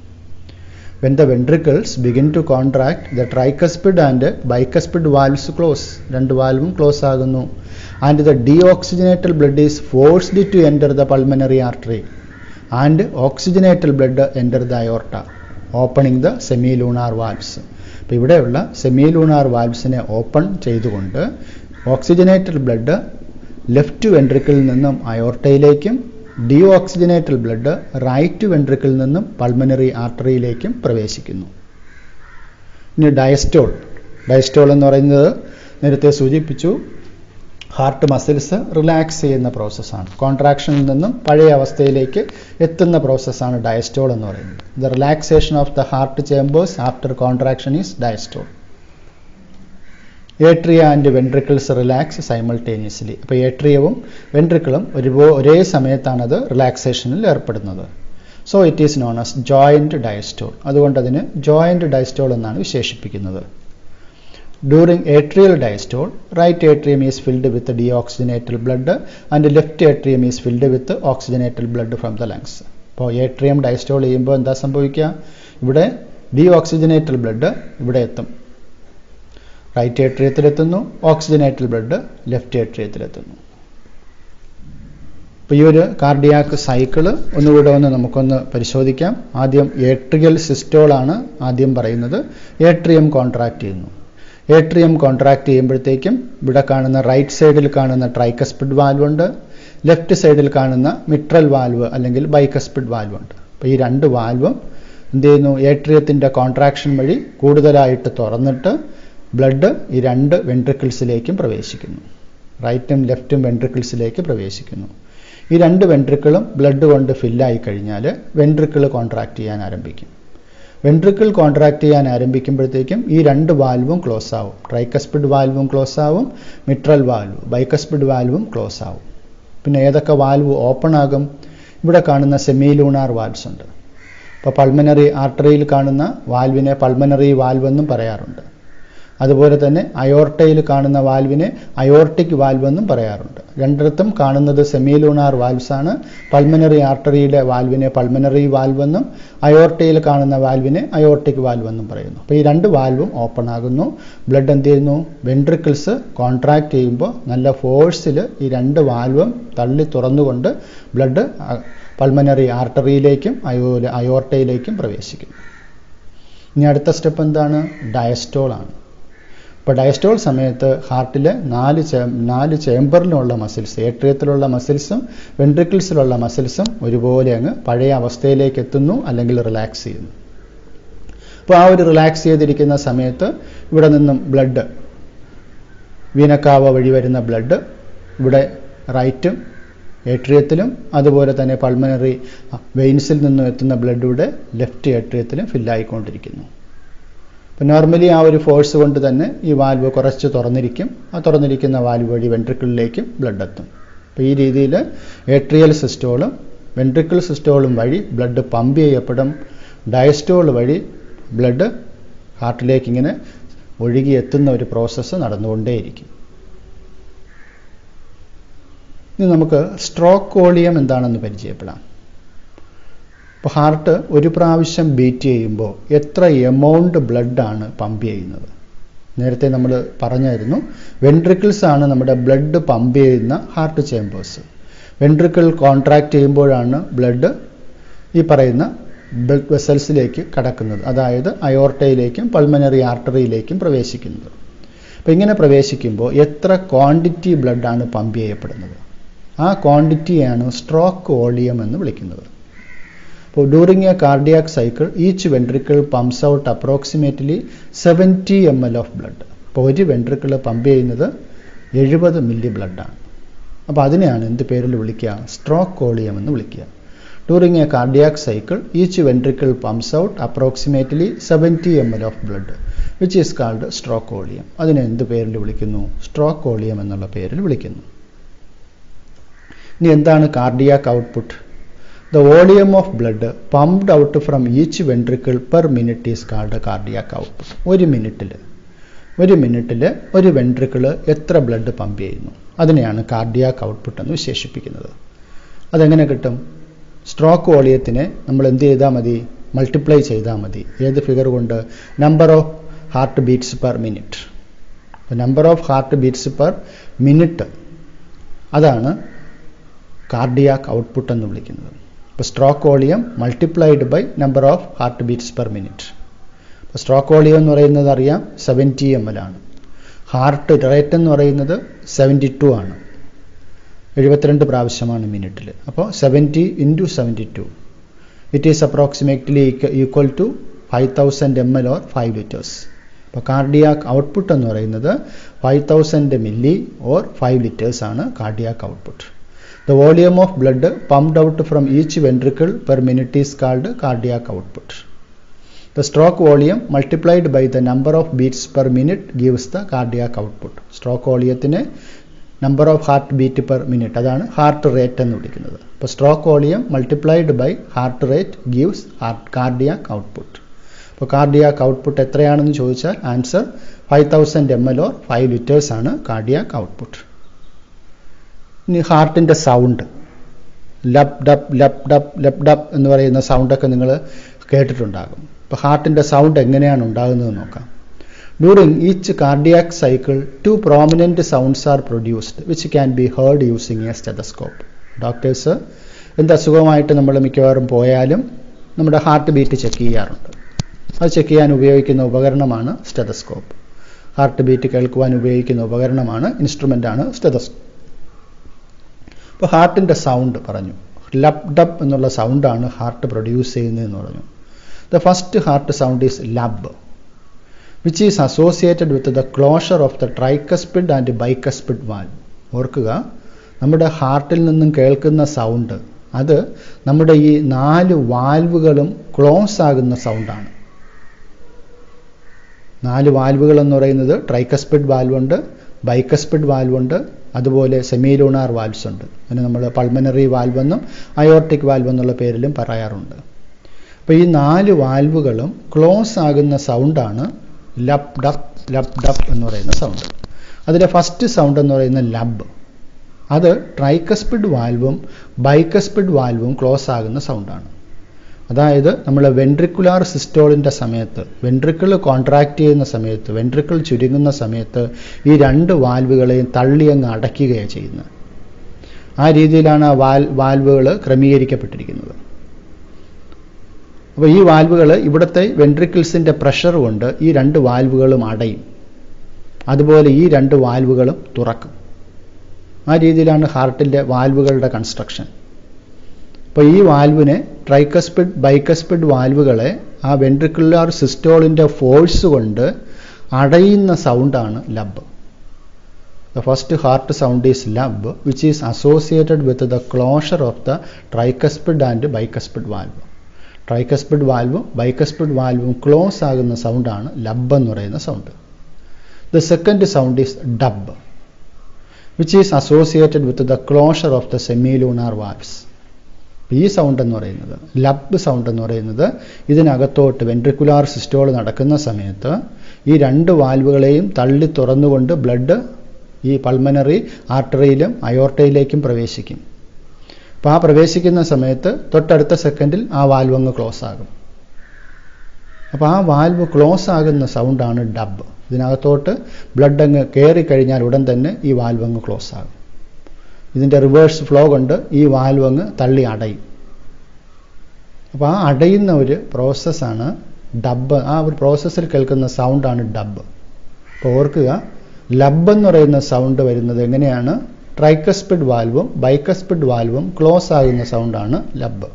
when the ventricles begin to contract the tricuspid and bicuspid valves close രണ്ട് വാൽവും ക്ലോസ് ആകുന്നു and the deoxygenated blood is forced to enter the pulmonary artery and oxygenated blood enter the aorta opening the semi lunar valves അപ്പോൾ ഇവിടെയുള്ള സെമി ലൂണാർ വാൽവ്സിനെ ഓപ്പൺ ചെയ്തുകൊണ്ട് ഓക്സിജനേറ്റഡ് ബ്ലഡ് ലെഫ്റ്റ് വെൻട്രിക്കിൽ നിന്നും അയോർട്ടയിലേക്കും ഡീഓക്സിജനേറ്റഡ് ബ്ലഡ് റൈറ്റ് വെൻട്രിക്കിൽ നിന്നും പൾമനറി ആർട്ടറിയിലേക്കും പ്രവേശിക്കുന്നു ഇനി ഡയസ്റ്റോൾ ഡയസ്റ്റോൾ എന്ന് പറയുന്നത് നേരത്തെ സൂചിപ്പിച്ചു ഹാർട്ട് മസിൽസ് റിലാക്സ് ചെയ്യുന്ന പ്രോസസ്സാണ് കോൺട്രാക്ഷനിൽ നിന്നും പഴയ അവസ്ഥയിലേക്ക് എത്തുന്ന പ്രോസസ്സാണ് ഡയസ്റ്റോൾ എന്ന് പറയുന്നത് the relaxation of the heart chambers after contraction is diastole atria and ventricles relax simultaneously അപ്പോൾ ഏട്രിയവും വെൻട്രിക്കിളും ഒരുപോ ഒരേ സമയത്താണ് അത് റിലാക്സേഷനിൽ ഏർപ്പെടുന്നത് so it is known as joint diastole അതുകൊണ്ട് അതിന് ജോയിൻറ്റ് ഡയസ്റ്റോൾ എന്നാണ് വിശേഷിപ്പിക്കുന്നത് during atrial diastole right atrium is filled with deoxygenated blood and left atrium is filled with oxygenated blood from the lungs അപ്പോൾ ഏട്രിയം ഡയസ്റ്റോൾ ചെയ്യുമ്പോൾ എന്താ സംഭവിക്കുക ഇവിടെ ഡീഓക്സിജനേറ്റഡ് ബ്ലഡ് ഇവിടെ എത്തും റൈറ്റ് ഏട്രിയത്തിലെത്തുന്നു ഓക്സിജനേറ്റഡ് ബ്ലഡ് ലെഫ്റ്റ് ഏട്രിയത്തിലെത്തുന്നു അപ്പോൾ ഈ ഒരു കാർഡിയാക്ക് സൈക്കിള് ഒന്നുകൂടെ ഒന്ന് നമുക്കൊന്ന് പരിശോധിക്കാം ആദ്യം ഏട്രിയൽ സിസ്റ്റോളാണ് ആദ്യം പറയുന്നത് ഏട്രിയം കോൺട്രാക്ട് ചെയ്യുന്നു ഏട്രിയം കോൺട്രാക്ട് ചെയ്യുമ്പോഴത്തേക്കും ഇവിടെ കാണുന്ന റൈറ്റ് സൈഡിൽ കാണുന്ന ട്രൈക്കസ്പിഡ് വാൽവ് ഉണ്ട് ലെഫ്റ്റ് സൈഡിൽ കാണുന്ന മിട്രൽ വാൽവ് അല്ലെങ്കിൽ ബൈക്കസ്പിഡ് വാൽവ് ഉണ്ട് അപ്പോൾ ഈ രണ്ട് വാൽവും എന്ത് ചെയ്യുന്നു ഏട്രിയത്തിൻ്റെ കോൺട്രാക്ഷൻ വഴി കൂടുതലായിട്ട് തുറന്നിട്ട് ബ്ലഡ് ഈ രണ്ട് വെൻട്രിക്കിൾസിലേക്കും പ്രവേശിക്കുന്നു റൈറ്റും ലെഫ്റ്റും വെൻട്രിക്കിൾസിലേക്ക് പ്രവേശിക്കുന്നു ഈ രണ്ട് വെൻട്രിക്കിളും ബ്ലഡ് കൊണ്ട് ഫില്ലായി കഴിഞ്ഞാൽ വെൻട്രിക്കിൾ കോൺട്രാക്ട് ചെയ്യാൻ ആരംഭിക്കും വെൻട്രിക്കിൾ കോൺട്രാക്ട് ചെയ്യാൻ ആരംഭിക്കുമ്പോഴത്തേക്കും ഈ രണ്ട് വാൽവും ക്ലോസ് ആവും ട്രൈക്കസ്പിഡ് വാൽവും ക്ലോസ് ആവും മിട്രൽ വാൽവ് ബൈക്കസ്പിഡ് വാൽവും ക്ലോസ് ആവും പിന്നെ ഏതൊക്കെ വാൽവ് ഓപ്പൺ ആകും ഇവിടെ കാണുന്ന സെമി ലൂണാർ വാൽവ്സ് ഉണ്ട് ഇപ്പോൾ പൾമനറി ആർട്ടറിയിൽ കാണുന്ന വാൽവിനെ പൾമനറി വാൽവ് എന്നും പറയാറുണ്ട് അതുപോലെ തന്നെ അയോർട്ടയിൽ കാണുന്ന വാൽവിനെ അയോർട്ടിക് വാൽവ് എന്നും പറയാറുണ്ട് രണ്ടിടത്തും കാണുന്നത് സെമി ലൂണാർ വാൽവ്സ് ആണ് പൾമനറി ആർട്ടറിയിലെ വാൽവിനെ പൾമനറി വാൽവ് എന്നും അയോർട്ടയിൽ കാണുന്ന വാൽവിനെ അയോർട്ടിക് വാൽവ് എന്നും പറയുന്നു അപ്പോൾ ഈ രണ്ട് വാൽവും ഓപ്പൺ ആകുന്നു ബ്ലഡ് എന്ത് ചെയ്യുന്നു വെൻട്രിക്കിൾസ് കോൺട്രാക്ട് ചെയ്യുമ്പോൾ നല്ല ഫോഴ്സിൽ ഈ രണ്ട് വാൽവും തള്ളി തുറന്നുകൊണ്ട് ബ്ലഡ് പൾമനറി ആർട്ടറിയിലേക്കും അയോ അയോർട്ടയിലേക്കും പ്രവേശിക്കും ഇനി അടുത്ത സ്റ്റെപ്പ് എന്താണ് ഡയസ്റ്റോൾ ആണ് ഇപ്പോൾ ഡയസ്റ്റോൾ സമയത്ത് ഹാർട്ടിലെ നാല് ചേ നാല് ചേംബറിലുള്ള മസിൽസ് ഏട്രിയത്തിലുള്ള മസിൽസും വെൻട്രിക്കിൾസിലുള്ള മസിൽസും ഒരുപോലെ അങ്ങ് പഴയ അവസ്ഥയിലേക്ക് എത്തുന്നു അല്ലെങ്കിൽ റിലാക്സ് ചെയ്യുന്നു അപ്പോൾ ആ ഒരു റിലാക്സ് ചെയ്തിരിക്കുന്ന സമയത്ത് ഇവിടെ നിന്നും ബ്ലഡ് വീനക്കാവ വഴി വരുന്ന ബ്ലഡ് ഇവിടെ റൈറ്റും ഏട്രിയത്തിലും അതുപോലെ തന്നെ പൾമനറി വെയിൻസിൽ നിന്നും എത്തുന്ന ബ്ലഡ് ഇവിടെ ലെഫ്റ്റ് ഏട്രിയത്തിലും ഫില്ലായിക്കൊണ്ടിരിക്കുന്നു അപ്പോൾ നോർമലി ആ ഒരു ഫോഴ്സ് കൊണ്ട് തന്നെ ഈ വാൽവ് കുറച്ച് തുറന്നിരിക്കും ആ തുറന്നിരിക്കുന്ന വാൽവ് വഴി വെൻട്രിക്കിളിലേക്കും ബ്ലഡ് എത്തും അപ്പോൾ ഈ രീതിയിൽ ഏട്രിയൽ സിസ്റ്റോളും വെൻട്രിക്കിൾ സിസ്റ്റോളും വഴി ബ്ലഡ് പമ്പ് ചെയ്യപ്പെടും ഡയസ്റ്റോൾ വഴി ബ്ലഡ് ഹാർട്ടിലേക്ക് ഇങ്ങനെ ഒഴുകി എത്തുന്ന ഒരു പ്രോസസ്സ് നടന്നുകൊണ്ടേയിരിക്കും ഇനി നമുക്ക് സ്ട്രോക്ക് വോളിയം എന്താണെന്ന് പരിചയപ്പെടാം ഇപ്പോൾ ഹാർട്ട് ഒരു പ്രാവശ്യം ബീറ്റ് ചെയ്യുമ്പോൾ എത്ര എമൗണ്ട് ബ്ലഡാണ് പമ്പ് ചെയ്യുന്നത് നേരത്തെ നമ്മൾ പറഞ്ഞായിരുന്നു വെൻട്രിക്കിൾസ് ആണ് നമ്മുടെ ബ്ലഡ് പമ്പ് ചെയ്യുന്ന ഹാർട്ട് ചേമ്പേഴ്സ് വെൻട്രിക്കിൾ കോൺട്രാക്ട് ചെയ്യുമ്പോഴാണ് ബ്ലഡ് ഈ പറയുന്ന ബ്ലഡ് വെസൽസിലേക്ക് കടക്കുന്നത് അതായത് അയോർട്ടയിലേക്കും പൾമനറി ആർട്ടറിയിലേക്കും പ്രവേശിക്കുന്നത് അപ്പോൾ ഇങ്ങനെ പ്രവേശിക്കുമ്പോൾ എത്ര ക്വാണ്ടിറ്റി ബ്ലഡാണ് പമ്പ് ചെയ്യപ്പെടുന്നത് ആ ക്വാണ്ടിറ്റിയാണ് സ്ട്രോക്ക് വോളിയം എന്ന് വിളിക്കുന്നത് അപ്പോൾ during a cardiac cycle each ventricle pumps out approximately seventy M L of blood അപ്പോൾ ഒരു വെൻട്രിക്കിൾ പമ്പ് ചെയ്യുന്നത് എഴുപത് മില്ലി ബ്ലഡാണ് അപ്പോൾ അതിനെയാണ് എന്ത് പേരിൽ വിളിക്കുക സ്ട്രോക്ക് വോളിയം എന്ന് വിളിക്കുക during a cardiac cycle each ventricle pumps out approximately seventy M L of blood which is called stroke volume അതിനെ എന്ത് പേരിൽ വിളിക്കുന്നു സ്ട്രോക്ക് വോളിയം എന്നുള്ള പേരിൽ വിളിക്കുന്നു ഇനി എന്താണ് cardiac output the volume of blood pumped out from each ventricle per minute is called cardiac output ഒരു മിനിറ്റിൽ ഒരു മിനിറ്റിൽ ഒരു വെൻട്രിക്കിൾ എത്ര ബ്ലഡ് പമ്പ് ചെയ്യുന്നു അതിനെയാണ് കാർഡിയാക് ഔട്ട്പുട്ട് എന്ന് വിശേഷിപ്പിക്കുന്നത് അതെങ്ങനെ കിട്ടും സ്ട്രോക്ക് വോളിയത്തിനെ നമ്മൾ എന്ത് ചെയ്താൽ മതി മൾട്ടിപ്ലൈ ചെയ്താൽ മതി ഏത് ഫിഗർ കൊണ്ട് number of heart beats per minute number of heart beats per minute അതാണ് കാർഡിയാക് ഔട്ട്പുട്ട് എന്ന് വിളിക്കുന്നത് ഇപ്പോൾ stroke volume multiplied by number of heart beats per minute ഇപ്പോൾ സ്ട്രോക്ക് വോളിയം എന്ന് പറയുന്നത് അറിയാം സെവൻറ്റി എം എൽ ആണ് ഹാർട്ട് റേറ്റ് എന്ന് പറയുന്നത് സെവൻറ്റി ടു ആണ് എഴുപത്തിരണ്ട് പ്രാവശ്യമാണ് മിനിറ്റിൽ അപ്പോൾ seventy into seventy two it is approximately equal to five thousand M L or five litres അപ്പോൾ കാർഡിയാക് ഔട്ട്പുട്ട് എന്ന് പറയുന്നത് five thousand milli or five litres ആണ് cardiac output The volume of blood pumped out from each ventricle per minute is called cardiac output. The stroke volume multiplied by the number of beats per minute gives the cardiac output. Stroke വോളിയത്തിന് number of heart beat per minute അതാണ് ഹാർട്ട് റേറ്റ് എന്ന് വിളിക്കുന്നത് അപ്പോൾ stroke volume multiplied by heart rate gives heart cardiac output അപ്പോൾ കാർഡിയാക് ഔട്ട്പുട്ട് എത്രയാണെന്ന് ചോദിച്ചാൽ answer five thousand M L or five litres ആണ് കാർഡിയാക് ഔട്ട്പുട്ട് ഇനി ഹാർട്ടിൻ്റെ sound lub dub lub dub lub dub എന്ന് പറയുന്ന സൗണ്ടൊക്കെ നിങ്ങൾ കേട്ടിട്ടുണ്ടാകും അപ്പോൾ ഹാർട്ടിൻ്റെ സൗണ്ട് എങ്ങനെയാണ് ഉണ്ടാകുന്നത് നോക്കാം during each cardiac cycle two prominent sounds are produced which can be heard using a stethoscope doctors എന്ത് അസുഖമായിട്ട് നമ്മൾ മിക്കവാറും പോയാലും നമ്മുടെ ഹാർട്ട് ബീറ്റ് ചെക്ക് ചെയ്യാറുണ്ട് അത് ചെക്ക് ചെയ്യാൻ ഉപയോഗിക്കുന്ന ഉപകരണമാണ് സ്റ്റെതസ്കോപ്പ് ഹാർട്ട് ബീറ്റ് കേൾക്കുവാൻ ഉപയോഗിക്കുന്ന ഉപകരണമാണ് ഇൻസ്ട്രുമെൻ്റാണ് സ്റ്റെതസ്കോപ്പ് ഇപ്പോൾ ഹാർട്ടിൻ്റെ സൗണ്ട് പറഞ്ഞു ലബ് ഡബ് എന്നുള്ള സൗണ്ടാണ് ഹാർട്ട് പ്രൊഡ്യൂസ് ചെയ്യുന്നതെന്ന് പറഞ്ഞു the first heart sound is lub which is associated with the closure of the tricuspid and bicuspid valve ഓർക്കുക നമ്മുടെ ഹാർട്ടിൽ നിന്നും കേൾക്കുന്ന സൗണ്ട് അത് നമ്മുടെ ഈ നാല് വാൽവുകളും ക്ലോസ് ആകുന്ന സൗണ്ടാണ് നാല് വാൽവുകൾ എന്ന് പറയുന്നത് ട്രൈക്കസ്പിഡ് വാൽവുണ്ട് ബൈക്കസ്പിഡ് വാൽവുണ്ട് അതുപോലെ സെമിലൂണാർ വാൽവ്സ് ഉണ്ട് അതിന് നമ്മൾ പൾമനറി വാൽവ് എന്നും അയോർട്ടിക് വാൽവ് എന്നുള്ള പേരിലും പറയാറുണ്ട് അപ്പോൾ ഈ നാല് വാൽവുകളും ക്ലോസ് ആകുന്ന സൗണ്ടാണ് ലബ് ഡപ്പ് ലബ് ഡപ്പ് എന്ന് പറയുന്ന സൗണ്ട് അതിലെ ഫസ്റ്റ് സൗണ്ട് എന്ന് പറയുന്ന ലബ് അത് ട്രൈക്കസ്പിഡ് വാൽവും ബൈക്കസ്പിഡ് വാൽവും ക്ലോസ് ആകുന്ന സൗണ്ടാണ് അതായത് നമ്മൾ വെൻട്രിക്കുലാർ സിസ്റ്റോളിൻ്റെ സമയത്ത് വെൻട്രിക്കിൾ കോൺട്രാക്ട് ചെയ്യുന്ന സമയത്ത് വെൻട്രിക്കിൾ ചുരുങ്ങുന്ന സമയത്ത് ഈ രണ്ട് വാൽവുകളെയും തള്ളി അങ്ങ് അടയ്ക്കുകയാണ് ചെയ്യുന്നത് ആ രീതിയിലാണ് ആ വാൽ വാൽവുകൾ ക്രമീകരിക്കപ്പെട്ടിരിക്കുന്നത് അപ്പോൾ ഈ വാൽവുകൾ ഇവിടുത്തെ വെൻട്രിക്കിൾസിൻ്റെ പ്രഷർ കൊണ്ട് ഈ രണ്ട് വാൽവുകളും അടയും അതുപോലെ ഈ രണ്ട് വാൽവുകളും തുറക്കും ആ രീതിയിലാണ് ഹാർട്ടിൻ്റെ വാൽവുകളുടെ കൺസ്ട്രക്ഷൻ അപ്പോൾ ഈ വാൽവിനെ ട്രൈക്കസ്പിഡ് ബൈക്കസ്പിഡ് വാൽവുകളെ ആ വെൻട്രിക്കുലാർ സിസ്റ്റോളിൻ്റെ ഫോഴ്സ് കൊണ്ട് അടയുന്ന സൗണ്ടാണ് lub the first heart sound is lub which is associated with the closure of the tricuspid and bicuspid valve tricuspid വാൽവും ബൈക്കസ്പിഡ് വാൽവും ക്ലോസ് ആകുന്ന സൗണ്ടാണ് ലബ് എന്ന് പറയുന്ന sound the second sound is dub which is associated with the closure of the semilunar valves ഈ സൗണ്ട് എന്ന് പറയുന്നത് ലബ് സൗണ്ട് എന്ന് പറയുന്നത് ഇതിനകത്തോട്ട് വെൻട്രിക്കുലാർ സിസ്റ്റോൾ നടക്കുന്ന സമയത്ത് ഈ രണ്ട് വാൽവുകളെയും തള്ളി തുറന്നുകൊണ്ട് ബ്ലഡ് ഈ പൾമനറി ആർട്ടറിയിലും അയോർട്ടയിലേക്കും പ്രവേശിക്കും അപ്പോൾ ആ പ്രവേശിക്കുന്ന സമയത്ത് തൊട്ടടുത്ത സെക്കൻഡിൽ ആ വാൽവ് അങ്ങ് ക്ലോസ് ആകും അപ്പോൾ ആ വാൽവ് ക്ലോസ് ആകുന്ന സൗണ്ടാണ് ഡബ് ഇതിനകത്തോട്ട് ബ്ലഡ് അങ്ങ് കയറി കഴിഞ്ഞാൽ ഉടൻ തന്നെ ഈ വാൽവ് അങ്ങ് ക്ലോസ് ആകും ഇതിൻ്റെ റിവേഴ്സ് ഫ്ലോ കൊണ്ട് ഈ വാൽവ് അങ്ങ് തള്ളി അടയും അപ്പോൾ ആ അടയുന്ന ഒരു പ്രോസസ്സാണ് ഡബ് ആ ഒരു പ്രോസസ്സിൽ കേൾക്കുന്ന സൗണ്ടാണ് ഡബ് അപ്പോൾ ഓർക്കുക ലബ് എന്ന് പറയുന്ന സൗണ്ട് വരുന്നത് എങ്ങനെയാണ് ട്രൈക്കസ്പിഡ് വാൽവും ബൈക്കസ്പിഡ് വാൽവും ക്ലോസ് ആകുന്ന സൗണ്ടാണ് ലബ്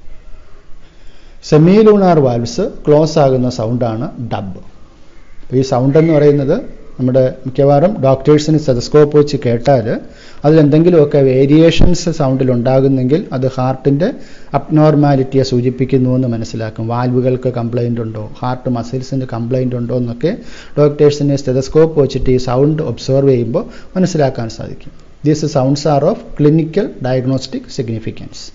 സെമിലൂണാർ വാൽവ്സ് ക്ലോസ് ആകുന്ന സൗണ്ടാണ് ഡബ് ഈ സൗണ്ട് എന്ന് പറയുന്നത് നമ്മുടെ മിക്കവാറും ഡോക്ടേഴ്സിന് സ്റ്റെതസ്കോപ്പ് വെച്ച് കേട്ടാൽ അതിലെന്തെങ്കിലുമൊക്കെ വേരിയേഷൻസ് സൗണ്ടിൽ ഉണ്ടാകുന്നെങ്കിൽ അത് ഹാർട്ടിൻ്റെ അബ്നോർമാലിറ്റിയെ സൂചിപ്പിക്കുന്നു എന്ന് മനസ്സിലാക്കും വാൽവുകൾക്ക് കംപ്ലൈൻ്റ് ഉണ്ടോ ഹാർട്ട് മസിൽസിന് കംപ്ലൈൻ്റ് ഉണ്ടോ എന്നൊക്കെ ഡോക്ടേഴ്സിന് സ്റ്റെതസ്കോപ്പ് വെച്ചിട്ട് ഈ സൗണ്ട് ഒബ്സർവ് ചെയ്യുമ്പോൾ മനസ്സിലാക്കാൻ സാധിക്കും these sounds are of clinical diagnostic significance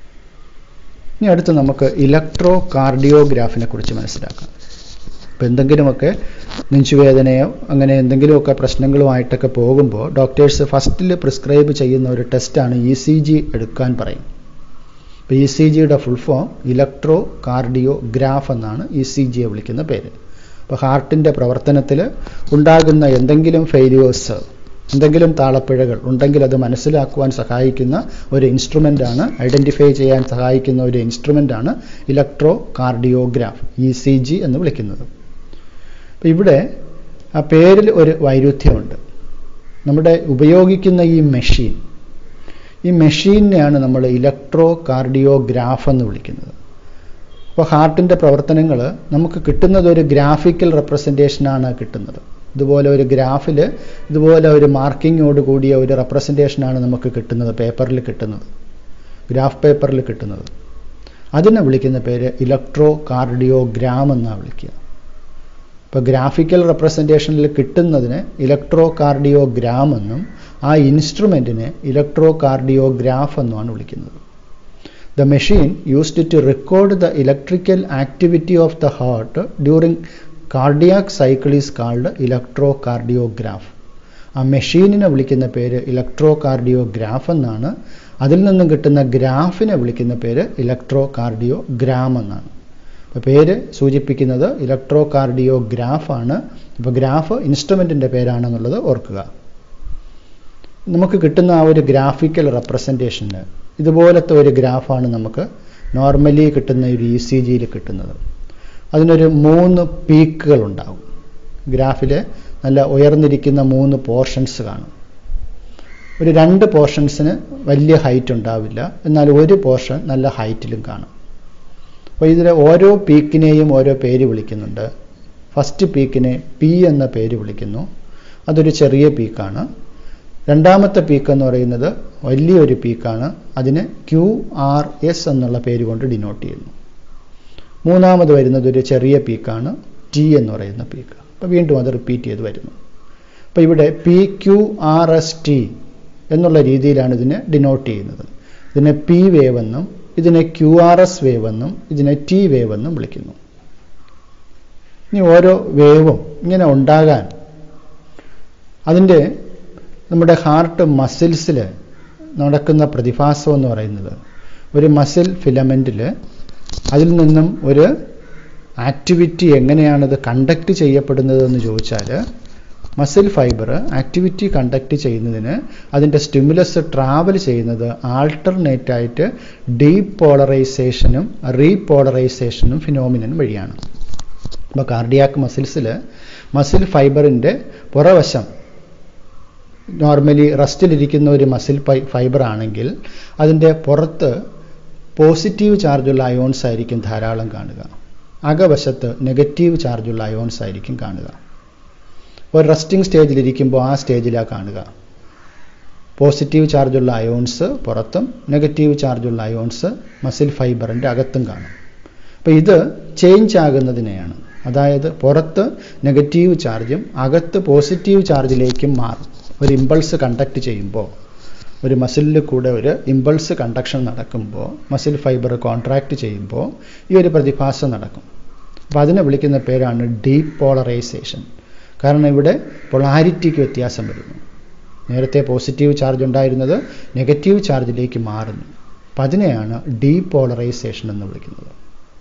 ഇനി അടുത്ത് നമുക്ക് ഇലക്ട്രോ കാർഡിയോഗ്രാഫിനെ കുറിച്ച് മനസ്സിലാക്കാം അപ്പോൾ എന്തെങ്കിലുമൊക്കെ നെഞ്ചുവേദനയോ അങ്ങനെ എന്തെങ്കിലുമൊക്കെ പ്രശ്നങ്ങളുമായിട്ടൊക്കെ പോകുമ്പോൾ ഡോക്ടേഴ്സ് ഫസ്റ്റിൽ പ്രിസ്ക്രൈബ് ചെയ്യുന്ന ഒരു ടെസ്റ്റാണ് ഇ സി ജി എടുക്കാൻ പറയും അപ്പോൾ ഇ സി ജിയുടെ ഫുൾ ഫോം ഇലക്ട്രോ കാർഡിയോഗ്രാഫ് എന്നാണ് ഇ സി ജിയെ വിളിക്കുന്ന പേര് അപ്പോൾ ഹാർട്ടിൻ്റെ പ്രവർത്തനത്തിൽ ഉണ്ടാകുന്ന എന്തെങ്കിലും ഫെയിലിയേഴ്സ് എന്തെങ്കിലും താളപ്പിഴകൾ ഉണ്ടെങ്കിൽ അത് മനസ്സിലാക്കുവാൻ സഹായിക്കുന്ന ഒരു ഇൻസ്ട്രുമെൻ്റാണ് ഐഡൻറ്റിഫൈ ചെയ്യാൻ സഹായിക്കുന്ന ഒരു ഇൻസ്ട്രുമെൻ്റാണ് electrocardiograph E C G എന്ന് വിളിക്കുന്നത് അപ്പോൾ ഇവിടെ ആ പേരിൽ ഒരു വൈരുദ്ധ്യമുണ്ട് നമ്മുടെ ഉപയോഗിക്കുന്ന ഈ മെഷീൻ ഈ മെഷീനെയാണ് നമ്മൾ ഇലക്ട്രോ കാർഡിയോഗ്രാഫ് എന്ന് വിളിക്കുന്നത് അപ്പോൾ ഹാർട്ടിൻ്റെ പ്രവർത്തനങ്ങൾ നമുക്ക് കിട്ടുന്നത് ഒരു ഗ്രാഫിക്കൽ റെപ്രസെൻറ്റേഷനാണ് കിട്ടുന്നത് ഇതുപോലെ ഒരു ഗ്രാഫിൽ ഇതുപോലെ ഒരു മാർക്കിങ്ങോട് കൂടിയ ഒരു റെപ്രസെൻറ്റേഷനാണ് നമുക്ക് കിട്ടുന്നത് പേപ്പറിൽ കിട്ടുന്നത് ഗ്രാഫ് പേപ്പറിൽ കിട്ടുന്നത് അതിനെ വിളിക്കുന്ന പേര് ഇലക്ട്രോ കാർഡിയോഗ്രാം എന്നാണ് വിളിക്കുക ഇപ്പോൾ ഗ്രാഫിക്കൽ റെപ്രസെൻറ്റേഷനിൽ കിട്ടുന്നതിന് ഇലക്ട്രോ കാർഡിയോഗ്രാം എന്നും ആ ഇൻസ്ട്രുമെൻറ്റിനെ ഇലക്ട്രോ കാർഡിയോഗ്രാഫ് എന്നുമാണ് വിളിക്കുന്നത് the machine used to record the electrical activity of the heart during cardiac cycle is called electrocardiograph ആ മെഷീനിനെ വിളിക്കുന്ന പേര് ഇലക്ട്രോ കാർഡിയോഗ്രാഫ് എന്നാണ് അതിൽ നിന്നും കിട്ടുന്ന ഗ്രാഫിനെ വിളിക്കുന്ന പേര് ഇലക്ട്രോ കാർഡിയോഗ്രാം എന്നാണ് അപ്പോൾ പേര് സൂചിപ്പിക്കുന്നത് ഇലക്ട്രോ കാർഡിയോഗ്രാഫാണ് ഇപ്പോൾ ഗ്രാഫ് ഇൻസ്ട്രുമെൻറ്റിൻ്റെ പേരാണെന്നുള്ളത് ഓർക്കുക നമുക്ക് കിട്ടുന്ന ആ ഒരു ഗ്രാഫിക്കൽ റെപ്രസെൻറ്റേഷന് ഇതുപോലത്തെ ഒരു ഗ്രാഫാണ് നമുക്ക് നോർമലി കിട്ടുന്ന ഒരു ഇ സി ജിയിൽ കിട്ടുന്നത് അതിനൊരു മൂന്ന് പീക്കുകൾ ഉണ്ടാകും ഗ്രാഫിൽ നല്ല ഉയർന്നിരിക്കുന്ന മൂന്ന് പോർഷൻസ് കാണും ഒരു രണ്ട് പോർഷൻസിന് വലിയ ഹൈറ്റ് ഉണ്ടാവില്ല എന്നാൽ ഒരു പോർഷൻ നല്ല ഹൈറ്റിലും കാണും അപ്പോൾ ഇതിലെ ഓരോ പീക്കിനെയും ഓരോ പേര് വിളിക്കുന്നുണ്ട് ഫസ്റ്റ് പീക്കിനെ പി എന്ന പേര് വിളിക്കുന്നു അതൊരു ചെറിയ പീക്കാണ് രണ്ടാമത്തെ പീക്ക് എന്ന് പറയുന്നത് വലിയൊരു പീക്കാണ് അതിന് ക്യു ആർ എസ് എന്നുള്ള പേര് കൊണ്ട് ഡിനോട്ട് ചെയ്യുന്നു മൂന്നാമത് വരുന്നത് ഒരു ചെറിയ പീക്കാണ് ടി എന്ന് പറയുന്ന പീക്ക് അപ്പോൾ വീണ്ടും അത് റിപ്പീറ്റ് ചെയ്ത് വരുന്നു അപ്പോൾ ഇവിടെ P Q R S T എന്നുള്ള രീതിയിലാണ് ഇതിനെ ഡിനോട്ട് ചെയ്യുന്നത് ഇതിനെ പി വേവ് എന്നും ഇതിനെ ക്യു ആർ എസ് വേവ് എന്നും ഇതിനെ ടി വേവ് എന്നും വിളിക്കുന്നു ഇനി ഓരോ വേവും ഇങ്ങനെ ഉണ്ടാകാൻ അതിൻ്റെ നമ്മുടെ ഹാർട്ട് മസിൽസിൽ നടക്കുന്ന പ്രതിഭാസം എന്ന് പറയുന്നത് ഒരു മസിൽ ഫിലമെൻറ്റിൽ അതിൽ നിന്നും ഒരു ആക്ടിവിറ്റി എങ്ങനെയാണത് കണ്ടക്ട് ചെയ്യപ്പെടുന്നതെന്ന് ചോദിച്ചാൽ മസിൽ ഫൈബർ ആക്ടിവിറ്റി കണ്ടക്ട് ചെയ്യുന്നതിന് അതിൻ്റെ സ്റ്റിമുലസ് ട്രാവൽ ചെയ്യുന്നത് ആൾട്ടർനേറ്റ് ആയിട്ട് ഡീപോളറൈസേഷനും റീപോളറൈസേഷനും ഫിനോമിനൻ വഴിയാണ് അപ്പോൾ കാർഡിയാക്ക് മസിൽസിൽ മസിൽ ഫൈബറിൻ്റെ പുറവശം നോർമലി റസ്റ്റിലിരിക്കുന്ന ഒരു മസിൽ ഫൈബർ ആണെങ്കിൽ അതിൻ്റെ പുറത്ത് പോസിറ്റീവ് ചാർജുള്ള അയോൺസ് ആയിരിക്കും ധാരാളം കാണുക അകവശത്ത് നെഗറ്റീവ് ചാർജുള്ള അയോൺസ് ആയിരിക്കും കാണുക ഒരു റെസ്റ്റിംഗ് സ്റ്റേജിലിരിക്കുമ്പോൾ ആ സ്റ്റേജിലാണ് കാണുക പോസിറ്റീവ് ചാർജുള്ള അയോൺസ് പുറത്തും നെഗറ്റീവ് ചാർജുള്ള അയോൺസ് മസിൽ ഫൈബറിൻ്റെ അകത്തും കാണും അപ്പോൾ ഇത് ചേഞ്ച് ആകുന്നതിനെയാണ് അതായത് പുറത്ത് നെഗറ്റീവ് ചാർജും അകത്ത് പോസിറ്റീവ് ചാർജിലേക്കും മാറും ഒരു ഇമ്പൾസ് കണ്ടക്ട് ചെയ്യുമ്പോൾ ഒരു മസിലിൽ കൂടെ ഒരു ഇമ്പൾസ് കണ്ടക്ഷൻ നടക്കുമ്പോൾ മസിൽ ഫൈബർ കോൺട്രാക്ട് ചെയ്യുമ്പോൾ ഈ ഒരു പ്രതിഭാസം നടക്കും അപ്പോൾ അതിനെ വിളിക്കുന്ന പേരാണ് ഡീപോളറൈസേഷൻ കാരണം ഇവിടെ പൊളാരിറ്റിക്ക് വ്യത്യാസം വരുന്നു നേരത്തെ പോസിറ്റീവ് ചാർജ് ഉണ്ടായിരുന്നത് നെഗറ്റീവ് ചാർജിലേക്ക് മാറുന്നു അപ്പം അതിനെയാണ് ഡീപോളറൈസേഷൻ എന്ന് വിളിക്കുന്നത്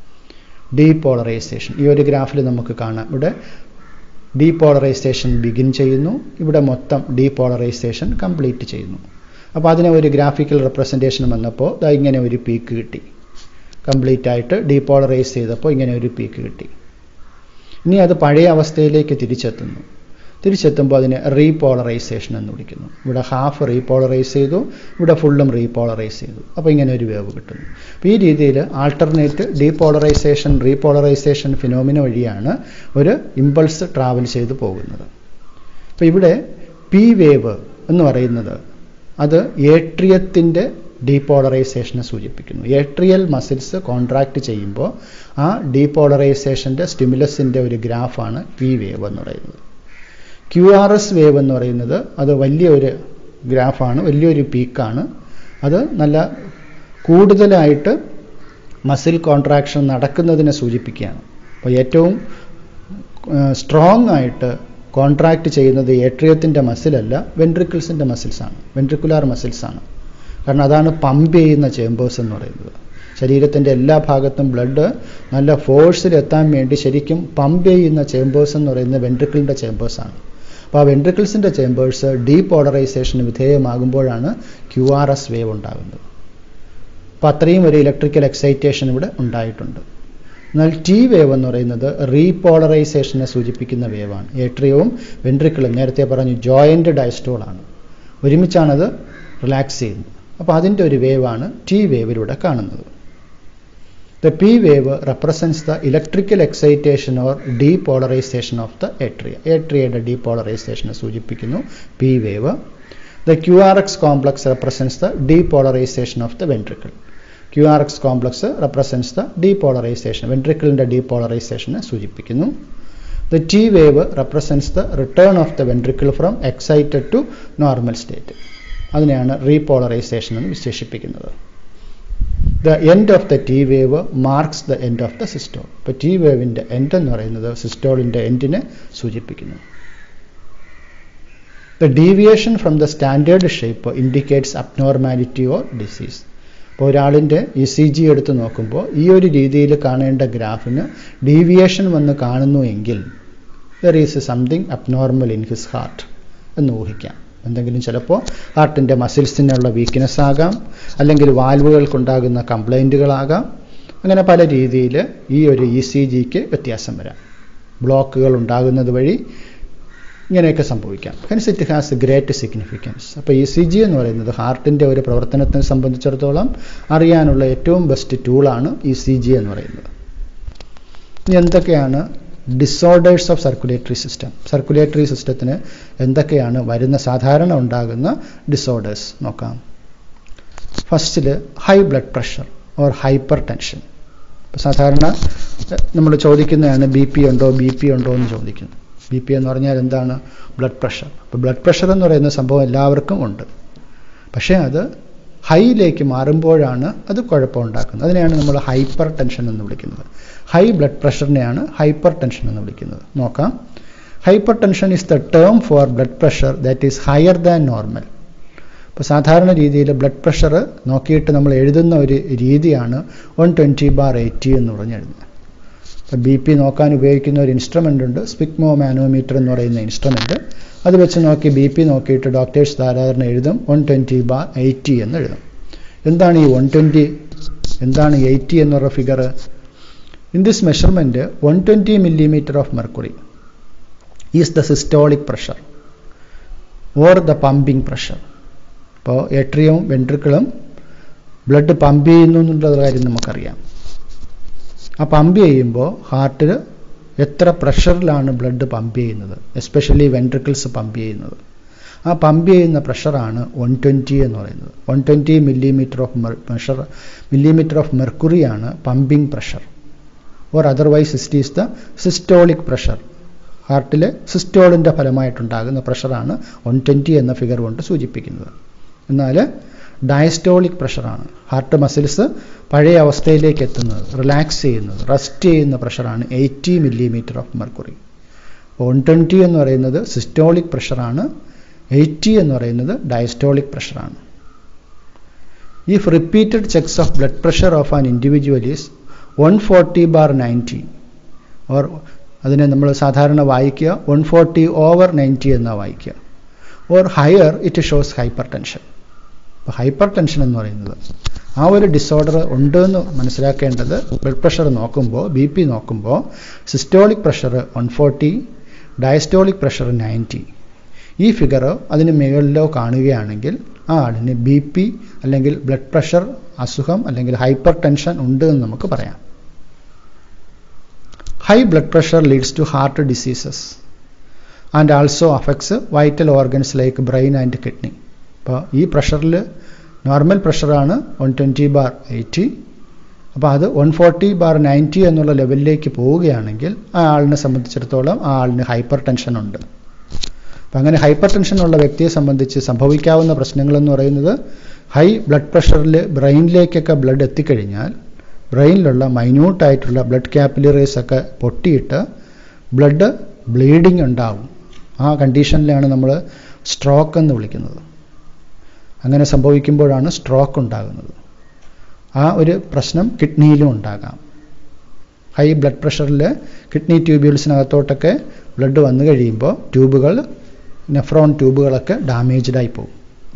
ഡീപോളറൈസേഷൻ ഈ ഒരു ഗ്രാഫിൽ നമുക്ക് കാണാം ഇവിടെ ഡീപോളറൈസേഷൻ ബിഗിൻ ചെയ്യുന്നു ഇവിടെ മൊത്തം ഡീപോളറൈസേഷൻ കംപ്ലീറ്റ് ചെയ്യുന്നു അപ്പോൾ അതിനെ ഒരു ഗ്രാഫിക്കൽ റെപ്രസെൻറ്റേഷൻ വന്നപ്പോൾ ദാ ഇങ്ങനെ ഒരു പീക്ക് കിട്ടി കംപ്ലീറ്റ് ആയിട്ട് ഡീപോളറൈസ് ചെയ്തപ്പോൾ ഇങ്ങനെ ഒരു പീക്ക് കിട്ടി ഇനി അത് പഴയ അവസ്ഥയിലേക്ക് തിരിച്ചെത്തുന്നു തിരിച്ചെത്തുമ്പോൾ അതിനെ റീപോളറൈസേഷൻ എന്ന് വിളിക്കുന്നു ഇവിടെ ഹാഫ് റീപോളറൈസ് ചെയ്തു ഇവിടെ ഫുള്ളും റീപോളറൈസ് ചെയ്തു അപ്പോൾ ഇങ്ങനെ ഒരു വേവ് കിട്ടുന്നു അപ്പോൾ ഈ രീതിയിൽ ആൾട്ടർനേറ്റ് ഡീപോളറൈസേഷൻ റീപോളറൈസേഷൻ ഫിനോമിന വഴിയാണ് ഒരു ഇമ്പൾസ് ട്രാവൽ ചെയ്തു പോകുന്നത് അപ്പോൾ ഇവിടെ പി വേവ് എന്ന് പറയുന്നത് അത് ഏട്രിയത്തിൻ്റെ ഡീപോളറൈസേഷനെ സൂചിപ്പിക്കുന്നു ഏട്രിയൽ മസിൽസ് കോൺട്രാക്ട് ചെയ്യുമ്പോൾ ആ ഡീപോളറൈസേഷൻ്റെ സ്റ്റിമുലസിൻ്റെ ഒരു ഗ്രാഫാണ് പി വേവ് എന്ന് പറയുന്നത് ക്യു ആർ എസ് വേവ് എന്ന് പറയുന്നത് അത് വലിയൊരു ഗ്രാഫാണ് വലിയൊരു പീക്കാണ് അത് നല്ല കൂടുതലായിട്ട് മസിൽ കോൺട്രാക്ഷൻ നടക്കുന്നതിനെ സൂചിപ്പിക്കുകയാണ് അപ്പോൾ ഏറ്റവും സ്ട്രോങ് ആയിട്ട് കോൺട്രാക്ട് ചെയ്യുന്നത് ഏട്രിയത്തിൻ്റെ മസിലല്ല വെൻട്രിക്കിൾസിൻ്റെ മസിൽസാണ് വെൻട്രിക്കുലാർ മസിൽസാണ് കാരണം അതാണ് പമ്പ് ചെയ്യുന്ന ചേമ്പേഴ്സ് എന്ന് പറയുന്നത് ശരീരത്തിൻ്റെ എല്ലാ ഭാഗത്തും ബ്ലഡ് നല്ല ഫോഴ്സിൽ എത്താൻ വേണ്ടി ശരിക്കും പമ്പ് ചെയ്യുന്ന ചേമ്പേഴ്സ് എന്ന് പറയുന്നത് വെൻട്രിക്കിളിൻ്റെ ചേമ്പേഴ്സാണ് അപ്പോൾ ആ വെൻട്രിക്കിൾസിൻ്റെ ചേമ്പേഴ്സ് ഡീപോളറൈസേഷന് വിധേയമാകുമ്പോഴാണ് ക്യു ആർ എസ് വേവ് ഉണ്ടാകുന്നത് അപ്പോൾ അത്രയും ഒരു ഇലക്ട്രിക്കൽ എക്സൈറ്റേഷൻ ഇവിടെ ഉണ്ടായിട്ടുണ്ട് എന്നാൽ ടി വേവ് എന്ന് പറയുന്നത് റീപോളറൈസേഷനെ സൂചിപ്പിക്കുന്ന വേവാണ് ഏട്രിയവും വെൻട്രിക്കിളും നേരത്തെ പറഞ്ഞു ജോയിൻ്റ് ഡയസ്റ്റോളാണ് ഒരുമിച്ചാണത് റിലാക്സ് ചെയ്യുന്നത് അപ്പോൾ അതിൻ്റെ ഒരു വേവാണ് ടി വേവിലൂടെ കാണുന്നത് the P wave represents the electrical excitation or depolarisation of the atria ഏട്രിയയുടെ ഡീപോളറൈസേഷനെ സൂചിപ്പിക്കുന്നു P wave the Q R X complex represents the depolarisation of the ventricle Q R X complex represents the depolarisation വെൻട്രിക്കിളിൻ്റെ ഡീപോളറൈസേഷനെ സൂചിപ്പിക്കുന്നു the T wave represents the return of the ventricle from excited to normal state അതിനെയാണ് റീപോളറൈസേഷൻ എന്ന് വിശേഷിപ്പിക്കുന്നത് the end of the T wave marks the end of the systole ഇപ്പോൾ ടി വേവിൻ്റെ എൻഡ് എന്ന് പറയുന്നത് സിസ്റ്റോളിൻ്റെ എൻഡിനെ സൂചിപ്പിക്കുന്നു the deviation from the standard shape indicates abnormality or disease ഇപ്പോൾ ഒരാളിൻ്റെ ഇ സി ജി എടുത്ത് നോക്കുമ്പോൾ ഈ ഒരു രീതിയിൽ കാണേണ്ട ഗ്രാഫിന് ഡീവിയേഷൻ വന്ന് കാണുന്നു എങ്കിൽ there is something abnormal in his heart എന്ന് ഊഹിക്കാം എന്തെങ്കിലും ചിലപ്പോൾ ഹാർട്ടിൻ്റെ മസിൽസിനുള്ള വീക്ക്നെസ് ആകാം അല്ലെങ്കിൽ വാൽവുകൾക്കുണ്ടാകുന്ന കംപ്ലൈൻറ്റുകളാകാം അങ്ങനെ പല രീതിയിൽ ഈ ഒരു ഇ സി ജിക്ക് വ്യത്യാസം വരാം ബ്ലോക്കുകൾ ഉണ്ടാകുന്നത് വഴി ഇങ്ങനെയൊക്കെ സംഭവിക്കാം hence it has great significance അപ്പോൾ ഇ സി ജി എന്ന് പറയുന്നത് ഹാർട്ടിൻ്റെ ഒരു പ്രവർത്തനത്തെ സംബന്ധിച്ചിടത്തോളം അറിയാനുള്ള ഏറ്റവും ബെസ്റ്റ് ടൂളാണ് ഇ സി ജി എന്ന് പറയുന്നത് ഇനി എന്തൊക്കെയാണ് disorders of circulatory system circulatory സിസ്റ്റത്തിന് എന്തൊക്കെയാണ് വരുന്ന സാധാരണ ഉണ്ടാകുന്ന ഡിസോർഡേഴ്സ് നോക്കാം ഫസ്റ്റിൽ high blood pressure or hypertension സാധാരണ നമ്മൾ ചോദിക്കുന്നതാണ് ബി പി ഉണ്ടോ ബി പി ഉണ്ടോ എന്ന് ചോദിക്കുന്നു ബി പി എന്ന് പറഞ്ഞാൽ എന്താണ് ബ്ലഡ് പ്രഷർ അപ്പോൾ ബ്ലഡ് പ്രഷർ എന്ന് പറയുന്ന സംഭവം എല്ലാവർക്കും ഉണ്ട് പക്ഷേ അത് ഹൈയിലേക്ക് മാറുമ്പോഴാണ് അത് കുഴപ്പമുണ്ടാക്കുന്നത് അതിനെയാണ് നമ്മൾ ഹൈപ്പർ ടെൻഷൻ എന്ന് വിളിക്കുന്നത് ഹൈ ബ്ലഡ് പ്രഷറിനെയാണ് ഹൈപ്പർ ടെൻഷൻ എന്ന് വിളിക്കുന്നത് നോക്കാം hypertension is the term for blood pressure that is higher than normal ഇപ്പോൾ സാധാരണ രീതിയിൽ ബ്ലഡ് പ്രഷർ നോക്കിയിട്ട് നമ്മൾ എഴുതുന്ന ഒരു രീതിയാണ് വൺ ട്വൻറ്റി ബാർ എയ്റ്റി എന്ന് പറഞ്ഞ് എഴുതുന്നത് ഇപ്പോൾ ബി പി നോക്കാൻ ഉപയോഗിക്കുന്ന ഒരു ഇൻസ്ട്രുമെൻ്റ് ഉണ്ട് സ്പിക്മോ മാനോമീറ്റർ എന്ന് പറയുന്ന ഇൻസ്ട്രുമെൻ്റ് അത് വെച്ച് നോക്കി ബി പി നോക്കിയിട്ട് ഡോക്ടേഴ്സ് സാധാരണ എഴുതും വൺ ട്വൻറ്റി ബാർ എയ്റ്റി എന്ന് എഴുതും എന്താണ് ഈ വൺ ട്വൻറ്റി എന്താണ് എയ്റ്റി എന്നുള്ള figure in this measurement one twenty millimetre of mercury is the systolic pressure or the pumping pressure ഇപ്പോൾ ഏട്രിയവും വെൻട്രിക്കിളും ബ്ലഡ് പമ്പ് ചെയ്യുന്നു എന്നുള്ള കാര്യം നമുക്കറിയാം ആ പമ്പ് ചെയ്യുമ്പോൾ ഹാർട്ടിൽ എത്ര പ്രഷറിലാണ് ബ്ലഡ് പമ്പ് ചെയ്യുന്നത് എസ്പെഷ്യലി വെൻട്രിക്കിൾസ് പമ്പ് ചെയ്യുന്നത് ആ പമ്പ് ചെയ്യുന്ന പ്രഷറാണ് വൺ ട്വൻറ്റി എന്ന് പറയുന്നത് one twenty millimetre of measure millimetre of മെർക്കുറിയാണ് pumping pressure or otherwise it is the systolic pressure ഹാർട്ടിലെ സിസ്റ്റോളിൻ്റെ ഫലമായിട്ടുണ്ടാകുന്ന പ്രഷറാണ് വൺ ട്വൻറ്റി എന്ന ഫിഗർ കൊണ്ട് സൂചിപ്പിക്കുന്നത് എന്നാൽ ഡയസ്റ്റോളിക് പ്രഷറാണ് ഹാർട്ട് മസിൽസ് പഴയ അവസ്ഥയിലേക്ക് എത്തുന്നത് റിലാക്സ് ചെയ്യുന്നത് റെസ്റ്റ് ചെയ്യുന്ന പ്രഷറാണ് eighty millimetre of mercury one twenty എന്ന് പറയുന്നത് സിസ്റ്റോളിക് പ്രഷറാണ് എയ്റ്റി എന്ന് പറയുന്നത് ഡയസ്റ്റോളിക് പ്രഷറാണ് if repeated checks of blood pressure of an individual is one forty bar ninety or അതിനെ നമ്മൾ സാധാരണ വായിക്കുക വൺ ഫോർട്ടി ഓവർ നയൻറ്റി എന്നാണ് വായിക്കുക or higher it shows hypertension അപ്പോൾ ഹൈപ്പർ ടെൻഷൻ എന്ന് പറയുന്നത് ആ ഒരു ഡിസോർഡർ ഉണ്ടെന്ന് മനസ്സിലാക്കേണ്ടത് ബ്ലഡ് പ്രഷർ നോക്കുമ്പോൾ ബി പി നോക്കുമ്പോൾ systolic pressure one forty diastolic pressure ninety ഈ ഫിഗർ അതിന് മുകളിലോ കാണുകയാണെങ്കിൽ ആ ആളിന് ബി പി അല്ലെങ്കിൽ ബ്ലഡ് പ്രഷർ അസുഖം അല്ലെങ്കിൽ ഹൈപ്പർ ടെൻഷൻ ഉണ്ട് എന്ന് നമുക്ക് പറയാം high blood pressure leads to heart diseases and also affects vital organs like brain and kidney അപ്പോൾ ഈ പ്രഷറിൽ നോർമൽ പ്രഷറാണ് വൺ ട്വൻറ്റി ബാർ എയ്റ്റി അപ്പോൾ അത് വൺ ഫോർട്ടി ബാർ നയൻറ്റി എന്നുള്ള ലെവലിലേക്ക് പോവുകയാണെങ്കിൽ ആ ആളിനെ സംബന്ധിച്ചിടത്തോളം ആ ആളിന് ഹൈപ്പർ ടെൻഷൻ ഉണ്ട് അപ്പം അങ്ങനെ ഹൈപ്പർ ടെൻഷൻ ഉള്ള വ്യക്തിയെ സംബന്ധിച്ച് സംഭവിക്കാവുന്ന പ്രശ്നങ്ങളെന്ന് പറയുന്നത് ഹൈ ബ്ലഡ് പ്രഷറിൽ ബ്രെയിനിലേക്കൊക്കെ ബ്ലഡ് എത്തിക്കഴിഞ്ഞാൽ ബ്രെയിനിലുള്ള മൈന്യൂട്ടായിട്ടുള്ള ബ്ലഡ് ക്യാപ്പിലറീസ് ഒക്കെ പൊട്ടിയിട്ട് ബ്ലഡ് ബ്ലീഡിങ് ഉണ്ടാവും ആ കണ്ടീഷനിലാണ് നമ്മൾ സ്ട്രോക്ക് എന്ന് വിളിക്കുന്നത് അങ്ങനെ സംഭവിക്കുമ്പോഴാണ് സ്ട്രോക്ക് ഉണ്ടാകുന്നത് ആ ഒരു പ്രശ്നം കിഡ്നിയിലും ഉണ്ടാകാം ഹൈ ബ്ലഡ് പ്രഷറിൽ കിഡ്നി ട്യൂബ്യൂൾസിനകത്തോട്ടൊക്കെ ബ്ലഡ് വന്നു കഴിയുമ്പോൾ ട്യൂബുകൾ നെഫ്രോൺ ട്യൂബുകളൊക്കെ ഡാമേജ്ഡായി പോകും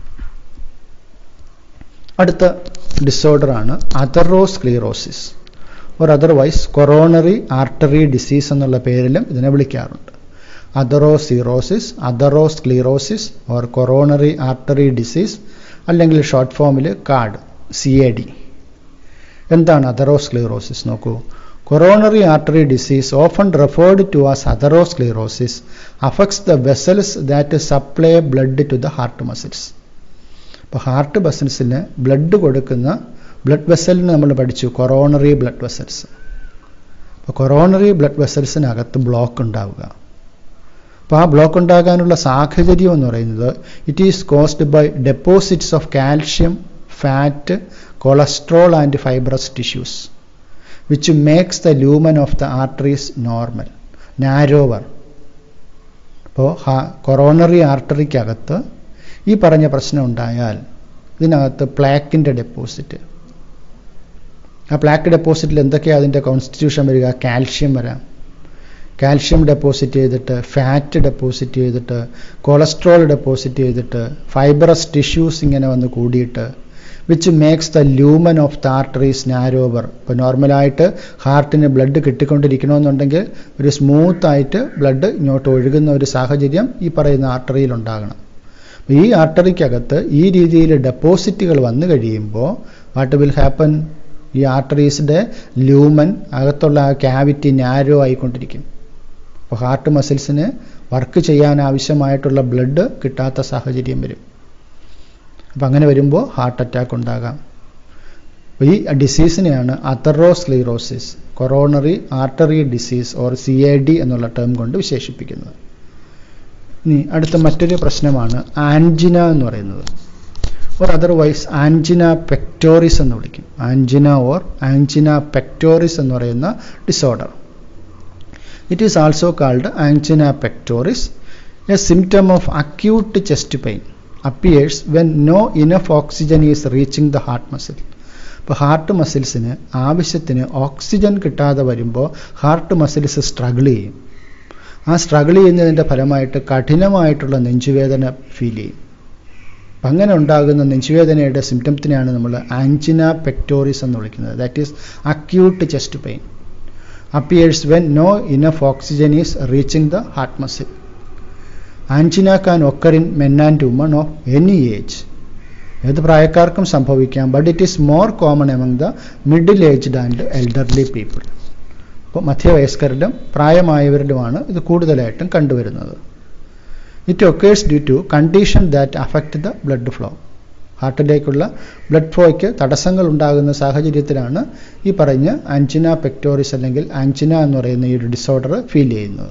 അടുത്ത ഡിസോർഡറാണ് atherosclerosis or otherwise coronary artery disease എന്നുള്ള പേരിലും ഇതിനെ വിളിക്കാറുണ്ട് atherosclerosis atherosclerosis or coronary artery disease അല്ലെങ്കിൽ ഷോർട്ട് ഫോമിൽ കാർഡ് സി എ ഡി എന്താണ് അതറോസ്ക്ലീറോസിസ് നോക്കൂ coronary artery disease often referred to as atherosclerosis affects the vessels that supply blood to the heart muscles അപ്പോൾ ഹാർട്ട് മസിൽസിന് ബ്ലഡ് കൊടുക്കുന്ന ബ്ലഡ് വെസലിന് നമ്മൾ പഠിച്ചു കൊറോണറി ബ്ലഡ് വെസൽസ് അപ്പോൾ കൊറോണറി ബ്ലഡ് വെസൽസിനകത്ത് ബ്ലോക്ക് ഉണ്ടാവുക അപ്പോൾ ആ ബ്ലോക്ക് ഉണ്ടാകാനുള്ള സാഹചര്യം എന്ന് പറയുന്നത് it is caused by deposits of calcium fat cholesterol and fibrous tissues which makes the lumen of the arteries normal narrower അപ്പോൾ കൊറോണറി ആർട്ടറിക്കകത്ത് ഈ പറഞ്ഞ പ്രശ്നം ഉണ്ടായാൽ ഇതിനകത്ത് പ്ലാക്കിൻ്റെ ഡെപ്പോസിറ്റ് ആ പ്ലാക്ക് ഡെപ്പോസിറ്റിൽ എന്തൊക്കെയാണ് അതിൻ്റെ കോൺസ്റ്റിറ്റ്യൂഷൻ വരിക കാൽഷ്യം വരാം കാൽഷ്യം ഡെപ്പോസിറ്റ് ചെയ്തിട്ട് ഫാറ്റ് ഡെപ്പോസിറ്റ് ചെയ്തിട്ട് കൊളസ്ട്രോൾ ഡെപ്പോസിറ്റ് ചെയ്തിട്ട് ഫൈബറസ് ടിഷ്യൂസ് ഇങ്ങനെ വന്ന് കൂടിയിട്ട് which makes the lumen of the arteries narrower ഇപ്പോൾ നോർമലായിട്ട് ഹാർട്ടിന് ബ്ലഡ് കിട്ടിക്കൊണ്ടിരിക്കണമെന്നുണ്ടെങ്കിൽ ഒരു സ്മൂത്തായിട്ട് ബ്ലഡ് ഇങ്ങോട്ട് ഒഴുകുന്ന ഒരു സാഹചര്യം ഈ പറയുന്ന ആർട്ടറിയിൽ ഉണ്ടാകണം ഈ ആർട്ടറിക്കകത്ത് ഈ രീതിയിൽ ഡെപ്പോസിറ്റുകൾ വന്നു കഴിയുമ്പോൾ വാട്ട് വിൽ ഹാപ്പൻ ഈ ആർട്ടറീസിൻ്റെ ലൂമൻ അകത്തുള്ള ആ ക്യാവിറ്റി നാരോ ആയിക്കൊണ്ടിരിക്കും അപ്പോൾ ഹാർട്ട് മസിൽസിന് വർക്ക് ചെയ്യാൻ ആവശ്യമായിട്ടുള്ള ബ്ലഡ് കിട്ടാത്ത സാഹചര്യം വരും അപ്പം അങ്ങനെ വരുമ്പോൾ ഹാർട്ട് അറ്റാക്ക് ഉണ്ടാകാം ഈ ഡിസീസിനെയാണ് atherosclerosis coronary artery disease or C A D എന്നുള്ള ടേം കൊണ്ട് വിശേഷിപ്പിക്കുന്നത് ഇനി അടുത്ത മറ്റൊരു പ്രശ്നമാണ് ആൻജിന എന്ന് പറയുന്നത് ഓർ അതർവൈസ് ആൻജിന പെക്ടോറിസ് എന്ന് വിളിക്കും ആൻജിന ഓർ ആൻജിന പെക്ടോറിസ് എന്ന് പറയുന്ന disorder it is also called angina pectoris a symptom of acute chest pain appears when no enough oxygen is reaching the heart muscle ഇപ്പോൾ ഹാർട്ട് മസിൽസിന് ആവശ്യത്തിന് ഓക്സിജൻ കിട്ടാതെ വരുമ്പോൾ ഹാർട്ട് മസിൽസ് സ്ട്രഗിൾ ചെയ്യും ആ സ്ട്രഗിൾ ചെയ്യുന്നതിൻ്റെ ഫലമായിട്ട് കഠിനമായിട്ടുള്ള നെഞ്ചുവേദന ഫീൽ ചെയ്യും അപ്പം അങ്ങനെ ഉണ്ടാകുന്ന നെഞ്ചുവേദനയുടെ സിംറ്റംസിനെയാണ് നമ്മൾ ആൻജിന പെക്ടോറിസ് എന്ന് വിളിക്കുന്നത് that is acute chest pain appears when no enough oxygen is reaching the heart muscle angina can occur in men and women of any age ഏത് പ്രായക്കാർക്കും സംഭവിക്കാം but it is more common among the middle aged and elderly people അപ്പോൾ മധ്യവയസ്കരിലും പ്രായമായവരിലുമാണ് ഇത് കൂടുതലായിട്ടും കണ്ടുവരുന്നത് it occurs due to condition that affect the blood flow ഹാർട്ടിലേക്കുള്ള ബ്ലഡ് ഫ്ലോയ്ക്ക് തടസ്സങ്ങൾ ഉണ്ടാകുന്ന സാഹചര്യത്തിലാണ് ഈ പറഞ്ഞ ആൻജിന പെക്ടോറിസ് അല്ലെങ്കിൽ ആൻജിന എന്ന് പറയുന്ന ഈ ഒരു ഡിസോർഡർ ഫീൽ ചെയ്യുന്നത്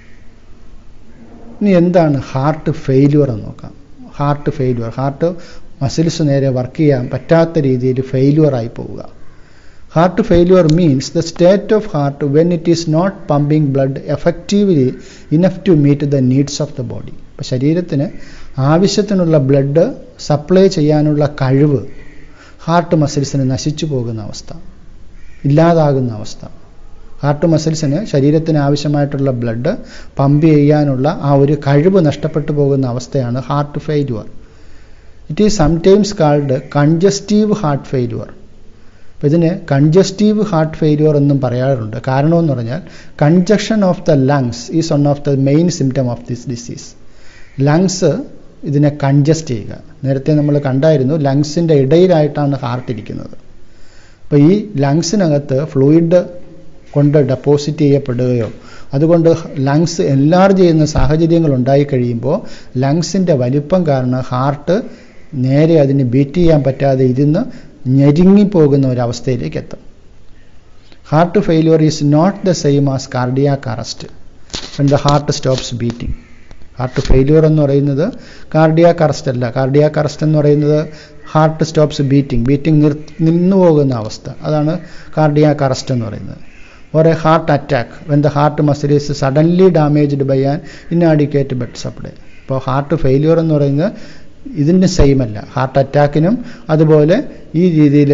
ഇനി എന്താണ് ഹാർട്ട് ഫെയിലുവർ എന്ന് നോക്കാം ഹാർട്ട് ഫെയിലുവർ ഹാർട്ട് മസിൽസ് നേരെ വർക്ക് ചെയ്യാൻ പറ്റാത്ത രീതിയിൽ ഫെയിലുവർ ആയി പോവുക heart failure means the state of heart when it is not pumping blood effectively enough to meet the needs of the body അപ്പോൾ ശരീരത്തിന് ആവശ്യത്തിനുള്ള ബ്ലഡ് സപ്ലൈ ചെയ്യാനുള്ള കഴിവ് ഹാർട്ട് മസിൽസിന് നശിച്ചു പോകുന്ന അവസ്ഥ ഇല്ലാതാകുന്ന അവസ്ഥ ഹാർട്ട് മസിൽസിന് ശരീരത്തിന് ആവശ്യമായിട്ടുള്ള ബ്ലഡ് പമ്പ് ചെയ്യാനുള്ള ആ ഒരു കഴിവ് നഷ്ടപ്പെട്ടു പോകുന്ന അവസ്ഥയാണ് heart failure it is sometimes called congestive heart failure അപ്പോൾ ഇതിന് കൺജസ്റ്റീവ് ഹാർട്ട് ഫെയിലുവർ എന്നും പറയാറുണ്ട് കാരണമെന്ന് പറഞ്ഞാൽ congestion of the lungs is one of the main symptom of this disease lungs ഇതിനെ കൺജസ്റ്റ് ചെയ്യുക നേരത്തെ നമ്മൾ കണ്ടായിരുന്നു ലങ്സിൻ്റെ ഇടയിലായിട്ടാണ് ഹാർട്ട് ഇരിക്കുന്നത് അപ്പോൾ ഈ ലങ്സിനകത്ത് ഫ്ലൂയിഡ് കൊണ്ട് ഡെപ്പോസിറ്റ് ചെയ്യപ്പെടുകയോ അതുകൊണ്ട് ലങ്സ് എൻലാർജ് ചെയ്യുന്ന സാഹചര്യങ്ങൾ ഉണ്ടായി കഴിയുമ്പോൾ ലങ്സിൻ്റെ വലിപ്പം കാരണം ഹാർട്ട് നേരെ അതിന് ബീറ്റ് ചെയ്യാൻ പറ്റാതെ ഇരുന്ന് ഞെരുങ്ങിപ്പോകുന്ന ഒരവസ്ഥയിലേക്ക് എത്തും heart failure is not the same as cardiac arrest when the heart stops beating heart failure എന്ന് പറയുന്നത് കാർഡിയാക് അറസ്റ്റ് അല്ല കാർഡിയാക് അറസ്റ്റ് എന്ന് പറയുന്നത് ഹാർട്ട് സ്റ്റോപ്സ് ബീറ്റിംഗ് ബീറ്റിംഗ് നിർ നിന്നു പോകുന്ന അവസ്ഥ അതാണ് കാർഡിയാക് അറസ്റ്റ് എന്ന് പറയുന്നത് or a heart attack when the heart muscle is suddenly damaged by an inadequate blood supply ഇപ്പോൾ ഹാർട്ട് ഫെയിലിയർ എന്ന് പറയുന്നത് ഇതിൻ്റെ സെയിം അല്ല ഹാർട്ട് അറ്റാക്കിനും അതുപോലെ ഈ രീതിയിൽ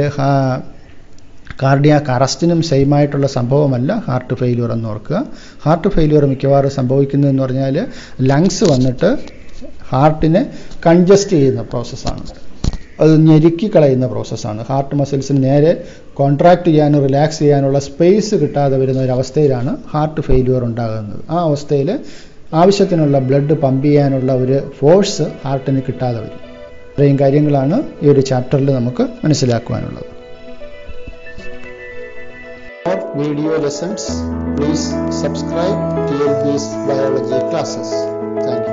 കാർഡിയാക്ക് അറസ്റ്റിനും സെയിം ആയിട്ടുള്ള സംഭവമല്ല ഹാർട്ട് ഫെയിലിയർ എന്ന് ഓർക്കുക ഹാർട്ട് ഫെയിലിയർ മിക്കവാറും സംഭവിക്കുന്നതെന്ന് പറഞ്ഞാൽ ലങ്സ് വന്നിട്ട് ഹാർട്ടിനെ കൺജസ്റ്റ് ചെയ്യുന്ന പ്രോസസ്സാണ് അത് ഞെരുക്കി കളയുന്ന പ്രോസസ്സാണ് ഹാർട്ട് മസിൽസിന് നേരെ കോൺട്രാക്ട് ചെയ്യാനും റിലാക്സ് ചെയ്യാനുള്ള സ്പേസ് കിട്ടാതെ വരുന്ന ഒരു അവസ്ഥയിലാണ് ഹാർട്ട് ഫെയിലിയർ ഉണ്ടാകുന്നത് ആ അവസ്ഥയിൽ ആവശ്യത്തിനുള്ള ബ്ലഡ് പമ്പ് ചെയ്യാനുള്ള ഒരു ഫോഴ്സ് ഹാർട്ടിന് കിട്ടാതെ വരും ഇത്രയും കാര്യങ്ങളാണ് ഈ ഒരു ചാപ്റ്ററിൽ നമുക്ക് മനസ്സിലാക്കുവാനുള്ളത് video lessons please subscribe T L peace biology classes thank